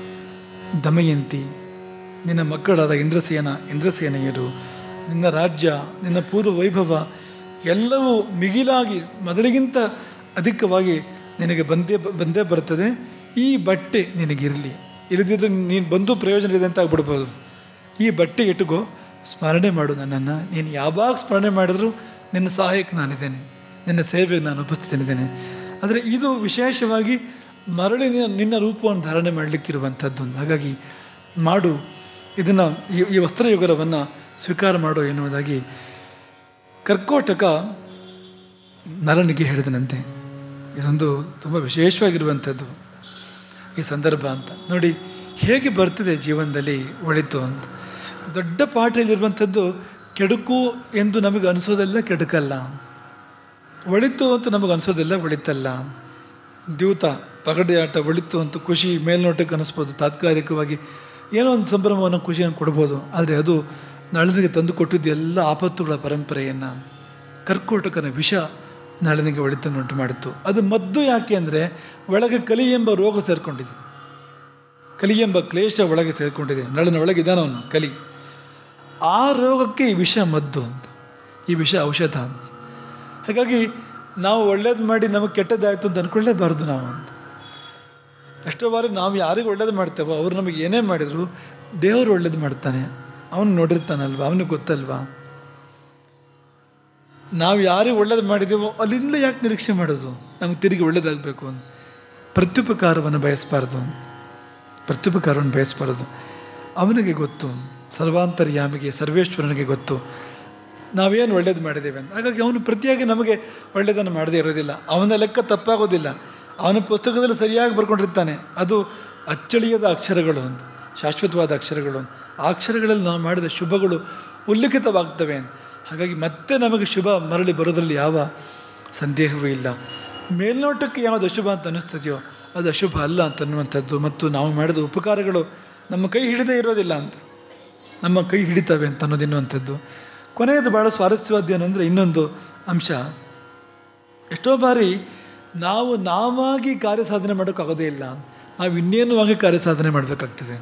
ದಮಯಂತಿ ನಿನ್ನ ಮಕ್ಕಳಾದ ಇಂದ್ರಸೇನ ಇಂದ್ರಸೇನೆಯರು ನಿನ್ನ ರಾಜ್ಯ ನಿನ್ನ ಪೂರ್ವ ವೈಭವ ಎಲ್ಲವೂ ಮಿಗಿಲಾಗಿ ಮೊದಲಿಗಿಂತ ಅಧಿಕವಾಗಿ ನಿನಗೆ ಬಂದೇ ಬಂದೇ ಬರ್ತದೆ ಈ ಬಟ್ಟೆ ನಿನಗಿರಲಿ ಇಲ್ಲದಿದ್ದರೆ ನೀನು ಬಂದು ಪ್ರಯೋಜನ ಇದೆ ಅಂತ ಆಗ್ಬಿಡ್ಬೋದು ಈ ಬಟ್ಟೆ ಇಟ್ಟುಕೋ ಸ್ಮರಣೆ ಮಾಡು ನನ್ನನ್ನು ನೀನು ಯಾವಾಗ ಸ್ಮರಣೆ ಮಾಡಿದ್ರು ನಿನ್ನ ಸಹಾಯಕ್ಕೆ ನಾನಿದ್ದೇನೆ ನಿನ್ನ ಸೇವೆಗೆ ನಾನು ಉಪಸ್ಥಿತನಿದ್ದೇನೆ ಆದರೆ ಇದು ವಿಶೇಷವಾಗಿ ಮರಳಿ ನಿನ್ನ- ನಿನ್ನ ರೂಪವನ್ನು ಧಾರಣೆ ಮಾಡಲಿಕ್ಕಿರುವಂಥದ್ದು ಹಾಗಾಗಿ ಮಾಡು ಇದನ್ನು ಈ ಈ ವಸ್ತ್ರಯುಗಲವನ್ನು ಸ್ವೀಕಾರ ಮಾಡು ಎನ್ನುವುದಾಗಿ ಕರ್ಕೋಟಕ ನರನಿಗೆ ಹೇಳಿದನಂತೆ ಇದೊಂದು ತುಂಬ ವಿಶೇಷವಾಗಿರುವಂಥದ್ದು ಈ ಸಂದರ್ಭ ಅಂತ ನೋಡಿ ಹೇಗೆ ಬರ್ತದೆ ಜೀವನದಲ್ಲಿ ಒಳಿತು ಅಂತ ದೊಡ್ಡ ಪಾಠದಲ್ಲಿರುವಂಥದ್ದು ಕೆಡುಕು ಎಂದು ನಮಗೆ ಅನಿಸೋದೆಲ್ಲ ಕೆಡುಕಲ್ಲ ಒಳಿತು ಅಂತ ನಮಗೆ ಅನಿಸೋದೆಲ್ಲ ಒಳಿತಲ್ಲ ದ್ಯೂತ ಪಗಡೆ ಆಟ ಒಳಿತು ಅಂತ ಖುಷಿ ಮೇಲ್ನೋಟಕ್ಕೆ ಅನಿಸ್ಬೋದು ತಾತ್ಕಾಲಿಕವಾಗಿ ಏನೋ ಒಂದು ಸಂಭ್ರಮವನ್ನು ಖುಷಿಯನ್ನು ಕೊಡ್ಬೋದು ಆದರೆ ಅದು ನಳನಿಗೆ ತಂದು ಕೊಟ್ಟಿದ್ದು ಎಲ್ಲ ಆಪತ್ತುಗಳ ಪರಂಪರೆಯನ್ನು ಕರ್ಕೋಟಕನ ವಿಷ ನಳನಿಗೆ ಒಳಿತನ್ನುಂಟು ಮಾಡಿತ್ತು ಅದು ಮದ್ದು ಯಾಕೆ ಅಂದರೆ ಒಳಗೆ ಕಲಿ ಎಂಬ ರೋಗ ಸೇರಿಕೊಂಡಿದೆ ಕಲಿ ಎಂಬ ಕ್ಲೇಶ ಒಳಗೆ ಸೇರಿಕೊಂಡಿದೆ ನಳನ ಒಳಗೆ ಇದ್ದಾನ ಅವನು ಕಲಿ ಆ ರೋಗಕ್ಕೆ ಈ ವಿಷ ಮದ್ದು ಅಂತ ಈ ವಿಷ ಔಷಧ ಅಂತ ಹಾಗಾಗಿ ನಾವು ಒಳ್ಳೇದು ಮಾಡಿ ನಮಗೆ ಕೆಟ್ಟದ್ದಾಯಿತು ಅಂತ ಅಂದ್ಕೊಳ್ಳೇಬಾರ್ದು ನಾವು ಅಂತ ಎಷ್ಟೋ ಬಾರಿ ನಾವು ಯಾರಿಗೆ ಒಳ್ಳೇದು ಮಾಡ್ತೇವೋ ಅವ್ರು ನಮಗೆ ಏನೇ ಮಾಡಿದ್ರು ದೇವರು ಒಳ್ಳೇದು ಮಾಡ್ತಾನೆ ಅವನು ನೋಡಿರ್ತಾನಲ್ವ ಅವನಿಗೆ ಗೊತ್ತಲ್ವಾ ನಾವು ಯಾರಿಗೆ ಒಳ್ಳೇದು ಮಾಡಿದ್ದೀವೋ ಅಲ್ಲಿಂದ ಯಾಕೆ ನಿರೀಕ್ಷೆ ಮಾಡೋದು ನಮ್ಗೆ ತಿರುಗಿ ಒಳ್ಳೇದಾಗಬೇಕು ಅಂತ ಪ್ರತ್ಯುಪಕಾರವನ್ನು ಬಯಸಬಾರ್ದು ಪ್ರತ್ಯುಪಕಾರವನ್ನು ಬಯಸಬಾರದು ಅವನಿಗೆ ಗೊತ್ತು ಸರ್ವಾಂತರ್ಯಾಮಿಗೆ ಸರ್ವೇಶ್ವರನಿಗೆ ಗೊತ್ತು ನಾವೇನು ಒಳ್ಳೇದು ಮಾಡಿದ್ದೇವೆ ಅಂತ ಹಾಗಾಗಿ ಅವನು ಪ್ರತಿಯಾಗಿ ನಮಗೆ ಒಳ್ಳೆಯದನ್ನು ಮಾಡದೇ ಇರೋದಿಲ್ಲ ಅವನ ಲೆಕ್ಕ ತಪ್ಪಾಗೋದಿಲ್ಲ ಅವನ ಪುಸ್ತಕದಲ್ಲಿ ಸರಿಯಾಗಿ ಬರ್ಕೊಂಡಿರ್ತಾನೆ ಅದು ಅಚ್ಚಳಿಯದ ಅಕ್ಷರಗಳು ಅಂತ ಶಾಶ್ವತವಾದ ಅಕ್ಷರಗಳು ಅಂತ ಆ ಅಕ್ಷರಗಳಲ್ಲಿ ನಾವು ಮಾಡಿದ ಶುಭಗಳು ಉಲ್ಲಿಖಿತವಾಗ್ತವೆ ಅಂತ ಹಾಗಾಗಿ ಮತ್ತೆ ನಮಗೆ ಶುಭ ಮರಳಿ ಬರೋದ್ರಲ್ಲಿ ಯಾವ ಸಂದೇಹವೂ ಇಲ್ಲ ಮೇಲ್ನೋಟಕ್ಕೆ ಯಾವುದು ಅಶುಭ ಅಂತ ಅನ್ನಿಸ್ತದೆಯೋ ಅದು ಅಶುಭ ಅಲ್ಲ ಅಂತ ಅನ್ನುವಂಥದ್ದು ಮತ್ತು ನಾವು ಮಾಡಿದ ಉಪಕಾರಗಳು ನಮ್ಮ ಕೈ ಹಿಡಿದೇ ಇರೋದಿಲ್ಲ ಅಂತ ನಮ್ಮ ಕೈ ಹಿಡಿತವೆ ಅಂತ ಅನ್ನೋದು ಇನ್ನುವಂಥದ್ದು ಕೊನೆಯದು ಭಾಳ ಸ್ವಾರಸ್ಯವಾದ ಏನಂದರೆ ಇನ್ನೊಂದು ಅಂಶ ಎಷ್ಟೋ ಬಾರಿ ನಾವು ನಾವಾಗಿ ಕಾರ್ಯ ಸಾಧನೆ ಮಾಡೋಕ್ಕಾಗೋದೇ ಇಲ್ಲ ನಾವು ಇನ್ನೇನು ಆಗಿ ಕಾರ್ಯ ಸಾಧನೆ ಮಾಡಬೇಕಾಗ್ತದೆ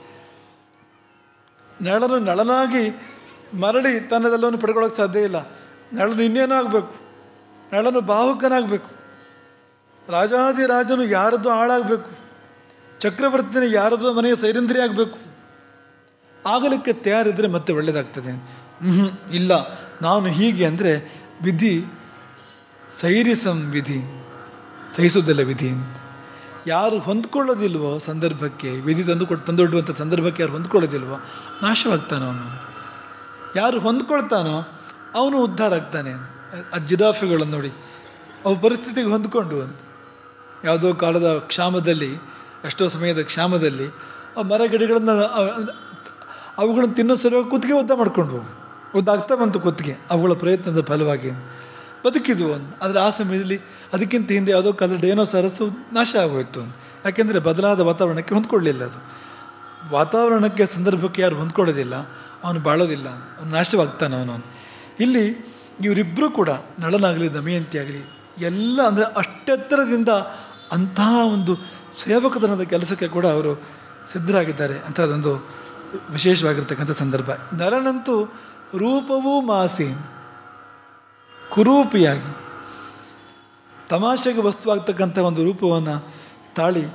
ನಳನು ನಳನಾಗಿ ಮರಳಿ ತನ್ನದೆಲ್ಲವನ್ನು ಪಡ್ಕೊಳ್ಳೋಕೆ ಸಾಧ್ಯ ಇಲ್ಲ ನಳನು ಇನ್ನೇನೋ ಆಗಬೇಕು ನಳನು ಬಾಹುಕನಾಗಬೇಕು ರಾಜಾದಿ ರಾಜನು ಯಾರದ್ದು ಹಾಳಾಗಬೇಕು ಚಕ್ರವರ್ತಿನ ಯಾರದ್ದು ಮನೆಯ ಸೈರಂದ್ರಿ ಆಗಬೇಕು ಆಗಲಿಕ್ಕೆ ತಯಾರಿದ್ರೆ ಮತ್ತೆ ಒಳ್ಳೆಯದಾಗ್ತದೆ ಹ್ಞೂ ಇಲ್ಲ ನಾನು ಹೀಗೆ ಅಂದರೆ ವಿಧಿ ಸೈರಿಸಂ ವಿಧಿ ಸಹಿಸೋದಿಲ್ಲ ವಿಧಿ ಯಾರು ಹೊಂದ್ಕೊಳ್ಳೋದಿಲ್ವೋ ಸಂದರ್ಭಕ್ಕೆ ವಿಧಿ ತಂದು ಕೊಟ್ಟು ತಂದೊಡ್ಡುವಂಥ ಸಂದರ್ಭಕ್ಕೆ ಯಾರು ಹೊಂದ್ಕೊಳ್ಳೋದಿಲ್ವೋ ನಾಶವಾಗ್ತಾನೋ ಅವನು ಯಾರು ಹೊಂದ್ಕೊಳ್ತಾನೋ ಅವನು ಉದ್ಧಾರ ಆಗ್ತಾನೆ ಆ ಜಿರಾಫೆಗಳನ್ನು ನೋಡಿ ಅವು ಪರಿಸ್ಥಿತಿಗೆ ಹೊಂದ್ಕೊಂಡು ಅಂತ ಯಾವುದೋ ಕಾಲದ ಕ್ಷಾಮದಲ್ಲಿ ಎಷ್ಟೋ ಸಮಯದ ಕ್ಷಾಮದಲ್ಲಿ ಆ ಮರ ಗಿಡಗಳನ್ನು ಅವುಗಳನ್ನು ತಿನ್ನೋ ಸಲುವಾಗಿ ಕುತ್ತಿಗೆ ಒದ್ದ ಮಾಡ್ಕೊಂಡು ಹೋಗು ಒದ್ದಾಗ್ತಾ ಬಂತು ಕುತ್ತಿಗೆ ಅವುಗಳ ಪ್ರಯತ್ನದ ಫಲವಾಗಿ ಬದುಕಿದ್ವು ಅಂತ ಆದರೆ ಆ ಸಮಯದಲ್ಲಿ ಅದಕ್ಕಿಂತ ಹಿಂದೆ ಯಾವುದೋ ಕಾಲದ ಡೈನೋಸಾರಸ್ಸು ನಾಶ ಆಗೋಯ್ತು ಯಾಕೆಂದರೆ ಬದಲಾದ ವಾತಾವರಣಕ್ಕೆ ಹೊಂದ್ಕೊಳ್ಳಿಲ್ಲ ಅದು ವಾತಾವರಣಕ್ಕೆ ಸಂದರ್ಭಕ್ಕೆ ಯಾರು ಹೊಂದ್ಕೊಳ್ಳೋದಿಲ್ಲ ಅವನು ಬಾಳೋದಿಲ್ಲ ಅವನು ನಾಶವಾಗ್ತಾನೆ ಅವನು ಇಲ್ಲಿ ಇವರಿಬ್ಬರು ಕೂಡ ನಳನಾಗಲಿ ದಮಯಂತಿ ಆಗಲಿ ಎಲ್ಲ ಅಂದರೆ ಅಷ್ಟೆತ್ತರದಿಂದ ಅಂತಹ ಒಂದು ಸೇವಕತನದ ಕೆಲಸಕ್ಕೆ ಕೂಡ ಅವರು ಸಿದ್ಧರಾಗಿದ್ದಾರೆ ಅಂಥದ್ದೊಂದು ವಿಶೇಷವಾಗಿರ್ತಕ್ಕಂಥ ಸಂದರ್ಭ ನರನಂತೂ ರೂಪವೂ ಮಾಸಿ ಕುರೂಪಿಯಾಗಿ ತಮಾಷೆಗೆ ವಸ್ತುವಾಗ್ತಕ್ಕಂಥ ಒಂದು ರೂಪವನ್ನು ತಾಳಿ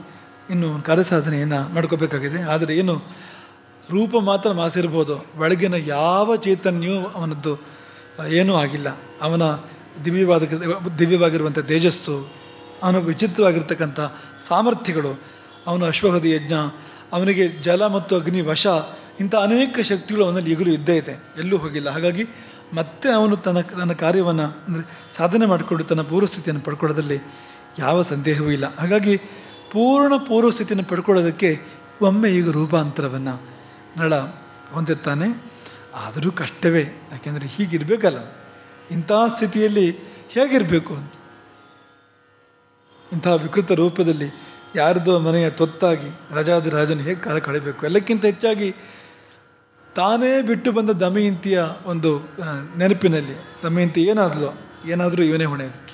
ಇನ್ನು ಕಾರ್ಯಸಾಧನೆಯನ್ನು ಮಾಡ್ಕೋಬೇಕಾಗಿದೆ ಆದರೆ ಏನು ರೂಪ ಮಾತ್ರ ಮಾಸಿರ್ಬೋದು ಒಳಗಿನ ಯಾವ ಚೈತನ್ಯವೂ ಅವನದ್ದು ಆ, ಏನೂ ಆಗಿಲ್ಲ ಅವನ ದಿವ್ಯವಾದ ದಿವ್ಯವಾಗಿರುವಂಥ ತೇಜಸ್ಸು ಅವನ ವಿಚಿತ್ರವಾಗಿರ್ತಕ್ಕಂಥ ಸಾಮರ್ಥ್ಯಗಳು ಅವನ ಅಶ್ವಹದ ಯಜ್ಞ ಅವನಿಗೆ ಜಲ ಮತ್ತು ಅಗ್ನಿ ವಶ ಇಂಥ ಅನೇಕ ಶಕ್ತಿಗಳು ಅವನಲ್ಲಿ ಈಗಲೂ ಇದ್ದೇ ಇದೆ ಎಲ್ಲೂ ಹೋಗಿಲ್ಲ ಹಾಗಾಗಿ ಮತ್ತೆ ಅವನು ತನ್ನ ತನ್ನ ಕಾರ್ಯವನ್ನು ಅಂದರೆ ಸಾಧನೆ ಮಾಡಿಕೊಂಡು ತನ್ನ ಪೂರ್ವಸ್ಥಿತಿಯನ್ನು ಪಡ್ಕೊಳ್ಳೋದ್ರಲ್ಲಿ ಯಾವ ಸಂದೇಹವೂ ಇಲ್ಲ ಹಾಗಾಗಿ ಪೂರ್ಣ ಪೂರ್ವಸ್ಥಿತಿಯನ್ನು ಪಡ್ಕೊಳ್ಳೋದಕ್ಕೆ ಒಮ್ಮೆ ಈಗ ರೂಪಾಂತರವನ್ನು ನಳ ಹೊಂದಿರ್ತಾನೆ ಆದರೂ ಕಷ್ಟವೇ ಯಾಕೆಂದರೆ ಹೀಗಿರಬೇಕಲ್ಲ ಇಂಥ ಸ್ಥಿತಿಯಲ್ಲಿ ಹೇಗಿರಬೇಕು ಇಂತಹ ವಿಕೃತ ರೂಪದಲ್ಲಿ ಯಾರದೋ ಮನೆಯ ತೊತ್ತಾಗಿ ರಾಜಾದಿರಾಜನು ಹೇಗೆ ಕಾಲ ಕಳೆಯಬೇಕು ಎಲ್ಲಕ್ಕಿಂತ ಹೆಚ್ಚಾಗಿ ತಾನೇ ಬಿಟ್ಟು ಬಂದ ದಮಯಂತಿಯ ಒಂದು ಆ, ನೆನಪಿನಲ್ಲಿ ದಮಯಂತಿ ಏನಾದ್ಲು ಏನಾದರೂ ಇವನೇ ಹೊಣೆ ಅದಕ್ಕೆ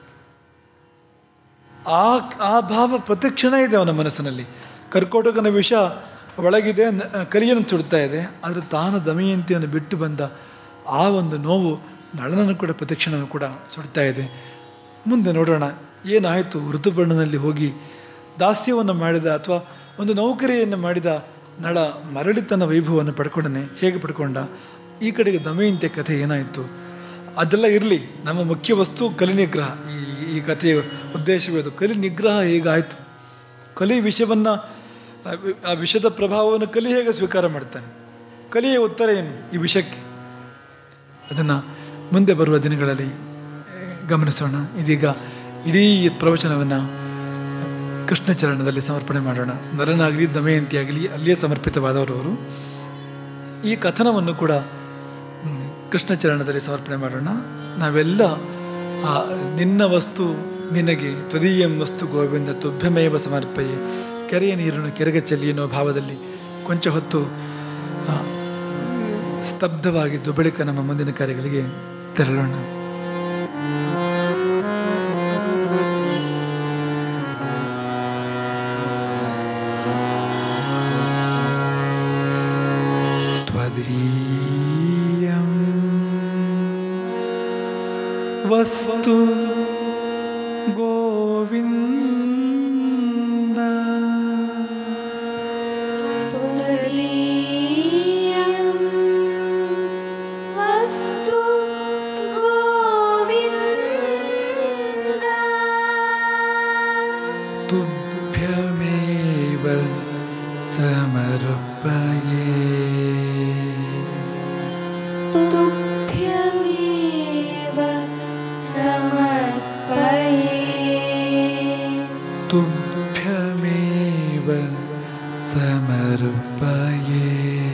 ಆ ಆ ಭಾವ ಪ್ರತಿಕ್ಷಣ ಇದೆ ಅವನ ಮನಸ್ಸಿನಲ್ಲಿ ಕರ್ಕೋಟಕನ ವಿಷ ಒಳಗಿದೆ ನ- ಕಲಿಯನ್ನು ಸುಡ್ತಾ ಇದೆ ಆದರೆ ತಾನು ದಮಯಂತಿಯನ್ನು ಬಿಟ್ಟು ಬಂದ ಆ ಒಂದು ನೋವು ನಳನನ್ನು ಕೂಡ ಪ್ರತಿಕ್ಷಣವೂ ಕೂಡ ಸುಡ್ತಾ ಇದೆ ಮುಂದೆ ನೋಡೋಣ ಏನಾಯಿತು ಋತುಪರ್ಣನಲ್ಲಿ ಹೋಗಿ ದಾಸ್ಯವನ್ನು ಮಾಡಿದ ಅಥವಾ ಒಂದು ನೌಕರಿಯನ್ನು ಮಾಡಿದ ನಳ ಮರಳಿ ತನ್ನ ವೈಭವವನ್ನು ಪಡ್ಕೊಂಡನೆ ಹೇಗೆ ಪಡ್ಕೊಂಡ ಈ ಕಡೆಗೆ ದಮಯಂತಿಯ ಕಥೆ ಏನಾಯಿತು ಅದೆಲ್ಲ ಇರಲಿ ನಮ್ಮ ಮುಖ್ಯ ವಸ್ತು ಕಲಿ ನಿಗ್ರಹ ಈ ಈ ಕಥೆಯ ಉದ್ದೇಶವೇ ಅದು ಕಲಿ ನಿಗ್ರಹ ಹೇಗಾಯಿತು ಕಲಿ ವಿಷವನ್ನು ಆ ವಿ- ಆ ವಿಷದ ಪ್ರಭಾವವನ್ನು ಕಲಿ ಹೇಗೆ ಸ್ವೀಕಾರ ಮಾಡ್ತಾನೆ ಕಲಿಯ ಉತ್ತರ ಏನು ಈ ವಿಷಕ್ಕೆ ಅದನ್ನು ಮುಂದೆ ಬರುವ ದಿನಗಳಲ್ಲಿ ಆ, ಗಮನಿಸೋಣ ಇದೀಗ ಇಡೀ ಪ್ರವಚನವನ್ನು ಕೃಷ್ಣ ಚರಣದಲ್ಲಿ ಸಮರ್ಪಣೆ ಮಾಡೋಣ ನರನಾಗಲಿ ದಮಯಂತಿಯಾಗಲಿ ಅಲ್ಲಿಯೇ ಸಮರ್ಪಿತವಾದವರು ಅವರು ಈ ಕಥನವನ್ನು ಕೂಡ ಹ್ಮ್, ಕೃಷ್ಣ ಚರಣದಲ್ಲಿ ಸಮರ್ಪಣೆ ಮಾಡೋಣ ನಾವೆಲ್ಲ ಆ ನಿನ್ನ ವಸ್ತು ನಿನಗೆ ತ್ವದೀಯಂ ವಸ್ತು ಗೋವಿಂದ ತುಭ್ಯಮೇವ ಸಮರ್ಪಯೆ ಕೆರೆಯ ನೀರನ್ನು ಕೆರೆಗೆ ಚೆಲ್ಲಿ ಅನ್ನೋ ಭಾವದಲ್ಲಿ ಕೊಂಚ ಹೊತ್ತು ಆ, ಸ್ತಬ್ಧವಾಗಿದ್ದು ಬಳಿಕ ನಮ್ಮ ಮುಂದಿನ ಕಾರ್ಯಗಳಿಗೆ ತೆರಳೋಣ त्वदीयं वस्तु गोविन्द त्वदीयं वस्तु गोविन्द तुभ्यमेव समर्पये तुभ्यमेव समर्पये तुभ्यमेव समर्पये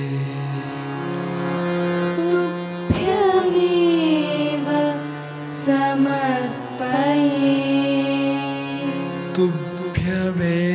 तुभ्यमेव समर्पये तुभ्यमेव